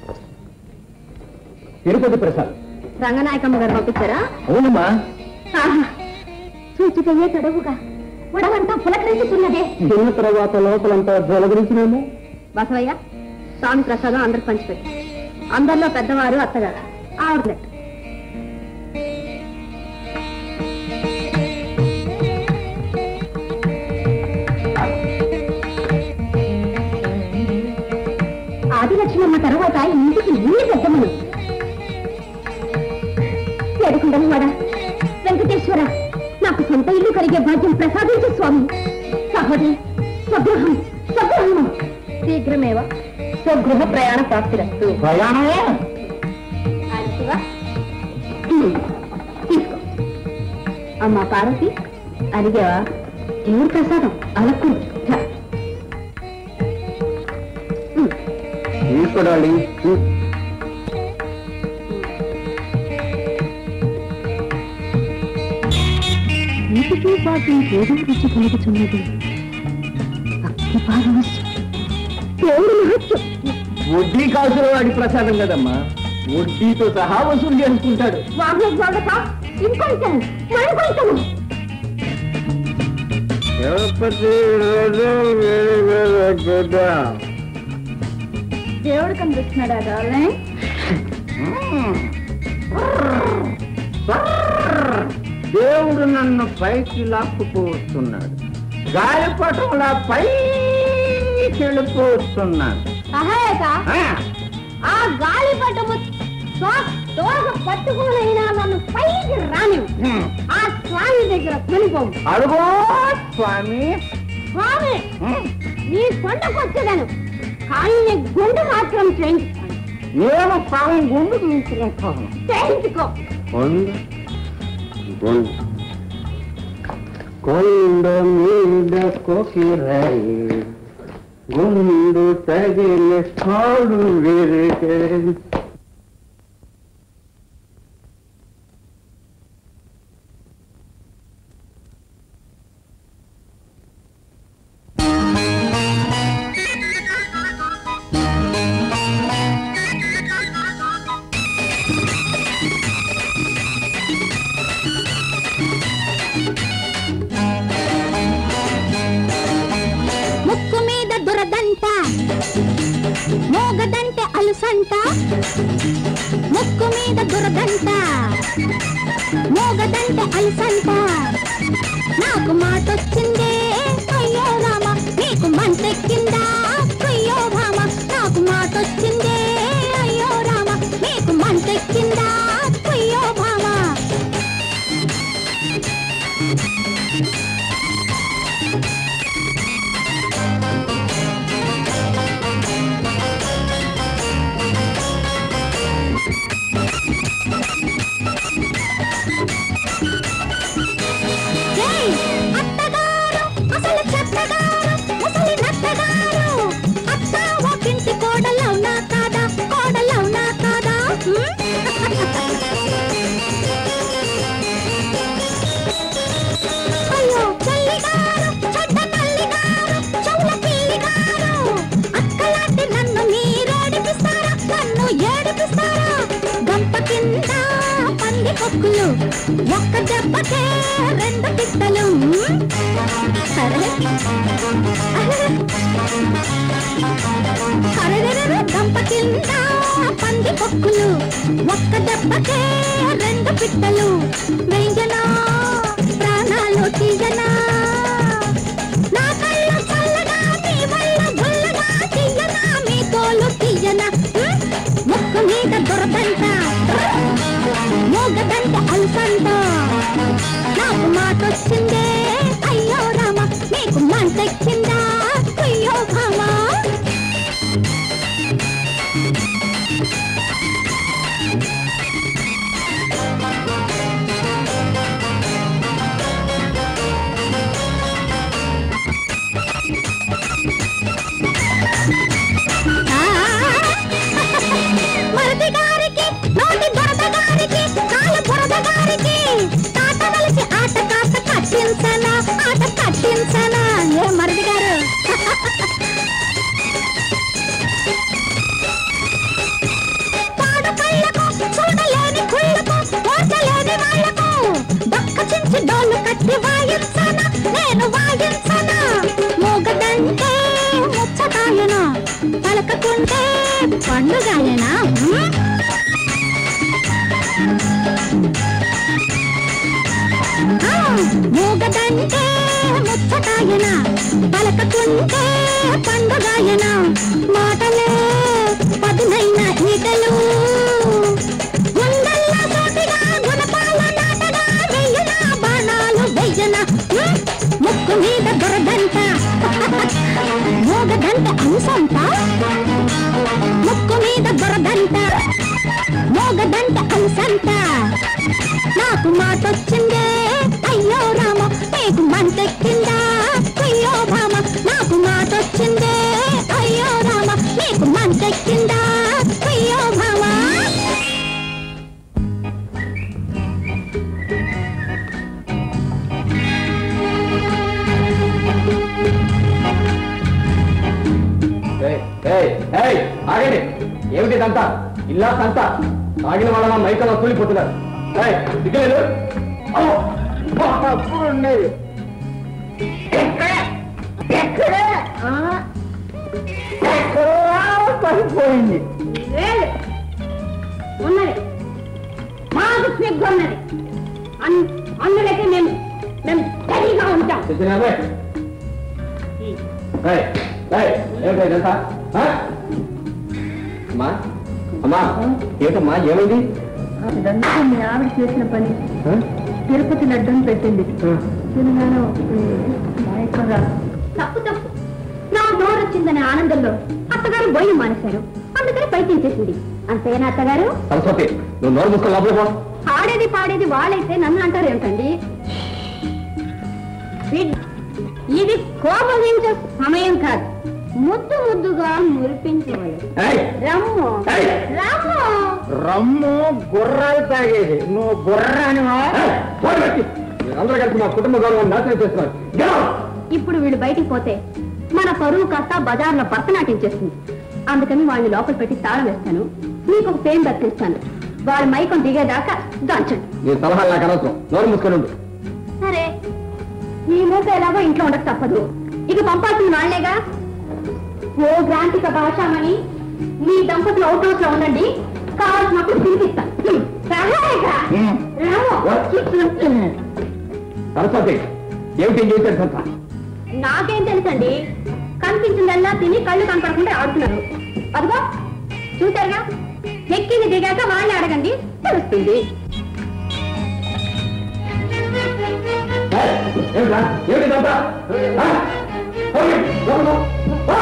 తిరుపతి ప్రసాద్ రంగనాయకమ్మ గారు పంపించారా అవునమ్మా చూచిపోయే తడవుగా ఉడవంతా పులకరించుతున్నదే తిన్న తర్వాత లోపలంతా జలగరించినేమో బసవయ్య స్వామి ప్రసాదం అందరికి పంచిపెట్టు అందరిలో పెద్దవారు అత్తగారు ఆవిడ ఆదిలక్ష్మమ్మ తర్వాత ఇంటికి ఇల్లు పెద్దమ్మను ఏడుకుండను వాడ వెంకటేశ్వర నాకు సొంత ఇల్లు కలిగే భాగ్యం ప్రసాదించు స్వామి సహోదరి స్వగృహం స్వగృహం శీఘ్రమేవ స్వగృహ ప్రయాణ ప్రాప్తిరస్తు ప్రయాణమే శివ, తీసుకో అమ్మా పార్వతి అడిగావా దేవుడి ప్రసాదం అలకు తీసుకోడాలి ఇంటికి పాటు ఏదో రుచి కలుగుతున్నది భక్తి పారవశ్యం దేవుడి మహత్యం వడ్డీ కాసుల వాడి ప్రసాదం కదమ్మా వడ్డీతో సహా వసూలు చేసుకుంటాడు వాహన జోడక ఇంకొంచెం మరికొంచెం దేవుడు కనిపిస్తున్నాడా డార్లింగ్ దేవుడు నన్ను పైకి లాక్కుపోతున్నాడు గాలిపటంలా పైకి వెళ్ళిపోతున్నాడు అహేక ఆ, ఆ గాలి పట్టము దోస పట్టుకునైనా నన్ను పైకి రాని హ్మ్. ఆ స్వామి దగ్గర కొనిపోవు అడుగో స్వామి స్వామి హ్మ్. నీ కొండకొచ్చదను కానీ నీ గుండు మాత్రం చేయించుకోను నేను సగం గుండు తీసుకుంటాను చేయించుకో కొండ కొండ కొండ మీద కోకిరాయి గుండు తగిలి తాడు విరిగే ముక్కు మీద దురదంట మోగదంటే అలుసంట ముక్కు మీద దురదంట మోగదంటే అలుసంట నాకు మాటొచ్చిందే అయ్యో రామ నీకు మంటెక్కిందా అయ్యో భామ నాకు మాటొచ్చిందే అయ్యో రామ నీకు మంటెక్కిందా అయ్యో భామ పొక్కులు ఒక్క దెబ్బకే రెండు పిట్టలు సరే అరెరెరెరె గంప కింద పంది పొక్కులు ఒక్క దెబ్బకే రెండు పిట్టలు వెయ్యనా ప్రాణాలు తీయనా నా కళ్ళు చల్లగా మీ వల్ల గుల్లగా తీయనా మీ తోలు తీయనా హ్మ్? ముక్కు మీద దొరదంట మోగదంట అల్సంట నాకు మాటొచ్చిందే అయ్యో రామ మీకు మంటెక్కిందా అయ్యో భామా మరది గారికి నోటి దొరద గారికి కాలు బురద గారికి తాట వలిసి ఆట కాస్త కట్టించనా ఆట కట్టించనా ఏ మరది గారు పాడు కళ్ళకు చూడలేని కుళ్ళకు ఓర్చలేని వాళ్లకు దొక్క చించి డోలు కట్టి వాయించనా నేను వాయించనా మూగదంటే ముచ్చటాయన పలకకుంటే పండుగాయనా హ్మ్? ఆ, మూగదంటే ముచ్చటాయన పలకకుంటే పండుగాయన మాటలే పదునైన ఈటలు గుండెల్లో సోటిగా గుణపాల నాటగా వెయ్యన బాణాలు వెయ్యన హ్మ్? ముక్కు మీద దొరదంట మోగదంట అంశంట ముక్కు మీద దొరదంట మోగదంట అంశంట నాకు మాటొచ్చిందే అయ్యో రామ నీకు మంటెక్కిందా అయ్యో భామ నాకు మాటొచ్చిందే అయ్యో రామ నీకు మంటెక్కిందా అయ్యో భామ ఏయ్, ఏయ్, ఏయ్, ఆగండి ఏమిటి ఇదంతా ఇల్లా సంత తాగిన వాళ్ళ మా మైకల్లో కూలిపోతున్నారు ఏయ్, దిగలేదు అమ్మో, అప్పుడు ఉన్నాయి పడిపోయింది లేదు ఉన్నది మాకు సిగ్గు ఉన్నది అన్- అందులోకి మేము మేము సరిగా ఉంటాం తెచ్చినావే? ఏయ్, ఏయ్, ఏమిటి ఇదంతా ఆ? అమ్మా అమ్మా ఏమిటమ్మా ఏమైంది ఇదంతా మీ ఆవిడ చేసిన పని ఆ? తిరుపతి లడ్డూని పెట్టింది తినగానే నాయకురా తప్పు తప్పు నా నోరు వచ్చిందనే ఆనందంలో అత్తగారు బొయ్యి మానేశారు అందుకని బయటించేసింది అంతేనా అత్తగారు సరస్వతి నువ్వు నోరు మూసుకొని లోపలికి పో ఆడేది పాడేది వాళ్ళైతే నన్ను అంటారు ఏమిటండి ఇది- ఇది కోపగించే సమయం కాదు ముద్దు ముద్దుగా మురిపించవాలి ఏయ్, రమ్ము ఏయ్. రమ్ము రమ్ము గుర్రాలు తాగేది నువ్వు గుర్రానివా ఏయ్, పోయి బయటికి. మీరందరూ కలిసి మా కుటుంబ గౌరవాన్ని నాశనం చేస్తున్నారు Get out! ఇప్పుడు వీళ్ళు బయటికి పోతే మన పరువు కాస్త బజార్లో భరతనాట్యం చేస్తుంది అందుకని వాళ్ళని లోపల పెట్టి తాళం వేస్తాను మీకు ఒక పేరు దక్కిస్తాను వాళ్ళ మైకం దిగేదాకా దాచండి నీ సలహాలు నాకు అనవసరం నోరు మూసుకొని ఉండు సరే ఈ మూత ఎలాగో ఇంట్లో ఉండక తప్పదు ఇక పంపాల్సిన వాళ్లేగా ఓ గ్రాంతిక భాషామని మీ దంపతులు అవుట్ హౌస్ లో ఉండండి కావాల్సినప్పుడు పిలిపిస్తా సహాయగా రాము. సరస్వతి ఏమిటి ఏం చేశారు సంత నాకేం తెలుసండి కనిపించిందల్లా తిని కళ్ళు కనపడకుండా ఆడుతున్నారు అదిగో చూసారుగా ఎక్కింది దిగాక వాళ్ళని అడగండి తెలుస్తుంది ఏయ్, ఏమిటా ఏమిటి ఇదంతా? ఆ? పోయి, లోపలికి పో. పో.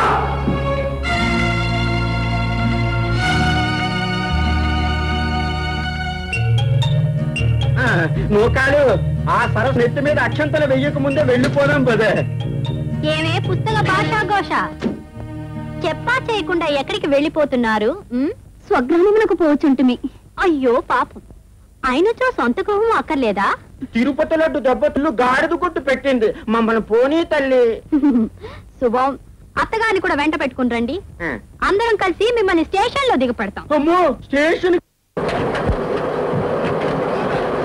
నువ్వు కాదు ఆ సరస్సు నెత్తి మీద అక్షంతలు వెయ్యక ముందే వెళ్ళిపోదాం పదే ఏమే పుస్తక భాషా ఘోష చెప్పా చేయకుండా ఎక్కడికి వెళ్ళిపోతున్నారు స్వగ్రామమునకు పోచుంటుమి అయ్యో పాపం ఆయనచో సొంత గృహం అక్కర్లేదా తిరుపతి లడ్డు దెబ్బతులు గాడిద కొట్టు పెట్టింది మమ్మల్ని పోనీ తల్లి శుభం అత్తగారిని కూడా వెంట పెట్టుకుని రండి అందరం కలిసి మిమ్మల్ని స్టేషన్ లో దిగపడతాం అమ్మో స్టేషన్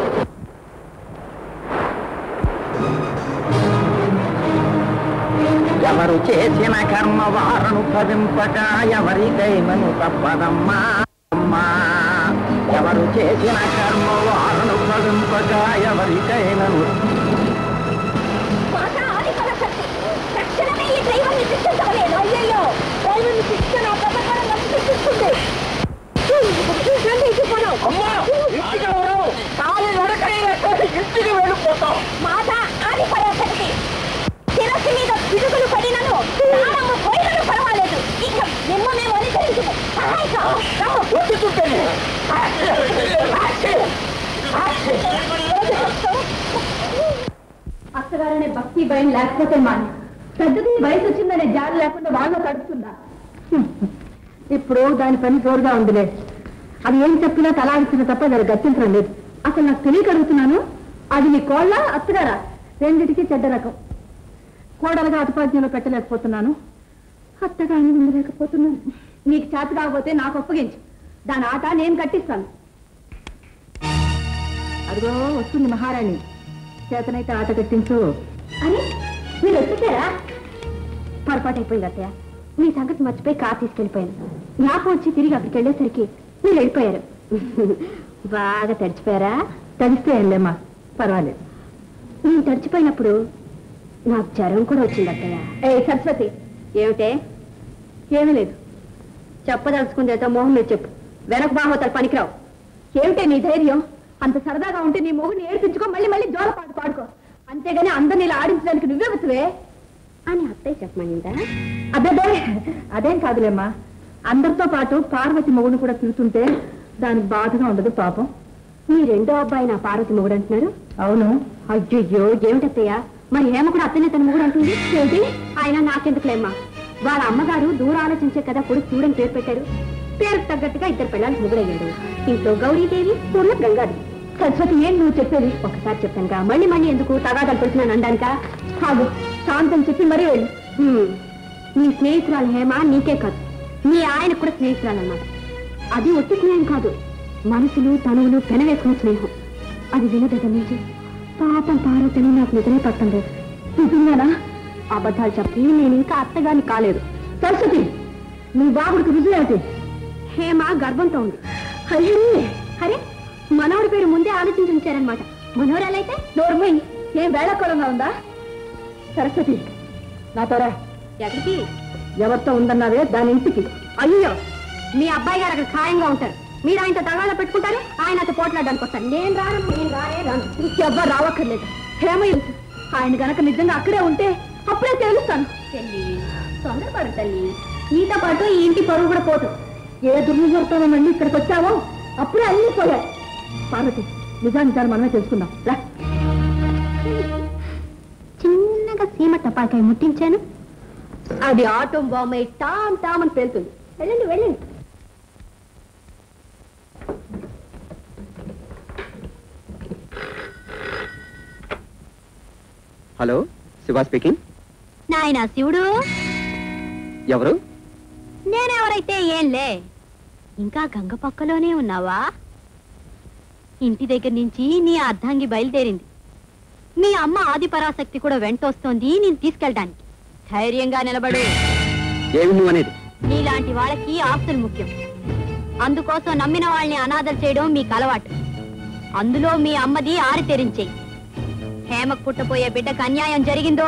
ఎవరు చేసిన కర్మ వారను భవింపక ఎవరికైనను తప్పదమ్మా అమ్మా ఎవరు చేసిన కర్మ వారను భవింపక ఎవరికైనను మాట ఆది పరశక్తి తక్షణమే ఈ డ్రైవర్ని శిక్షించవలేదు అయ్యయ్యో డ్రైవర్ని శిక్ష నా ప్రకారం నన్ను శిక్షిస్తుంది మాట ఆది పరశక్తి శిరస్సు మీద పిడుగులు పడినను ప్రాణము పోయినను పర్వాలేదు ఇక నిమ్మ మేము అనుసరించము సహాయక అత్తగారనే భక్తి భయం లేకపోతే మాని పెద్దది వయసు వచ్చిందనే జాలి లేకుండా వాళ్ళు తడుపుతుందా హ్మ్. ఇప్పుడు దాని పని జోరుగా ఉందిలే అది ఏం చెప్పినా తలాడిచిన తప్ప దాన్ని గర్తించడం లేదు అసలు నాకు తెలియక అడుగుతున్నాను అది మీ కోళ్ళ అత్తగారా రెండిటికి చెడ్డ రకం కోడలుగా అతిపాద్యంలో పెట్టలేకపోతున్నాను అత్తగారిని ఉండలేకపోతున్నాను నీకు చేత కాకపోతే నాకు ఒప్పగించు దాని ఆట నేను కట్టిస్తాను అదిగో వస్తుంది మహారాణి చేతనైతే ఆట కట్టించు అరే మీరు వచ్చేసారా పొరపాటు అయిపోయింది అత్తయ్య మీ సంగతి మర్చిపోయి కార్ తీసుకెళ్ళిపోయాను జ్ఞాపకం వచ్చి తిరిగి అక్కడికి వెళ్ళేసరికి మీరు వెళ్ళిపోయారు బాగా తడిచిపోయారా తడిస్తే ఏంలేమ్మా పర్వాలేదు నేను తడిచిపోయినప్పుడు నాకు జ్వరం కూడా వచ్చింది అత్తయ్య ఏ సరస్వతి ఏమిటే ఏమీ లేదు చెప్పదలుచుకుంది ఏదో మోహన్ మీరు చెప్పు వెనక బాహోతారు పనికిరావు ఏమిటే నీ ధైర్యం అంత సరదాగా ఉంటే నీ మొగుని ఏడిపించుకో మళ్ళీ మళ్ళీ జోల పాట పాడుకో అంతేగాని అందరినీ ఇలా ఆడించడానికి నువ్వే వచ్చువే అని అత్తయ్య చెప్పమనిందా అదే అదేం కాదులేమ్మా అందరితో పాటు పార్వతి మొగుడు కూడా తిరుగుతుంటే దానికి బాధగా ఉండదు పాపం మీ రెండో అబ్బాయి నా పార్వతి మొగుడు అంటున్నారు అవును అయ్యయ్యో ఏమిటత్తయ్య మరి హేమ కూడా అత్తనే తన మొగుడు అంటుంది ఏమిటి ఆయన నాకెందుకులేమ్మా వాళ్ళ అమ్మగారు దూరం ఆలోచించే కదా కొడుకు చూడని పేరు పెట్టారు పేరుకు తగ్గట్టుగా ఇద్దరు పిల్లలు మొగుడయ్యాడు ఇంట్లో గౌరీదేవి ఊర్లో గంగాదేవి సరస్వతి ఏం నువ్వు చెప్పేది ఒకసారి చెప్పానుగా మళ్ళీ మళ్ళీ ఎందుకు తగాదాలు పెడుతున్నాను అనడానికా కాదు శాంతం చెప్పి మరీ వెళ్ళు హ్మ్. నీ స్నేహితురాలు హేమ నీకే కాదు మీ ఆయన కూడా స్నేహితురాలు అన్నమాట అది ఒట్టి స్నేహం కాదు మనసులు తనువులు పెనవేసుకున్న స్నేహం అది విన దగ్గర నుంచి పాపం పార్వతిని నాకు నిద్రే పట్టం లేదు నిజంగానా అబద్ధాలు చెప్పి నేను ఇంకా అత్తగాని కాలేదు సరస్వతి నీ బాబుడికి రుజువేమిటి హేమ గర్భంతో ఉంది అయ్యో అరే మనవడి పేరు ముందే ఆలోచించి ఉంచారనమాట మనోరాలైతే నోర్మై ఏం వేళకోళంగా ఉందా సరస్వతి నాతోరా ఎక్కడికి ఎవరితో ఉందన్నావే దాని ఇంటికి అయ్యో మీ అబ్బాయి గారు అక్కడ ఖాయంగా ఉంటారు మీరు ఆయనతో తగాదా పెట్టుకుంటారు ఆయన అతను పోట్లాడడానికి వస్తారు నేను రాను నేను రానే రాను ఇంకెవ్వరు రావక్కర్లేదు హేమ తెలుసు ఆయన గనక నిజంగా అక్కడే ఉంటే అప్పుడే తెలుస్తాను తల్లి తొందరపడు తల్లి నీతో పాటు ఈ ఇంటి పరువు కూడా పోదు ఏ దుర్ముహూర్తంలో మళ్ళీ ఇక్కడికి వచ్చావో అప్పుడే అన్ని పోయాయి పార్వతి నిజానిజాలు మనమే తెలుసుకుందాం రా చిన్నగా సీమ టపాకాయ ముట్టించాను అది ఆటం బాంబే టామ్ టామ్ అని పేలుతుంది వెళ్ళండి వెళ్ళండి హలో శివా స్పీకింగ్ నాయనా శివుడు ఎవరు నేనెవరైతే ఏంలే ఇంకా గంగ పక్కలోనే ఉన్నావా ఇంటి దగ్గర నుంచి నీ అర్ధాంగి బయలుదేరింది మీ అమ్మ ఆది పరాశక్తి కూడా వెంటొస్తోంది నేను తీసుకెళ్ళడానికి ధైర్యంగా నిలబడు ఏమి నువ్వు అనేది నీలాంటి వాళ్ళకి ఆస్తులు ముఖ్యం అందుకోసం నమ్మిన వాళ్ళని అనాథలు చేయడం మీకు అలవాటు అందులో మీ అమ్మది ఆరితెరించేయి హేమకు పుట్టపోయే బిడ్డకు అన్యాయం జరిగిందో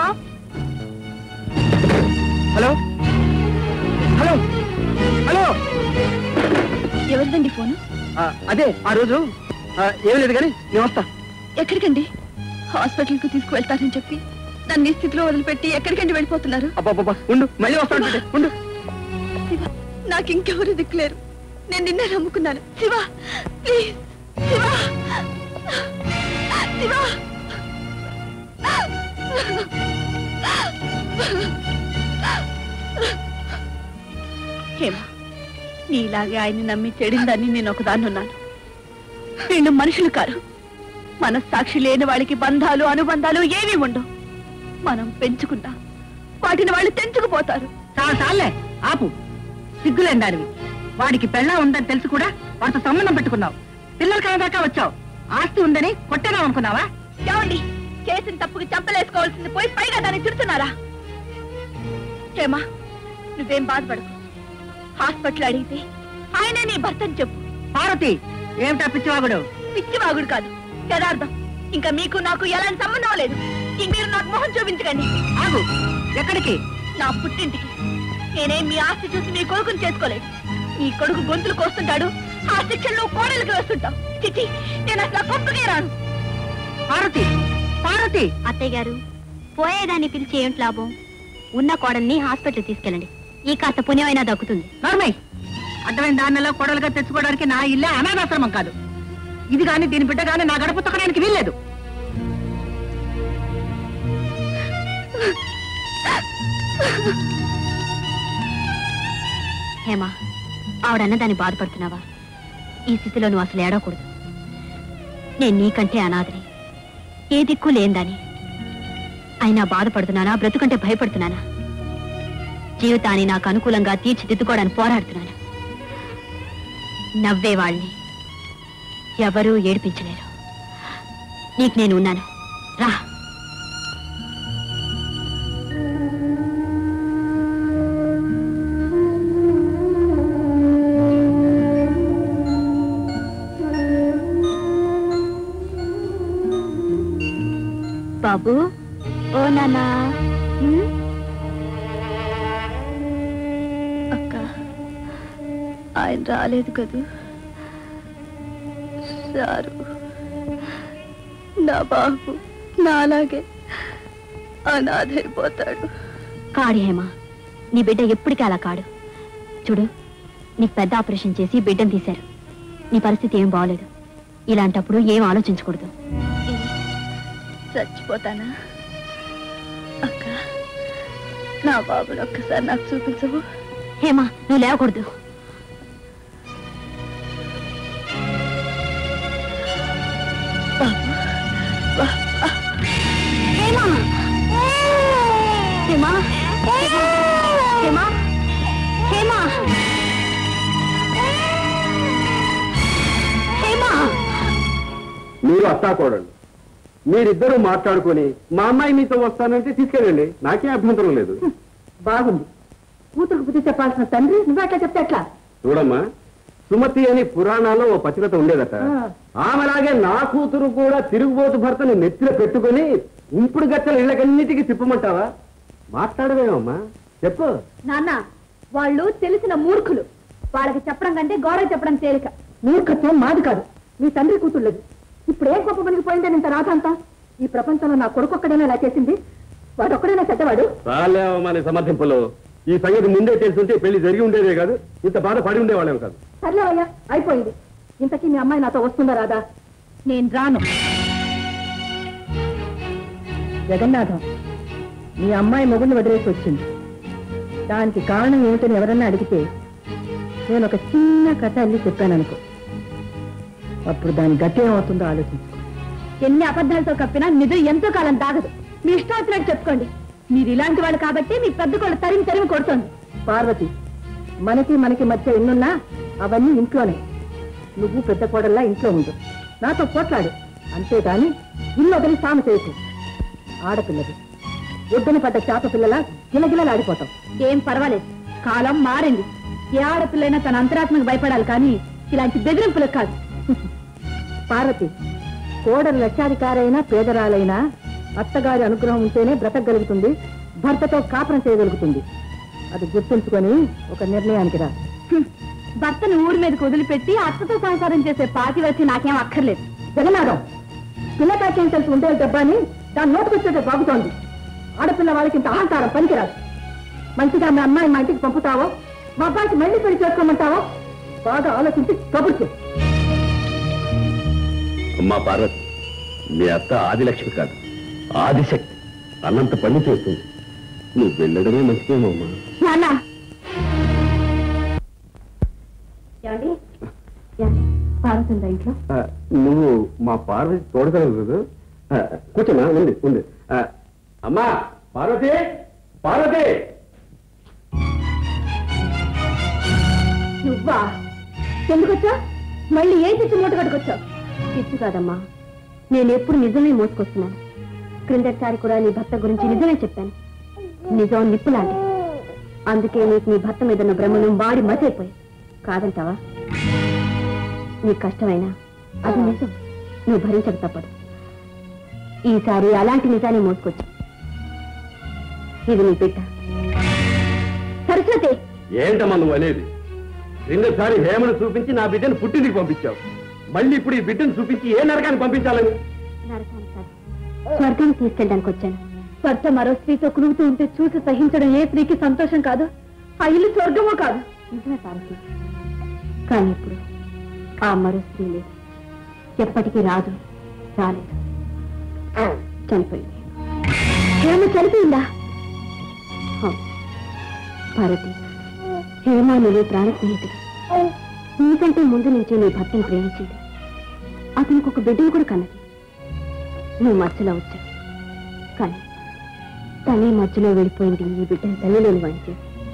హలో హలో హలో ఎవరిదండి ఫోను ఆ, అదే ఆ రోజు ఆ, ఏం లేదు కానీ నేను వస్తా ఎక్కడికండి హాస్పిటల్ కు తీసుకువెళ్తారని చెప్పి నన్ను ఈ స్థితిలో వదిలిపెట్టి ఎక్కడికండి వెళ్ళిపోతున్నారు అబ్బాబ్బా ఉండు మళ్ళీ వస్తా ఉంటుంటే ఉండు శివ నాకు ఇంకెవరు దిక్కులేరు నేను నిన్నే నమ్ముకున్నాను శివ ప్లీజ్ శివ శివ హేమ నీలాగే ఆయన్ని నమ్మి చెడిందని నేను ఒకదాన్ని ఉన్నాను వీళ్ళు మనుషులు కారు మనస్సాక్షి లేని వాళ్ళకి బంధాలు అనుబంధాలు ఏమీ ఉండవు మనం పెంచుకుంటాం వాటిని వాళ్ళు తెంచుకుపోతారు చాలా చాలే ఆపు సిగ్గులేందానివి వాడికి పెళ్ళా ఉందని తెలిసి కూడా వాడితో సంబంధం పెట్టుకున్నావు పిల్లలు కలదాకా వచ్చావు ఆస్తి ఉందని కొట్టేదాం అనుకున్నావా ఏమండి చేసిన తప్పుకి చంపలేసుకోవాల్సింది పోయి పైగా దాన్ని తిడుతున్నారా ఏమా నువ్వేం బాధపడకు హాస్పిటల్ అడిగితే ఆయనే నీ భర్తని చెప్పు పార్వతి ఏమిటా పిచ్చివాగుడు పిచ్చివాగుడు కాదు యథార్థం ఇంకా మీకు నాకు ఎలాంటి సంబంధం లేదు ఇంక మీరు నాకు మొహం చూపించకండి ఆగు ఎక్కడికి నా పుట్టింటికి నేనేం మీ ఆస్తి చూసి మీ కొడుకుని చేసుకోలేదు మీ కొడుకు గొంతులు కోస్తుంటాడు ఆ శిక్షణలో కోడలికి వేస్తుంటాం చిచి నేను అసలు కొట్టుకే రాను పార్వతి పార్వతి అత్తయ్య గారు పోయేదాన్ని పిలిచి ఏంటి లాభం ఉన్న కోడల్ని హాస్పిటల్ తీసుకెళ్ళండి ఈ కాస్త పుణ్యమైనా దక్కుతుంది నార్మల్ అడ్డమైన దానిలో కొడలుగా తెచ్చుకోవడానికి నా ఇల్లే అనాథాశ్రమం కాదు ఇది కానీ దీని బిడ్డ కానీ నా గడప తొక్కడానికి వీల్లేదు హేమా ఆవిడన్న దాన్ని బాధపడుతున్నావా ఈ స్థితిలో నువ్వు అసలు ఏడవకూడదు నేను నీకంటే అనాథని ఏ దిక్కు లేందని అయినా బాధపడుతున్నానా బ్రతుకంటే భయపడుతున్నానా జీవితాన్ని నాకు అనుకూలంగా తీర్చిదిద్దుకోవడానికి పోరాడుతున్నాను నవ్వే వాళ్ళని ఎవరూ ఏడిపించలేరు నీకు నేను ఉన్నాను రా బాబు ఓ నానా అక్క ఆయన రాలేదు కదూ సారు నా బాబు నాలాగే అనాథైపోతాడు కాడు హేమ నీ బిడ్డ ఎప్పటికీ అలా కాడు చూడు నీకు పెద్ద ఆపరేషన్ చేసి బిడ్డను తీశారు నీ పరిస్థితి ఏం బాగోలేదు ఇలాంటప్పుడు ఏం ఆలోచించకూడదు చచ్చిపోతానా అక్క నా బాబుని ఒక్కసారి నాకు చూపించవు హేమ నువ్వు లేవకూడదు హేమ హేమ హేమ హేమ హేమ మీరు అత్తాకోడండి మీరిద్దరూ మాట్లాడుకొని మా అమ్మాయి మీతో వస్తానంటే తీసుకెళ్ళండి నాకే అభ్యంతరం లేదు బాగుంది కూతురుకు బుద్ధి చెప్పాల్సిన తండ్రి నువ్వు అట్లా చెప్తే ఎట్లా చూడమ్మా సుమతి అని పురాణాల్లో ఓ పతిరత ఉండేదట ఆ. ఆమెలాగే నా కూతురు కూడా తిరుగుబోతు భర్తను నెత్తిలో పెట్టుకొని ఉంపుడు గచ్చల ఇళ్ళకన్నిటికీ తిప్పమంటావా మాట్లాడవేమమ్మా చెప్పు నాన్న వాళ్ళు తెలిసిన మూర్ఖులు వాళ్ళకి చెప్పడం కంటే గౌరవ చెప్పడం తేలిక మూర్ఖత్వం మాది కాదు మీ తండ్రి కూతుళ్ళది ఇప్పుడు ఏం గొప్ప పనికిపోయిందని ఇంత రాత అంతా ఈ ప్రపంచంలో నా కొడుకు ఒక్కడైనా ఇలా చేసింది వాడు ఒక్కడైనా చెడ్డవాడు చాలేవమ్మా నీ సమర్థింపులు ఈ సంగతి ముందే తెలుసుంటే పెళ్లి జరిగి ఉండేదే కాదు ఇంత బాధ పడి ఉండేవాళ్ళేం కాదు సర్లేవయ్యా అయిపోయింది ఇంతకీ మీ అమ్మాయి నాతో వస్తుందా రాదా నేను రాను జగన్నాథం మీ అమ్మాయి మొగుడిని వదిలేసి వచ్చింది దానికి కారణం ఏమిటని ఎవరన్నా అడిగితే నేను ఒక చిన్న కథ అల్లి చెప్పాను అనుకో అప్పుడు దాని గతి ఏమవుతుందో ఆలోచించుకో ఎన్ని అబద్ధాలతో కప్పినా నిజం ఎంతో కాలం దాగదు మీ ఇష్టం వచ్చినట్టు చెప్పుకోండి మీరు ఇలాంటి వాళ్ళు కాబట్టి మీ పెద్ద కోళ్ళు తరిమి తరిమి కొడుతోంది పార్వతి మనకి మనకి మధ్య ఎన్నున్నా అవన్నీ ఇంట్లోనే నువ్వు పెద్ద కోడల్లా ఇంట్లో ఉండు నాతో పోట్లాడు అంతేగాని ఇల్లు వదిలి సాము చేయకు ఆడపిల్లది ఒడ్డున పడ్డ చేప పిల్లలా గిలగిలలాడిపోతాం ఏం పర్వాలేదు కాలం మారింది ఏ ఆడపిల్లైనా తన అంతరాత్మకు భయపడాలి కానీ ఇలాంటి బెదిరింపులకు కాదు పార్వతి కోడలు లక్షాధికారైనా పేదరాలైనా అత్తగారి అనుగ్రహం ఉంటేనే బ్రతకగలుగుతుంది భర్తతో కాపురం చేయగలుగుతుంది అది గుర్తుంచుకొని ఒక నిర్ణయానికి రా భర్తను ఊరి మీదకి వదిలిపెట్టి అత్తతో సంసారం చేసే పాతి వచ్చి నాకేం అక్కర్లేదు జగన్నాథం పిల్లకాకేం తెలిసి ఉండే దెబ్బని దాని నోటుకొచ్చేటే బాగుతోంది ఆడపిల్ల వాళ్ళకి ఇంత అహంకారం పనికిరాదు మంచిగా మీ అమ్మాయి మా ఇంటికి పంపుతావో మా అబ్బాయికి మళ్ళీ పెళ్లి చేసుకోమంటావో బాగా ఆలోచించి కబుర్ చేయి అమ్మా పార్వతి మీ అత్త ఆదిలక్ష్మి కాదు ఆదిశక్తి అన్నంత పని చేస్తుంది నువ్వు వెళ్ళడమే మంచిదేమమ్మా నాన్న ఏమండి పారుతుందా ఇంట్లో ఆ, నువ్వు మా పార్వతి తోడగలవు కదా ఆ, కూర్చోమా ఉంది ఉంది ఆ, అమ్మా పార్వతి పార్వతి నువ్వా ఎందుకొచ్చా మళ్ళీ ఏం తెచ్చి మూట కట్టుకొచ్చావు పిచ్చు కాదమ్మా నేను ఎప్పుడు నిజమే మోసుకొస్తున్నాను క్రిందటిసారి కూడా నీ భర్త గురించి నిజమే చెప్పాను నిజం నిప్పు లాంటిది అందుకే నీకు నీ భర్త మీద ఉన్న భ్రమను వాడి మసైపోయి కాదంటావా నీకు కష్టమైనా అది నిజం నువ్వు భరించక తప్పదు ఈసారి అలాంటి నిజాన్ని మోసుకొచ్చు ఇది నీ బిడ్డ సరస్వతి ఏంటమ్మా నువ్వు అనేది రెండోసారి హేమను చూపించి నా బిడ్డను పుట్టింటికి పంపించావు మళ్ళీ ఇప్పుడు ఈ బిడ్డను చూపించి ఏ నరకాన్ని పంపించాలని నరకానికి కాదు, స్వర్గానికి తీసుకెళ్ళడానికి వచ్చాను భర్త మరో స్త్రీతో కులుగుతూ ఉంటే చూసి సహించడం ఏ స్త్రీకి సంతోషం కాదు ఆ ఇల్లు స్వర్గమో కాదు నిజమే పార్వతి కానీ ఇప్పుడు ఆ మరో స్త్రీ లేదు ఎప్పటికీ రాదు రాలేదు చనిపోయింది హేమ చనిపోయిందా అవును. పార్వతి హేమ నువ్వు ప్రాణ స్నేహితుడు నీకంటే ముందు నుంచి నీ భర్తను ప్రేమించింది అతనికి ఒక బిడ్డను కూడా కన్నది నువ్వు మధ్యలో వచ్చావు కానీ తనే మధ్యలో వెళ్ళిపోయింది ఈ బిడ్డను తల్లి లేని వాడికి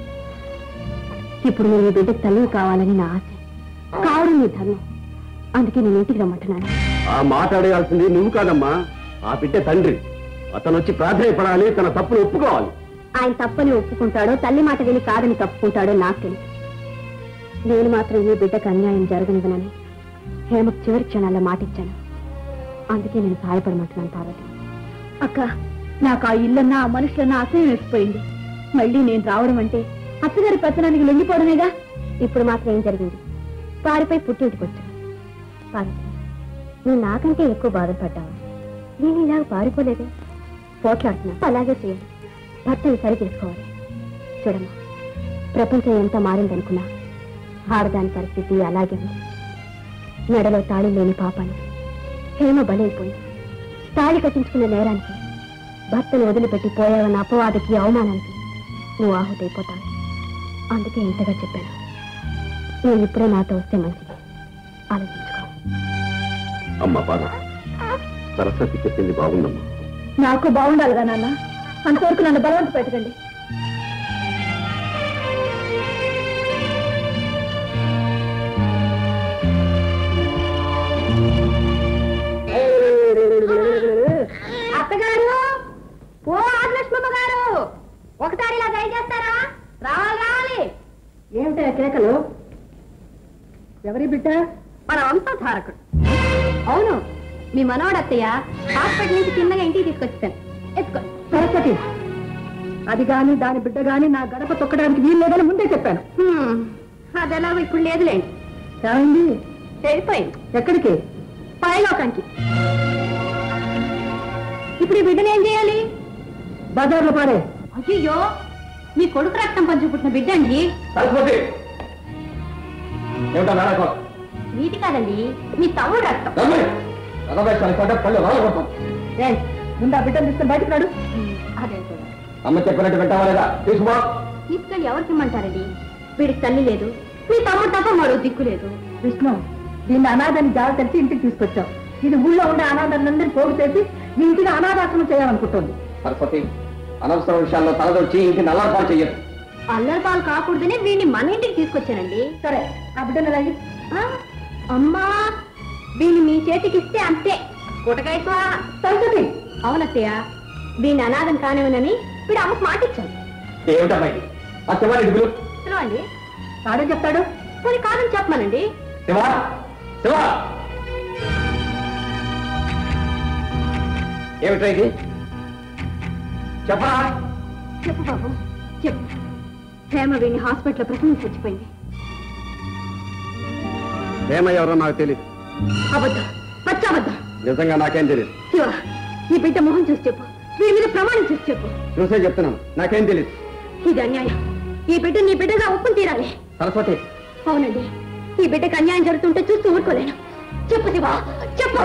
ఇప్పుడు నువ్వు ఈ బిడ్డకు తల్లి కావాలని నా ఆశ కావడం నీ ధర్మం అందుకే నేను ఇంటికి రమ్మంటున్నాను ఆ మాట్లాడేయాల్సింది నువ్వు కాదమ్మా ఆ బిడ్డ తండ్రి అతను వచ్చి ప్రాధాన్యపడాలి తన తప్పును ఒప్పుకోవాలి ఆయన తప్పని ఒప్పుకుంటాడో తల్లి మాట విని కాదని తప్పుకుంటాడో నాకు తెలుసు నేను మాత్రం ఈ బిడ్డకు అన్యాయం జరగనివ్వనని హేమకు చివరి క్షణాల్లో మాటిచ్చాను అందుకే నేను సహాయపడమంటున్నాను పార్వతి అక్క నాకు ఆ ఇల్లన్నా ఆ మనుషులన్నా అసహ్యం వేసిపోయింది మళ్ళీ నేను రావడం అంటే అత్తగారి పెత్తనానికి లొంగిపోవడమేగా ఇప్పుడు మాత్రం ఏం జరిగింది పారిపై పుట్టింటికి వచ్చాను పార్వతి నువ్వు నాకంటే ఎక్కువ బాధపడ్డావా నేను ఇలాగ పారిపోలేదే పోట్లాడుతున్నా అలాగే చేయాలి భర్తను సరి చేసుకోవాలి చూడమ్మా ప్రపంచం ఎంత మారిందనుకున్నా ఆడదాని పరిస్థితి అలాగే ఉంది మెడలో తాళి లేని పాపాన్ని హేమ బలైపోయింది తాళి కట్టించుకున్న నేరానికి భర్తను వదిలిపెట్టి పోయావన్న అపవాదకి అవమానానికి నువ్వు ఆహుతైపోతావు అందుకే ఇంతగా చెప్పాను నువ్వు ఇప్పుడే నాతో వస్తే మంచిది ఆలోచించుకో అమ్మ పార్వతి సరస్వతి చెప్పింది బాగుందమ్మా నాకు బాగుండాలిగా నాన్న అంతవరకు నన్ను బలవంత పెట్టకండి అత్తగారు ఓ ఆదిలక్ష్మమ్మ గారు ఒకసారి ఇలా దయచేస్తారా రావాలి రావాలి ఏమిటా కేకలు ఎవరి బిడ్డ మన వంశధారకుడు అవును మీ మనవడు అత్తయ్య హాస్పిటల్ నుంచి చిన్నగా ఇంటికి తీసుకొచ్చాను ఎత్తుకోండి సరస్వతి అది గాని దాని బిడ్డ గాని నా గడప తొక్కడానికి వీలు లేదని ముందే చెప్పాను హ్మ్, అది ఎలాగో ఇప్పుడు లేదులేండి ఏమైంది వెళ్ళిపోయింది ఎక్కడికి పైలోకానికి ఇప్పుడు ఈ బిడ్డను ఏం చేయాలి బజార్లో పారే అయ్యో మీ కొడుకు రక్తం పంచి పుట్టిన బిడ్డ అండి సరస్వతి ఏమిటా నాడకం నీటి కాదండి మీ తమ్ముడు రక్తం పళ్ళు రాలగొడతాం ఏయ్, ముందు ఆ బిడ్డను తీసుకొని బయటకు రాడు అదే కూడా అమ్మ చెప్పినట్టు వింటావా లేదా తీసుకో తీసుకెళ్ళి ఎవరికి ఇమ్మంటారండి వీడికి తల్లి లేదు మీ తమ్ముడు తప్ప మరో దిక్కు లేదు విష్ణు దీన్ని అనాథని జాగ్రత్త తెలిసి ఇంటికి తీసుకొచ్చావు ఇది ఊళ్ళో ఉండే అనాథలందరినీ పోగు చేసి ఈ ఇంటిని అనాథాశ్రమం చేయాలనుకుంటోంది సరస్వతి అనవసర విషయాల్లో తలదొచ్చి ఇంటి నల్లపాలు చెయ్యదు అల్లరి పాలు కాకూడదని వీడిని మన ఇంటికి తీసుకొచ్చానండి సరే ఆ బిడ్డను అలాగే ఆ, అమ్మా వీడిని మీ చేతికి ఇస్తే అంతే గుటకాయ సరస్వతి అవునత్తయ్య వీడిని అనాథం కానివనని వీడు అమ్మకు మాట ఇచ్చాను ఏమిటమ్మా ఇది ఆ శివాని ఇడుగులు పిలవండి ఆడే చెప్తాడు పోనీ కాదని చెప్పమనండి శివా శివా ఏమిట్రా ఇది చెప్పరా చెప్పు బాబు చెప్పు ప్రేమ వీడిని హాస్పిటల్లో ప్రసంగం చచ్చిపోయింది ఏమ ఎవరో నాకు తెలియదు అబద్ధం పచ్చాబద్ధం నిజంగా నాకేం తెలియదు శివ ఈ బిడ్డ మొహం చూసి చెప్పు వీడి మీద ప్రమాణం చేసి చెప్పు చూసే చెప్తున్నాను నాకేం తెలియదు ఇది అన్యాయం ఈ బిడ్డ నీ బిడ్డగా ఒప్పుని తీరాలి సరస్వతి అవునండి ఈ బిడ్డకి అన్యాయం జరుగుతుంటే చూస్తూ ఊరుకోలేను చెప్పు శివ చెప్పు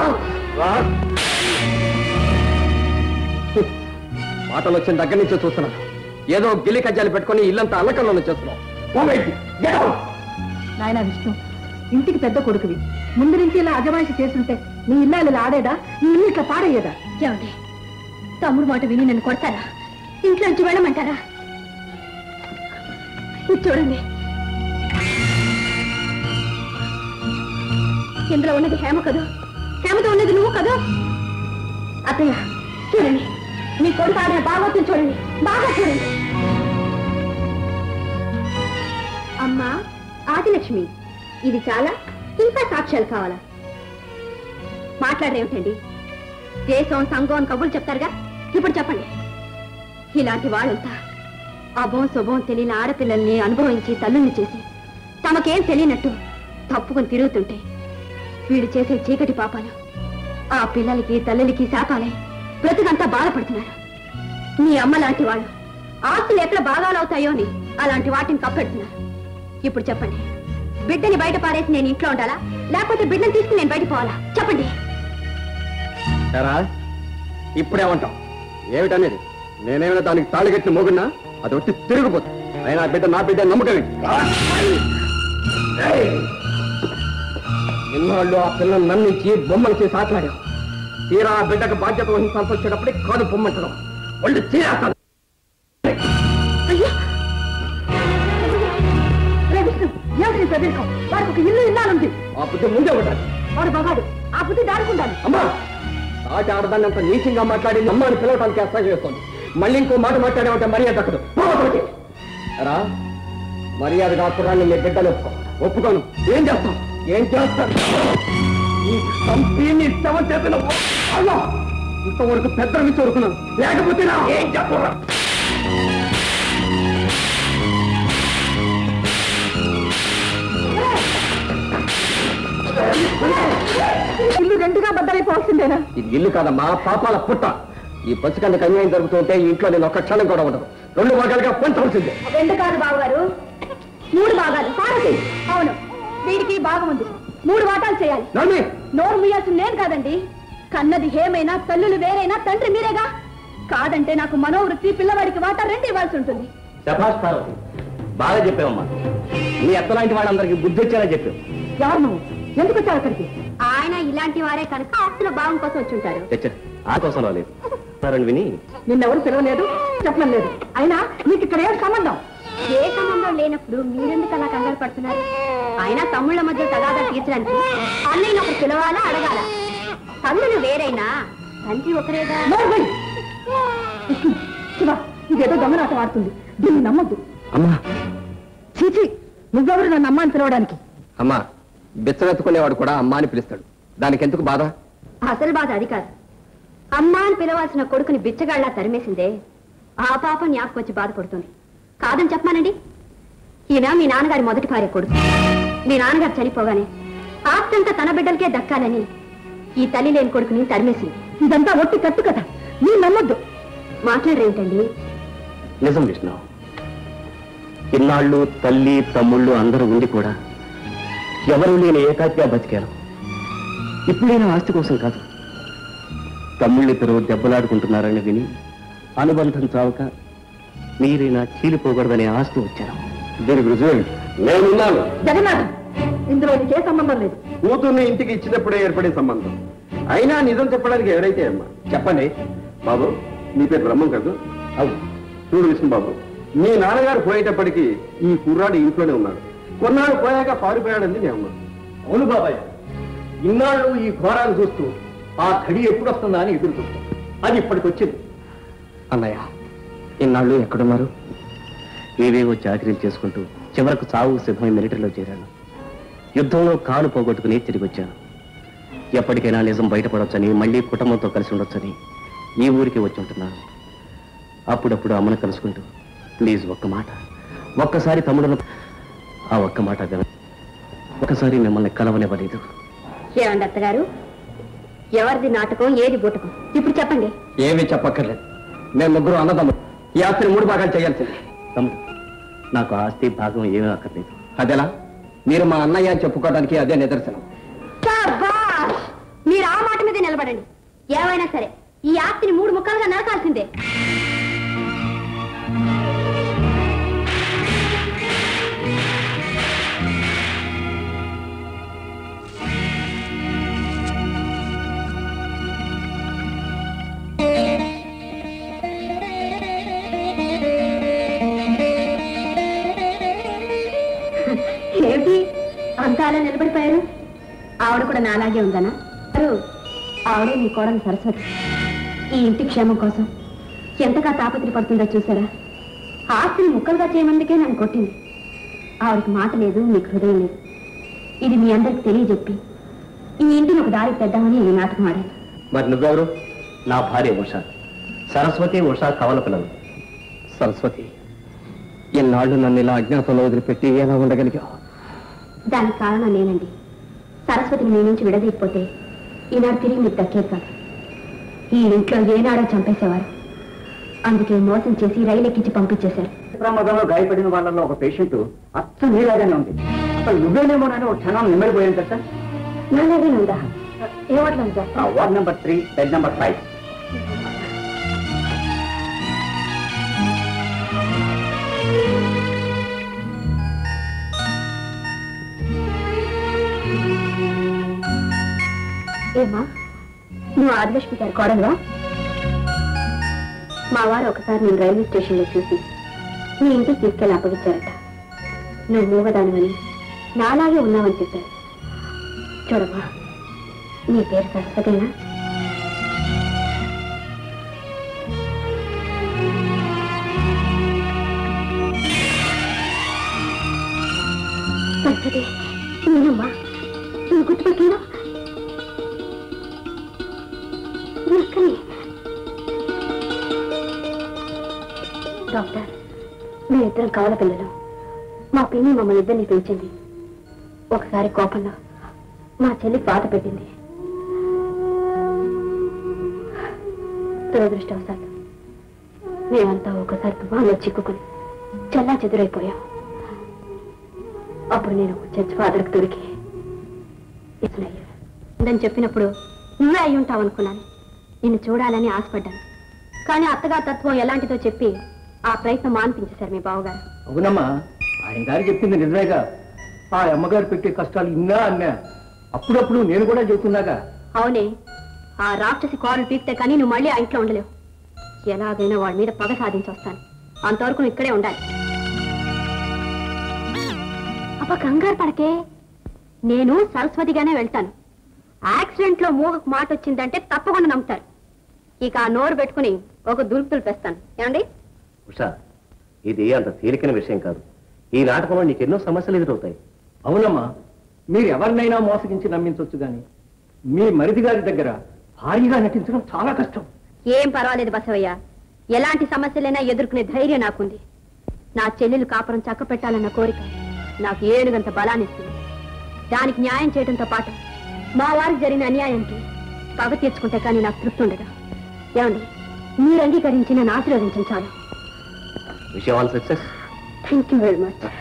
మాటలు వచ్చిన దగ్గర నుంచే చూస్తున్నాను ఏదో గిల్లి కజ్జాలు పెట్టుకొని ఇల్లంతా అల్లకల్లో చేస్తున్నావు ఓ బయటికి. Get out. నాయన విష్ణు ఇంటికి పెద్ద కొడుకువి ముందు నుంచి ఇలా అజమాయిషి చేస్తుంటే నీ ఇల్లాలు ఇలా ఆడేదా నీ ఇల్లు ఇట్లా పాడయ్యేదా ఏమండి తమ్ముడు మాట విని నన్ను కొడతారా ఇంట్లోంచి వెళ్ళమంటారా ఇది చూడండి ఇందులో ఉన్నది హేమ కదూ హేమతో ఉన్నది నువ్వు కదూ అత్తయ్య చూడండి మీ కొడుకు ఆడిన భాగవతం చూడండి బాగా చూడండి అమ్మా ఆదిలక్ష్మి ఇది చాలా ఇంకా సాక్ష్యాలు కావాలా మాట్లాడరేమిటండి దేశం సంఘం అని కబుర్లు చెప్తారుగా ఇప్పుడు చెప్పండి ఇలాంటి వాళ్ళంతా అభం శుభం తెలియని ఆడపిల్లల్ని అనుభవించి తల్లుల్ని చేసి తమకేం తెలియనట్టు తప్పుకొని తిరుగుతుంటే వీళ్ళు చేసే చీకటి పాపాలు ఆ పిల్లలకి తల్లులకి శాపాలై బ్రతుకంతా బాధపడుతున్నారు మీ అమ్మ లాంటి వాళ్ళు ఆస్తులు ఎక్కడ భాగాలవుతాయో అని అలాంటి వాటిని కప్పెడుతున్నారు ఇప్పుడు చెప్పండి బిడ్డని బయట పారేసి నేను ఇంట్లో ఉండాలా లేకపోతే బిడ్డని తీసుకుని నేను బయట పోవాలా చెప్పండి ఎరా ఇప్పుడేమంటావు ఏమిటనేది నేనేమైనా దానికి తాళి కట్టిన మోగున్నా అది వచ్చి తిరిగిపోతుంది అయినా బిడ్డ నా బిడ్డ నమ్మకం ఇన్నాళ్ళు ఆ పిల్లలు నన్నించి బొమ్మలు చేసి ఆటలాడావు తీరా ఆ బిడ్డకు బాధ్యత వహించాల్సి వచ్చేటప్పుడే కాదు పొమ్మంటడం వాళ్ళు తీరేస్తాను రే విష్ణు ఏమిటి నీ ప్రవేశం వాడికి ఒక ఇల్లు ఇల్లాలుంది ఆ బుద్ధి ముందే ఉండాలి వాడు మగాడు ఆ బుద్ధి దాడుకుండాలి అమ్మా ఆట ఆడదాన్ని అంత నీచంగా మాట్లాడి అమ్మ అని పిలవటానికి అసహ్యం చేస్తుంది మళ్ళీ ఇంకో మాట మాట్లాడేమంటే మర్యాద దక్కదు పోవతలకి. రా మర్యాద కాకురాన్ని మీ బిడ్డలు ఒప్పుకో ఒప్పుకోను ఏం చేస్తాం ఏం చేస్తాను ఈ కంపెనీ శవం చేసిన అమ్మా ఇంతవరకు పెద్ద నుంచి వరుకున్నాను లేకపోతే నా ఏం చెప్పరా ఇల్లు రెండుగా బద్దలైపోవాల్సిందేనా ఇది ఇల్లు కాదమ్మా పాపాల పుట్ట ఈ పసికందుకు అన్యాయం జరుగుతుంటే ఈ ఇంట్లో నేను ఒక్క క్షణం కూడా ఉండదు రెండు భాగాలుగా పంచవలసిందే రెండు కాదు బావగారు మూడు భాగాలు సారథి అవును వీడికి భాగం ఉంది మూడు వాటాలు చేయాలి నమ్మి నోరు ముయ్యాల్సిన నేను కాదండి కన్నది హేమైనా తల్లులు వేరైనా తండ్రి మీరేగా కాదంటే నాకు మనోవృత్తి పిల్లవాడికి వాటా రెండు ఇవ్వాల్సి ఉంటుంది శభాష్ పార్వతి బాగా చెప్పావమ్మా నీ అత్తలాంటి వాళ్ళందరికీ బుద్ధి వచ్చేలా చెప్పావు ఎవరు నువ్వు ఎందుకు వచ్చావు అక్కడికి ఆయన ఇలాంటి వారే కనుక ఆస్తుల భాగం కోసం వచ్చి ఉంటారు తెచ్చా ఆ కోసం రాలేదు సరే విని నిన్నెవరు పిలవలేదు చెప్పడం లేదు అయినా నీకు ఇక్కడ ఏమిటి సంబంధం ఏ సంబంధం లేనప్పుడు మీరెందుకు అలా కంగారు పడుతున్నారు అయినా తమ్ముళ్ళ మధ్య తగాదా తీర్చడానికి అన్నయ్య ఒకరు పిలవాలా అడగాల తల్లులు వేరైనా తండ్రి ఒకరేగా నోర్మై! శివ ఇదేదో దొంగనాటం ఆడుతుంది దీన్ని నమ్మద్దు అమ్మా చీచి నువ్వెవరు నన్ను అమ్మాని పిలవడానికి అమ్మా బిచ్చమెత్తుకునేవాడు కూడా అమ్మా అని పిలుస్తాడు దానికి ఎందుకు బాధ అసలు బాధ అది కాదు అమ్మా అని పిలవాల్సిన కొడుకుని బిచ్చగాళ్ళ తరిమేసిందే ఆ పాప జ్ఞాపకొచ్చి బాధపడుతుంది కాదని చెప్పమానండి ఈయన మీ నాన్నగారి మొదటి భార్య కొడుకు మీ నాన్నగారు చనిపోగానే ఆస్తంతా తన బిడ్డలకే దక్కాలని ఈ తల్లి లేని కొడుకుని తరిమేసింది ఇదంతా ఒట్టి కట్టు కదా నీ నమ్మద్దు మాట్లాడరేంటండి నిజం విష్ణు ఇన్నాళ్ళు తల్లి తమ్ముళ్ళు అందరూ ఉండి కూడా ఎవరు లేని ఏకాకిగా బతికారు ఇప్పుడైనా ఆస్తి కోసం కాదు తమ్ముళ్ళిద్దరూ దెబ్బలాడుకుంటున్నారని విని అనుబంధం చావక మీరైనా చీలిపోకూడదనే ఆస్తి వచ్చారు దీనికి రుజువు ఏంటి? నేనున్నాను జగన్నాథ్ ఇందులో నీకే సంబంధం లేదు కూతుర్ని ఇంటికి ఇచ్చినప్పుడే ఏర్పడిన సంబంధం అయినా నిజం చెప్పడానికి ఎవరైతే అమ్మా చెప్పండి బాబు నీ పేరు బ్రహ్మం కాదు అవు చూడు విష్ణు బాబు మీ నాన్నగారు పోయేటప్పటికి ఈ కుర్రాడు ఇంట్లోనే ఉన్నాడు కొన్నాళ్ళు పోయాక పారిపోయాడని నేను అన్నాను అవును బాబాయ్ ఇన్నాళ్ళు ఈ ఘోరాన్ని చూస్తూ ఆ ఘడి ఎప్పుడు వస్తుందా అని ఎదురు చూస్తాం అది ఇప్పటికి వచ్చింది అన్నయ్య ఇన్నాళ్ళు ఎక్కడున్నారు ఏవేవో చాకరీలు చేసుకుంటూ చివరకు చావు సిద్ధమై మిలిటరీలో చేరాను యుద్ధంలో కాలు పోగొట్టుకుని తిరిగి వచ్చాను ఎప్పటికైనా నిజం బయటపడవచ్చని మళ్ళీ కుటుంబంతో కలిసి ఉండొచ్చని ఈ ఊరికి వచ్చి ఉంటున్నాను అప్పుడప్పుడు అమ్మను కలుసుకుంటూ ప్లీజ్ ఒక్క మాట ఒక్కసారి తమ్ముడును ఆ ఒక్క మాట విన ఒక్కసారి మిమ్మల్ని కలవనివ్వలేదు ఏమండి అత్తగారు ఎవరిది నాటకం ఏది బూటకం ఇప్పుడు చెప్పండి ఏమీ చెప్పక్కర్లేదు మేము ముగ్గురు అన్నదమ్ములు ఈ ఆస్తిని మూడు భాగాలు చేయాల్సింది తమ్ముడు నాకు ఆస్తి భాగం ఏమీ అక్కర్లేదు అదెలా మీరు మా అన్నయ్య అని చెప్పుకోవడానికి అదే నిదర్శనం శాబాష్! మీరు ఆ మాట మీద నిలబడండి ఏమైనా సరే ఈ ఆస్తిని మూడు ముక్కలుగా నరకాల్సిందే ఏమిటి అంతా అలా నిలబడిపోయారు ఆవిడ కూడా నాలాగే ఉందనా గారు, ఆవిడే మీ కోడలు సరస్వతి ఈ ఇంటి క్షేమం కోసం ఎంతగా తాపత్రపడుతుందో చూసారా ఆస్తిని ముక్కలుగా చేయమందుకే నన్ను కొట్టింది ఆవిడకి మాట లేదు మీకు హృదయం లేదు ఇది మీ అందరికి తెలియజెప్పి ఈ ఇంటిని ఒక దారికి తెద్దామని ఈ నాటకం ఆడాను మరి నువ్వెవరు నా భార్య ఉష సరస్వతి ఉష కవల పిల్లలు సరస్వతి ఎన్నాళ్ళు నన్ను ఇలా అజ్ఞాతంలో వదిలిపెట్టి ఎలా ఉండగలిగావు దానికి కారణం నేనండి సరస్వతిని మీ నుంచి విడదీయకపోతే ఈనాడు తిరిగి మీకు దక్కేది కాదు ఈ ఇంట్లో ఏనాడో చంపేసేవారు అందుకే మోసం చేసి రైలు ఎక్కించి పంపించేశారు ప్రమాదంలో గాయపడిన వాళ్ళలో ఒక పేషెంట్ అచ్చం నీలాగానే ఉంది అసలు నువ్వేనేమోనని ఒక క్షణం నిమ్మడిపోయాను కదా సార్ నాలాగే ఉందా ఏ వాటిలో ఉంది sir ward number three bed number five ఏమా నువ్వు ఆదిలక్ష్మి గారి కోడలువా మా వారు ఒకసారి నేను రైల్వే స్టేషన్లో చూసి నీ ఇంటికి తీసుకెళ్ళి అప్పగించారట నువ్వు మూగదానివని నాలాగే ఉన్నావని చెప్పారు చూడమ్మా నీ పేరు సరస్వతేనా సరస్వతి నేనమ్మా నువ్వు గుర్తుపెట్టినా ఎక్కని డాక్టర్ మేమిద్దరం కవల పిల్లలు మా పిన్ని మమ్మల్ని ఇద్దరిని పెంచింది ఒకసారి కోపంలో మా చెల్లి బాధ పెట్టింది దురదృష్టవశాత్తు మేమంతా ఒకసారి తుఫాన్లో చిక్కుకుని చల్లా చెదురైపోయాం అప్పుడు నేను చర్చ్ ఫాదర్కి దొరికి ఇతనయ్యా ఉందని చెప్పినప్పుడు నువ్వే అయి ఉంటావు అనుకున్నాను నిన్ను చూడాలని ఆశపడ్డాను కానీ అత్తగా తత్వం ఎలాంటిదో చెప్పి ఆ ప్రయత్నం మాన్పించేశారు మీ బావగారు అవునమ్మా ఆయన గారు చెప్పింది నిజమేగా ఆ అమ్మగారు పెట్టే కష్టాలు ఇన్నా అన్నా అప్పుడప్పుడు నేను కూడా చెబుతున్నాగా అవునే ఆ రాక్షసి కారు పీకితే కానీ నువ్వు మళ్ళీ ఆ ఇంట్లో ఉండలేవు ఎలాగైనా వాడి మీద పగ సాధించి వస్తాను అంతవరకు నువ్వు ఇక్కడే ఉండాలి అబ్బా కంగారు పడకే నేను సరస్వతిగానే వెళ్తాను యాక్సిడెంట్ లో మూగకు మాట వచ్చిందంటే తప్పకుండా నమ్ముతారు ఇక ఆ నోరు పెట్టుకుని ఒక దులుపు దులిపేస్తాను ఏమండి ఉషా ఇది అంత తేలికైన విషయం కాదు ఈ నాటకంలో నీకు ఎన్నో సమస్యలు ఎదురవుతాయి అవునమ్మా మీరు ఎవరినైనా మోసగించి నమ్మించవచ్చు గాని మీ మరిది గారి దగ్గర భారీగా నటించడం చాలా కష్టం ఏం పర్వాలేదు బసవయ్య ఎలాంటి సమస్యలైనా ఎదుర్కొనే ధైర్యం నాకుంది నా చెల్లెలు కాపురం చక్క పెట్టాలన్న కోరిక నాకు ఏనుగంత బలాన్నిస్తుంది దానికి న్యాయం చేయడంతో పాటు మా వారికి జరిగిన అన్యాయానికి పగ తీర్చుకుంటే కానీ నాకు తృప్తి ఉండదు ఏమండి మీరు అంగీకరించి నన్ను ఆశీర్వదించండి చాలు విషయం all success thank you very much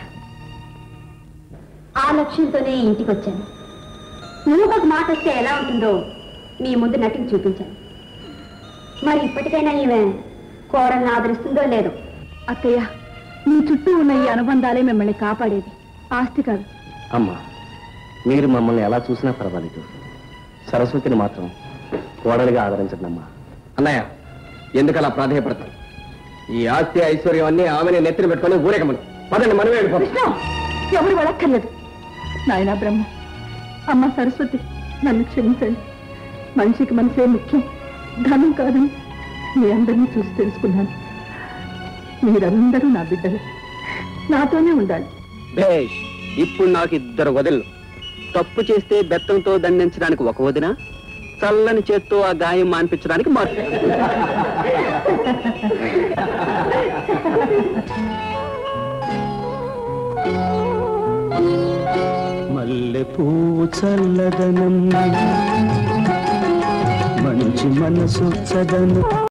ఆ లక్ష్యంతోనే ఈ ఇంటికి వచ్చాను నువ్వు ఒక మాట వస్తే ఎలా ఉంటుందో మీ ముందు నటించి చూపించాను మరి ఇప్పటికైనా ఈమె కోడల్ని ఆదరిస్తుందో లేదో అత్తయ్య మీ చుట్టూ ఉన్న ఈ అనుబంధాలే మిమ్మల్ని కాపాడేది ఆస్తి కాదు అమ్మా మీరు మమ్మల్ని ఎలా చూసినా పర్వాలేదు సరస్వతిని మాత్రం కోడలిగా ఆదరించండి అమ్మా అన్నయ్య ఎందుకు అలా ప్రాధాన్యపడతాను ఈ ఆస్తి ఐశ్వర్యం అన్ని ఆమెని నెత్తిన పెట్టుకొని ఊరేగమను పదండి మనమే వెళ్ళిపోతాం ఎవరు వెళ్ళక్కర్లేదు నాయనా బ్రహ్మ అమ్మ సరస్వతి నన్ను క్షమించండి మనిషికి మనసే ముఖ్యం ధనం కాదని మీ అందరినీ చూసి తెలుసుకున్నాను మీరందరూ నా బిడ్డలు నాతోనే ఉండాలి భేష్ ఇప్పుడు నాకు ఇద్దరు వదిలు తప్పు చేస్తే బెత్తంతో దండించడానికి ఒక వదిన చల్లని చేత్తో ఆ గాయం మాన్పించడానికి మరో మల్లె పువ్వు చల్లదనం మంచి మనసు చదను